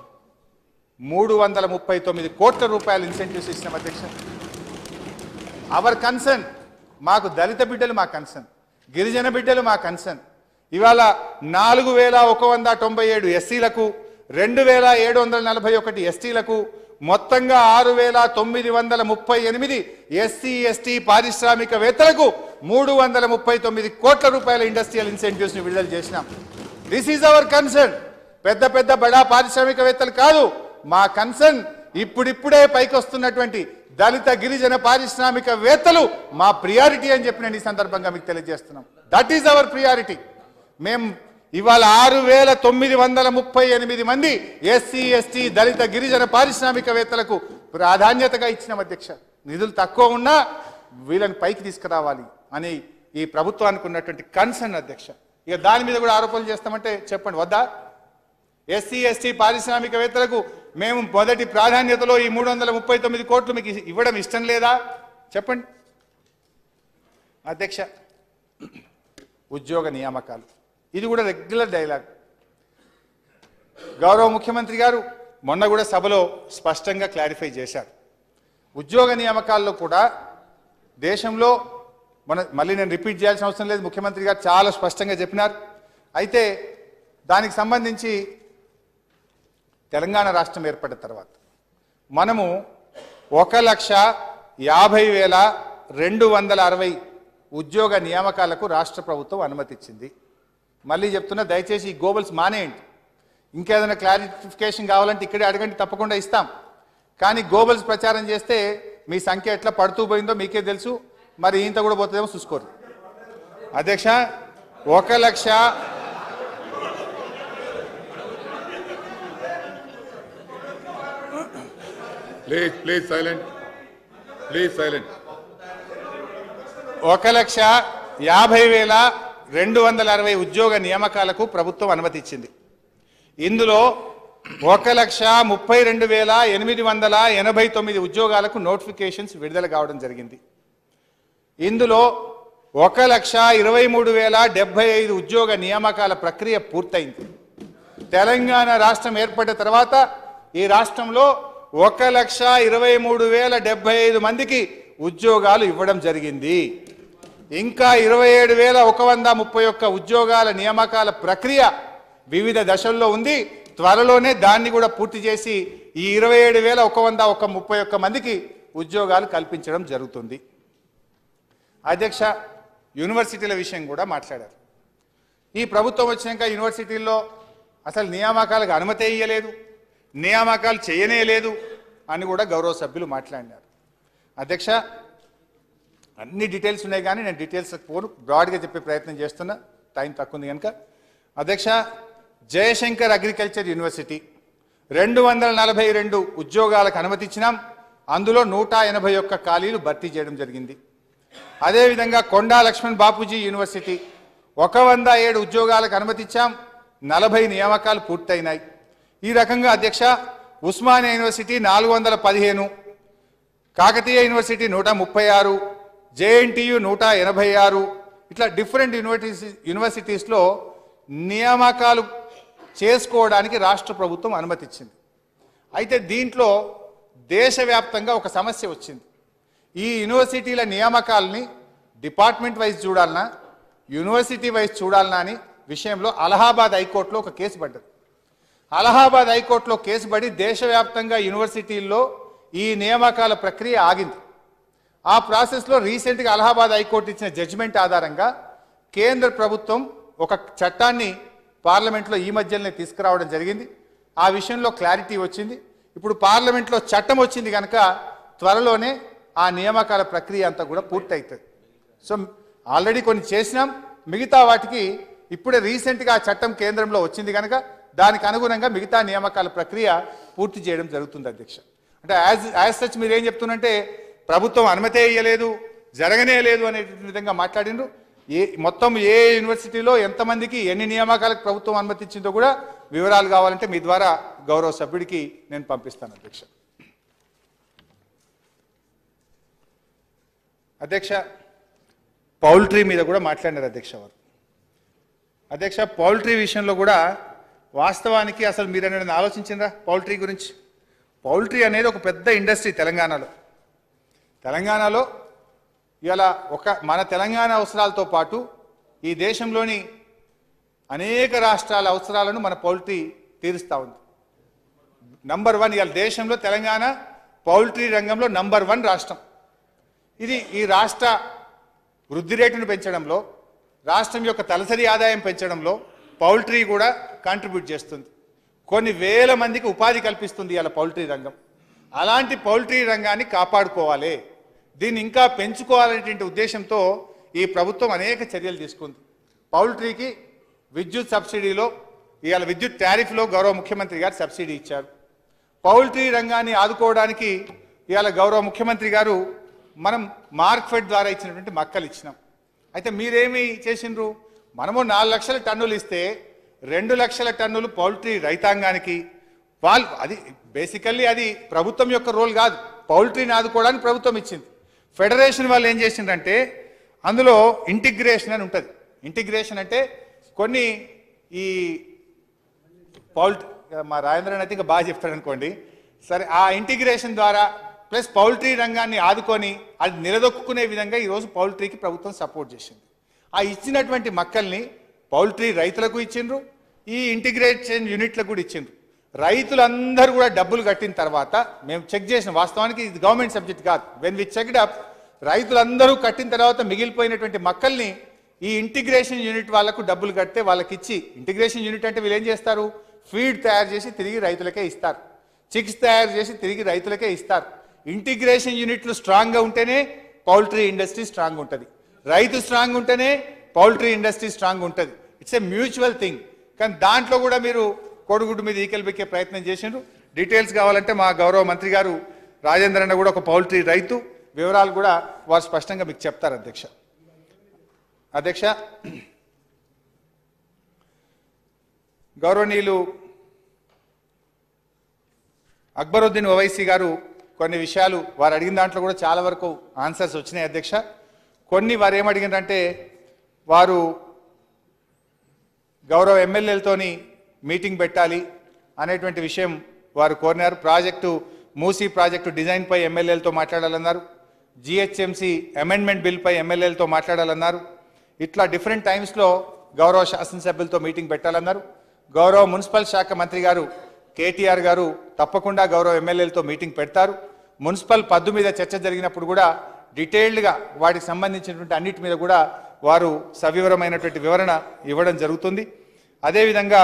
[SPEAKER 2] మూడు వందల ముప్పై తొమ్మిది కోట్ల రూపాయల ఇన్సెంటివ్స్ ఇచ్చిన అధ్యక్ష అవర్ కన్సర్న్ మాకు దళిత బిడ్డలు మా కన్సర్న్ గిరిజన బిడ్డలు మా కన్సర్న్ ఇవాళ నాలుగు వేల ఒక వంద తొంభై ఏడు ఎస్సీలకు రెండు వేల ఏడు వందల నలభై ఒకటి ఎస్టీలకు మొత్తంగా ఆరు వేల తొమ్మిది వందల ముప్పై ఎనిమిది ఎస్సీ ఎస్టీ పారిశ్రామికవేత్తలకు మూడు వందల ముప్పై తొమ్మిది కోట్ల రూపాయల ఇండస్ట్రియల్ ఇన్సెంటివ్స్ ని విడుదల చేసినాం దిస్ ఈజ్ అవర్ కన్సర్న్ పెద్ద పెద్ద బడా పారిశ్రామికవేత్తలు కాదు మా కన్సర్న్ ఇప్పుడిప్పుడే పైకి వస్తున్నటువంటి దళిత గిరిజన పారిశ్రామికవేత్తలు మా ప్రియారిటీ అని చెప్పి నేను ఈ సందర్భంగా మీకు తెలియజేస్తున్నాం దట్ ఈజ్ అవర్ ప్రియారిటీ మేము ఇవాళ ఆరు వేల తొమ్మిది వందల ముప్పై ఎనిమిది మంది ఎస్సీ ఎస్టీ దళిత గిరిజన పారిశ్రామికవేత్తలకు ప్రాధాన్యతగా ఇచ్చిన అధ్యక్ష నిధులు తక్కువ ఉన్నా వీళ్ళని పైకి తీసుకురావాలి అని ఈ ప్రభుత్వానికి ఉన్నటువంటి కన్సర్న్ అధ్యక్ష ఇక దాని మీద కూడా ఆరోపణలు చేస్తామంటే చెప్పండి వద్దా ఎస్సీ ఎస్టీ పారిశ్రామికవేత్తలకు మేము మొదటి ప్రాధాన్యతలో ఈ మూడు వందల ముప్పై తొమ్మిది కోట్లు మీకు ఇవ్వడం ఇష్టం లేదా చెప్పండి అధ్యక్ష ఉద్యోగ నియామకాలు ఇది కూడా రెగ్యులర్ డైలాగ్ గౌరవ ముఖ్యమంత్రి గారు మొన్న కూడా సభలో స్పష్టంగా క్లారిఫై చేశారు ఉద్యోగ నియామకాల్లో కూడా దేశంలో మన మళ్ళీ నేను రిపీట్ చేయాల్సిన అవసరం లేదు ముఖ్యమంత్రి గారు చాలా స్పష్టంగా చెప్పినారు అయితే దానికి సంబంధించి తెలంగాణ రాష్ట్రం ఏర్పడిన తర్వాత మనము ఒక లక్ష యాభై వేల రెండు వందల అరవై ఉద్యోగ నియామకాలకు రాష్ట్ర ప్రభుత్వం అనుమతి ఇచ్చింది మళ్ళీ చెప్తున్నా దయచేసి ఈ గోబల్స్ మానేయండి ఇంకేదైనా క్లారిఫికేషన్ కావాలంటే ఇక్కడే అడగండి తప్పకుండా ఇస్తాం కానీ గోబల్స్ ప్రచారం చేస్తే మీ సంఖ్య ఎట్లా పడుతూ పోయిందో మీకే తెలుసు మరి ఇంత కూడా పోతుందేమో చూసుకోరు అధ్యక్ష ఒక లక్ష
[SPEAKER 1] Please, please silent. Please silent.
[SPEAKER 2] ఒక లక్ష యాభై వేల రెండు వందల అరవై ఉద్యోగ నియామకాలకు ప్రభుత్వం అనుమతి ఇచ్చింది ఇందులో ఒక లక్ష ముప్పై రెండు వేల ఎనిమిది వందల ఎనభై తొమ్మిది ఉద్యోగాలకు నోటిఫికేషన్స్ విడుదల కావడం జరిగింది ఇందులో ఒక లక్ష ఇరవై మూడు వేల డెబ్బై ఐదు ఉద్యోగ నియామకాల ప్రక్రియ పూర్తయింది తెలంగాణ రాష్ట్రం ఏర్పడిన తర్వాత ఈ రాష్ట్రంలో ఒక లక్ష ఇరవై మూడు వేల డెబ్బై ఐదు మందికి ఉద్యోగాలు ఇవ్వడం జరిగింది ఇంకా ఇరవై ఏడు వేల ఒక వంద ముప్పై ఒక్క ఉద్యోగాల నియామకాల ప్రక్రియ వివిధ దశల్లో ఉంది త్వరలోనే దాన్ని కూడా పూర్తి చేసి ఈ ఇరవై ఏడు వేల ఒక వంద ఒక ముప్పై ఒక్క మందికి ఉద్యోగాలు కల్పించడం జరుగుతుంది అధ్యక్ష యూనివర్సిటీల విషయం కూడా మాట్లాడారు ఈ ప్రభుత్వం వచ్చినాక యూనివర్సిటీల్లో అసలు నియామకాలకు అనుమతి ఇయ్యలేదు నియామకాలు చేయనే లేదు అని కూడా గౌరవ సభ్యులు మాట్లాడినారు అధ్యక్ష అన్ని డీటెయిల్స్ ఉన్నాయి కానీ నేను డీటెయిల్స్ పోను బ్రాడ్గా చెప్పే ప్రయత్నం చేస్తున్నా టైం తక్కువ ఉంది కనుక అధ్యక్ష జయశంకర్ అగ్రికల్చర్ యూనివర్సిటీ రెండు వందల నలభై రెండు ఉద్యోగాలకు అనుమతి ఇచ్చినాం అందులో నూట ఎనభై ఒక్క ఖాళీలు భర్తీ చేయడం జరిగింది అదేవిధంగా కొండా లక్ష్మణ్ బాపూజీ యూనివర్సిటీ ఒక వంద ఏడు ఉద్యోగాలకు అనుమతి ఇచ్చాం నలభై నియామకాలు పూర్తయినాయి ఈ రకంగా అధ్యక్ష ఉస్మానియా యూనివర్సిటీ నాలుగు వందల పదిహేను కాకతీయ యూనివర్సిటీ నూట ముప్పై ఆరు జేఎన్టీయు నూట ఎనభై ఆరు ఇట్లా డిఫరెంట్ యూనివర్సిటీ యూనివర్సిటీస్లో నియామకాలు చేసుకోవడానికి రాష్ట్ర ప్రభుత్వం అనుమతి ఇచ్చింది అయితే దీంట్లో దేశవ్యాప్తంగా ఒక సమస్య వచ్చింది ఈ యూనివర్సిటీల నియామకాలని డిపార్ట్మెంట్ వైజ్ చూడాలనా యూనివర్సిటీ వైజ్ చూడాలనా అని విషయంలో అలహాబాద్ హైకోర్టులో ఒక కేసు పడ్డది అలహాబాద్ హైకోర్టులో కేసు పడి దేశవ్యాప్తంగా యూనివర్సిటీల్లో ఈ నియామకాల ప్రక్రియ ఆగింది ఆ ప్రాసెస్లో రీసెంట్గా అలహాబాద్ హైకోర్టు ఇచ్చిన జడ్జిమెంట్ ఆధారంగా కేంద్ర ప్రభుత్వం ఒక చట్టాన్ని పార్లమెంట్లో ఈ మధ్యలోనే తీసుకురావడం జరిగింది ఆ విషయంలో క్లారిటీ వచ్చింది ఇప్పుడు పార్లమెంట్లో చట్టం వచ్చింది కనుక త్వరలోనే ఆ నియామకాల ప్రక్రియ అంతా కూడా పూర్తవుతుంది సో ఆల్రెడీ కొన్ని చేసినాం మిగతా వాటికి ఇప్పుడే రీసెంట్గా ఆ చట్టం కేంద్రంలో వచ్చింది కనుక దానికి అనుగుణంగా మిగతా నియామకాల ప్రక్రియ పూర్తి చేయడం జరుగుతుంది అధ్యక్ష అంటే యాజ్ యాజ్ సచ్ మీరు ఏం చెప్తున్నంటే ప్రభుత్వం అనుమతే ఇయ్యలేదు జరగనే లేదు అనే విధంగా మాట్లాడిండ్రు ఏ మొత్తం ఏ యూనివర్సిటీలో ఎంతమందికి ఎన్ని నియామకాలకు ప్రభుత్వం అనుమతి ఇచ్చిందో కూడా వివరాలు కావాలంటే మీ ద్వారా గౌరవ సభ్యుడికి నేను పంపిస్తాను అధ్యక్ష అధ్యక్ష పౌల్ట్రీ మీద కూడా మాట్లాడినారు అధ్యక్ష వారు అధ్యక్ష పౌల్ట్రీ విషయంలో కూడా వాస్తవానికి అసలు మీరు అనేది ఆలోచించిందా పౌల్ట్రీ గురించి పౌల్ట్రీ అనేది ఒక పెద్ద ఇండస్ట్రీ తెలంగాణలో తెలంగాణలో ఇవాళ ఒక మన తెలంగాణ అవసరాలతో పాటు ఈ దేశంలోని అనేక రాష్ట్రాల అవసరాలను మన పౌల్ట్రీ తీరుస్తూ ఉంది నంబర్ వన్ ఇవాళ దేశంలో తెలంగాణ పౌల్ట్రీ రంగంలో నంబర్ వన్ రాష్ట్రం ఇది ఈ రాష్ట్ర వృద్ధి రేటును పెంచడంలో రాష్ట్రం యొక్క తలసరి ఆదాయం పెంచడంలో పౌల్ట్రీ కూడా కాంట్రిబ్యూట్ చేస్తుంది కొన్ని వేల మందికి ఉపాధి కల్పిస్తుంది ఇలా పౌల్ట్రీ రంగం అలాంటి పౌల్ట్రీ రంగాన్ని కాపాడుకోవాలి దీన్ని ఇంకా పెంచుకోవాలనేటువంటి ఉద్దేశంతో ఈ ప్రభుత్వం అనేక చర్యలు తీసుకుంది పౌల్ట్రీకి విద్యుత్ సబ్సిడీలో ఇవాళ విద్యుత్ టారిఫ్లో గౌరవ ముఖ్యమంత్రి గారు సబ్సిడీ ఇచ్చారు పౌల్ట్రీ రంగాన్ని ఆదుకోవడానికి ఇవాళ గౌరవ ముఖ్యమంత్రి గారు మనం మార్క్ఫెడ్ ద్వారా ఇచ్చినటువంటి మక్కలు ఇచ్చినాం అయితే మీరేమి చేసిండ్రు మనము నాలుగు లక్షల టన్నులు ఇస్తే రెండు లక్షల టన్నులు పౌల్ట్రీ రైతాంగానికి వాళ్ళు అది బేసికల్లీ అది ప్రభుత్వం యొక్క రోల్ కాదు పౌల్ట్రీని ఆదుకోవడానికి ప్రభుత్వం ఇచ్చింది ఫెడరేషన్ వాళ్ళు ఏం చేసిండ్రంటే అందులో ఇంటిగ్రేషన్ అని ఉంటుంది ఇంటిగ్రేషన్ అంటే కొన్ని ఈ పౌల్ట్ మా రాజేంద్రన్ అయితే ఇంకా బాగా చెప్తాడు అనుకోండి సరే ఆ ఇంటిగ్రేషన్ ద్వారా ప్లస్ పౌల్ట్రీ రంగాన్ని ఆదుకొని అది నిలదొక్కునే విధంగా ఈరోజు పౌల్ట్రీకి ప్రభుత్వం సపోర్ట్ చేసింది ఆ ఇచ్చినటువంటి మక్కల్ని పౌల్ట్రీ రైతులకు ఇచ్చిండ్రు ఈ ఇంటిగ్రేషన్ యూనిట్లకు కూడా ఇచ్చిండ్రు రైతులందరూ కూడా డబ్బులు కట్టిన తర్వాత మేము చెక్ చేసిన వాస్తవానికి ఇది గవర్నమెంట్ సబ్జెక్ట్ కాదు వెన్ వి చెక్డ్ అప్ రైతులందరూ కట్టిన తర్వాత మిగిలిపోయినటువంటి మక్కల్ని ఈ ఇంటిగ్రేషన్ యూనిట్ వాళ్ళకు డబ్బులు కడితే వాళ్ళకి ఇచ్చి ఇంటిగ్రేషన్ యూనిట్ అంటే వీళ్ళు ఏం చేస్తారు ఫీడ్ తయారు చేసి తిరిగి రైతులకే ఇస్తారు చిక్స్ తయారు చేసి తిరిగి రైతులకే ఇస్తారు ఇంటిగ్రేషన్ యూనిట్లు స్ట్రాంగ్గా ఉంటేనే పౌల్ట్రీ ఇండస్ట్రీ స్ట్రాంగ్ ఉంటుంది రైతు స్ట్రాంగ్ ఉంటేనే పౌల్ట్రీ ఇండస్ట్రీ స్ట్రాంగ్ ఉంటుంది ఇట్స్ ఎ మ్యూచువల్ థింగ్ కానీ దాంట్లో కూడా మీరు కోడిగుడ్డు మీద ఈకలు పెక్కే ప్రయత్నం చేసిండ్రు డీటెయిల్స్ కావాలంటే మా గౌరవ మంత్రి గారు రాజేంద్ర అన్న కూడా ఒక పౌల్ట్రీ రైతు వివరాలు కూడా వారు స్పష్టంగా మీకు చెప్తారు అధ్యక్ష అధ్యక్ష గౌరవనీయులు అక్బరుద్దీన్ ఓవైసీ గారు కొన్ని విషయాలు వారు అడిగిన దాంట్లో కూడా చాలా వరకు ఆన్సర్స్ వచ్చినాయి అధ్యక్ష కొన్ని వారు ఏమడిగినారంటే వారు గౌరవ ఎమ్మెల్యేలతోని మీటింగ్ పెట్టాలి అనేటువంటి విషయం వారు కోరినారు ప్రాజెక్టు మూసీ ప్రాజెక్టు డిజైన్పై ఎమ్మెల్యేలతో మాట్లాడాలన్నారు జిహెచ్ఎంసి అమెండ్మెంట్ బిల్పై ఎమ్మెల్యేలతో మాట్లాడాలన్నారు ఇట్లా డిఫరెంట్ టైమ్స్లో గౌరవ శాసనసభ్యులతో మీటింగ్ పెట్టాలన్నారు గౌరవ మున్సిపల్ శాఖ మంత్రి గారు కేటీఆర్ గారు తప్పకుండా గౌరవ ఎమ్మెల్యేలతో మీటింగ్ పెడతారు మున్సిపల్ పద్దు మీద చర్చ జరిగినప్పుడు కూడా డీటెయిల్డ్గా వాటికి సంబంధించినటువంటి అన్నిటి మీద కూడా వారు సవివరమైనటువంటి వివరణ ఇవ్వడం జరుగుతుంది అదేవిధంగా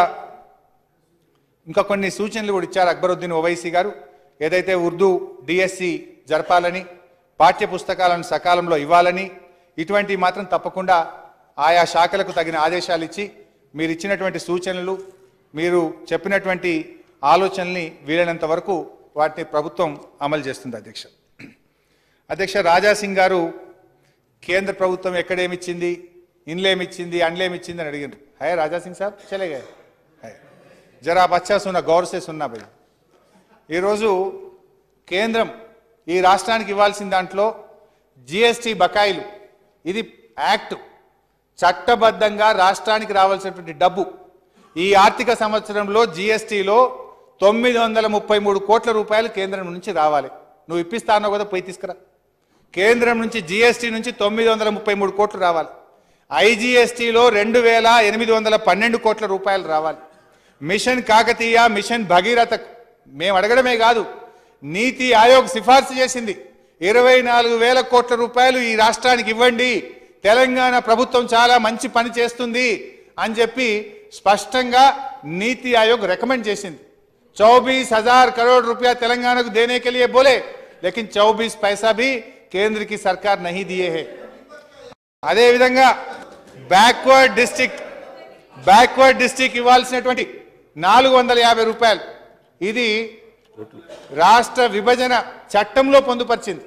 [SPEAKER 2] ఇంకా కొన్ని సూచనలు కూడా ఇచ్చారు అక్బరుద్దీన్ ఓవైసీ గారు ఏదైతే ఉర్దూ డిఎస్సి జరపాలని పాఠ్య పుస్తకాలను సకాలంలో ఇవ్వాలని ఇటువంటివి మాత్రం తప్పకుండా ఆయా శాఖలకు తగిన ఆదేశాలు ఇచ్చి మీరు ఇచ్చినటువంటి సూచనలు మీరు చెప్పినటువంటి ఆలోచనల్ని వీలైనంత వరకు వాటిని ప్రభుత్వం అమలు చేస్తుంది అధ్యక్ష అధ్యక్ష రాజాసింగ్ గారు కేంద్ర ప్రభుత్వం ఎక్కడేమిచ్చింది ఇన్లేమిచ్చింది అండ్లేమిచ్చింది అని అడిగారు హై రాజాసింగ్ సాబ్ చలే గए హై జరా आप अच्छा सुना गौर से सुनना भाई ఈరోజు కేంద్రం ఈ రాష్ట్రానికి ఇవ్వాల్సిన దాంట్లో జిఎస్టి బకాయిలు ఇది యాక్ట్ చట్టబద్ధంగా రాష్ట్రానికి రావాల్సినటువంటి డబ్బు ఈ ఆర్థిక సంవత్సరంలో జిఎస్టిలో తొమ్మిది వందల ముప్పై మూడు కోట్ల రూపాయలు కేంద్రం నుంచి రావాలి నువ్వు ఇప్పిస్తానో కదా పోయి తీసుకురా కేంద్రం నుంచి జిఎస్టి నుంచి తొమ్మిది వందల ముప్పై మూడు కోట్లు రావాలి ఐజిఎస్టిలో రెండు వేల ఎనిమిది వందల పన్నెండు కోట్ల రూపాయలు రావాలి మిషన్ కాకతీయ మిషన్ భగీరథ మేము అడగడమే కాదు నీతి ఆయోగ్ సిఫార్సు చేసింది ఇరవై నాలుగు వేల కోట్ల రూపాయలు ఈ రాష్ట్రానికి ఇవ్వండి తెలంగాణ ప్రభుత్వం చాలా మంచి పని చేస్తుంది అని చెప్పి స్పష్టంగా నీతి ఆయోగ్ రికమెండ్ చేసింది चौबीस हजार करोड़ रुपया तेलंगाना को देने के लिए बोले लेकिन 24 पैसा भी केंद्र की सरकार नहीं दिए है అదే విధంగా బ్యాక్వర్డ్ డిస్టిక్ బ్యాక్వర్డ్ డిస్టిక్ ఇవ్వాల్సినటువంటి నాలుగు వందల యాభై రూపాయలు ఇది రాష్ట్ర విభజన చట్టంలో పొందుపరిచింది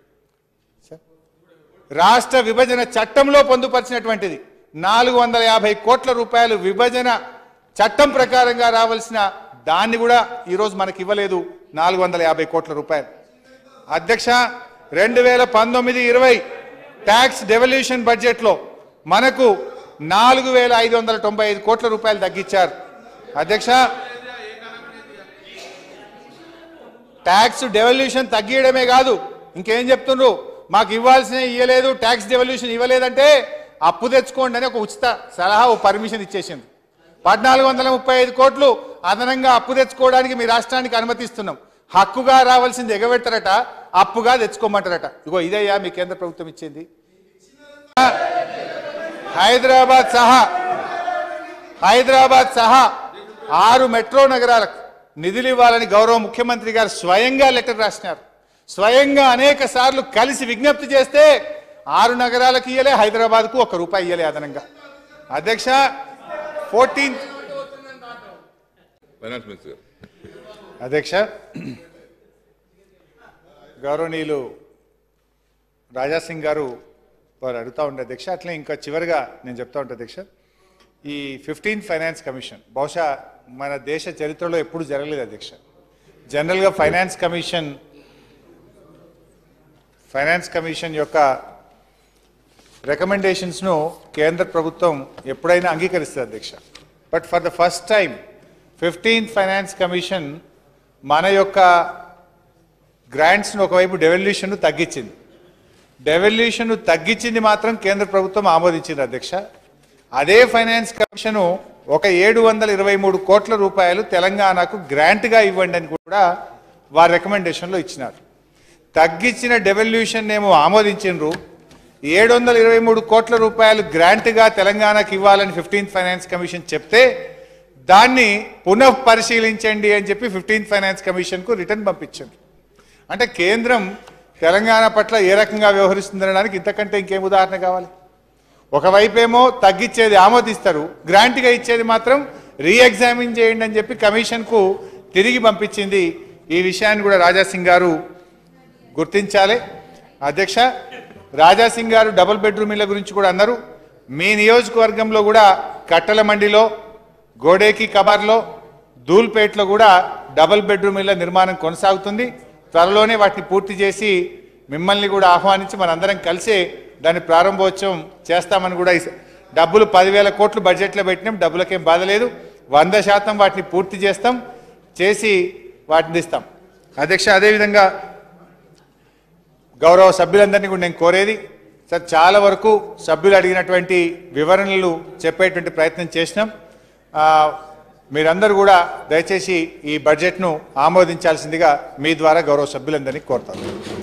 [SPEAKER 2] రాష్ట్ర విభజన చట్టంలో పొందుపరిచినటువంటిది నాలుగు వందల యాభై కోట్ల రూపాయలు విభజన చట్టం ప్రకారంగా రావాల్సిన దాన్ని కూడా ఈరోజు మనకి ఇవ్వలేదు నాలుగు వందల యాభై కోట్ల రూపాయలు అధ్యక్ష రెండు వేల పంతొమ్మిది ఇరవై ట్యాక్స్ డెవల్యూషన్ బడ్జెట్లో మనకు నాలుగు వేల ఐదు వందల తొంభై ఐదు కోట్ల రూపాయలు తగ్గించారు అధ్యక్ష ట్యాక్స్ డెవల్యూషన్ తగ్గియడమే కాదు ఇంకేం చెప్తుండ్రు మాకు ఇవ్వాల్సిన ఇవ్వలేదు ట్యాక్స్ డెవల్యూషన్ ఇవ్వలేదంటే అప్పు తెచ్చుకోండి అని ఒక ఉచిత సలహా ఓ పర్మిషన్ ఇచ్చేసింది పద్నాలుగు వందల ముప్పై ఐదు కోట్లు అదనంగా అప్పు తెచ్చుకోవడానికి మీ రాష్ట్రానికి అనుమతిస్తున్నాం హక్కుగా రావాల్సింది ఎగబెడతారట అప్పుగా తెచ్చుకోమంటారట ఇగో ఇదయ్యా మీ కేంద్ర ప్రభుత్వం ఇచ్చింది హైదరాబాద్ సహా హైదరాబాద్ సహా ఆరు మెట్రో నగరాలకు నిధులు ఇవ్వాలని గౌరవ ముఖ్యమంత్రి గారు స్వయంగా లెటర్ రాసినారు స్వయంగా అనేక సార్లు కలిసి విజ్ఞప్తి చేస్తే ఆరు నగరాలకు ఇయ్యలే హైదరాబాద్కు ఒక రూపాయి ఇయ్యలే అదనంగా అధ్యక్ష ఫోర్టీన్త్
[SPEAKER 1] ఫైనాన్స్ మినిస్టర్ గారు
[SPEAKER 2] అధ్యక్ష గౌరవనీయులు రాజాసింగ్ గారు వారు అడుగుతా ఉండే అధ్యక్ష అట్లే ఇంకా చివరిగా నేను చెప్తా ఉంటా అధ్యక్ష ఈ ఫిఫ్టీన్త్ ఫైనాన్స్ కమిషన్ బహుశా మన దేశ చరిత్రలో ఎప్పుడు జరగలేదు అధ్యక్ష జనరల్గా ఫైనాన్స్ కమిషన్ ఫైనాన్స్ కమిషన్ యొక్క రికమెండేషన్స్ను కేంద్ర ప్రభుత్వం ఎప్పుడైనా అంగీకరిస్తుంది అధ్యక్ష but for the first time fifteenth finance commission మన యొక్క గ్రాంట్స్ను ఒకవైపు డెవల్యూషన్ను తగ్గించింది డెవల్యూషన్ తగ్గించింది మాత్రం కేంద్ర ప్రభుత్వం ఆమోదించింది అధ్యక్ష అదే ఫైనాన్స్ కమిషను ఒక ఏడు వందల ఇరవై మూడు కోట్ల రూపాయలు తెలంగాణకు గ్రాంట్గా ఇవ్వండి అని కూడా వారి రికమెండేషన్లో ఇచ్చినారు తగ్గించిన డెవల్యూషన్ ఏమో ఆమోదించిండ్రు ఏడు వందల ఇరవై మూడు కోట్ల రూపాయలు గ్రాంట్గా తెలంగాణకి ఇవ్వాలని ఫిఫ్టీన్త్ ఫైనాన్స్ కమిషన్ చెప్తే దాన్ని పునః పరిశీలించండి అని చెప్పి ఫిఫ్టీన్త్ ఫైనాన్స్ కమిషన్కు రిటర్న్ పంపించారు అంటే కేంద్రం తెలంగాణ పట్ల ఏ రకంగా వ్యవహరిస్తుందనడానికి ఇంతకంటే ఇంకేం ఉదాహరణ కావాలి ఒకవైపేమో తగ్గించేది ఆమోదిస్తారు గ్రాంట్గా ఇచ్చేది మాత్రం రీఎగ్జామిన్ చేయండి అని చెప్పి కమిషన్కు తిరిగి పంపించింది ఈ విషయాన్ని కూడా రాజాసింగ్ గారు గుర్తించాలి అధ్యక్ష రాజాసింగ్ గారు డబుల్ బెడ్రూమ్ ఇళ్ళ గురించి కూడా అన్నారు మీ నియోజకవర్గంలో కూడా కట్టల మండిలో గోడేకి కబార్లో ధూల్పేట్లో కూడా డబుల్ బెడ్రూమ్ ఇళ్ళ నిర్మాణం కొనసాగుతుంది త్వరలోనే వాటిని పూర్తి చేసి మిమ్మల్ని కూడా ఆహ్వానించి మనందరం కలిసి దాని ప్రారంభోత్సవం చేస్తామని కూడా ఈ- డబ్బులు పదివేల కోట్లు బడ్జెట్లో పెట్టినాం డబ్బులకేం బాధ లేదు వంద శాతం వాటిని పూర్తి చేస్తాం చేసి వాటిని ఇస్తాం అధ్యక్ష అదేవిధంగా గౌరవ సభ్యులందరినీ కూడా నేను కోరేది సార్ చాలా వరకు సభ్యులు అడిగినటువంటి వివరణలు చెప్పేటువంటి ప్రయత్నం చేసినాం ఆ, మీరందరూ కూడా దయచేసి ఈ బడ్జెట్ను ఆమోదించాల్సిందిగా మీ ద్వారా గౌరవ సభ్యులందరినీ కోరుతాను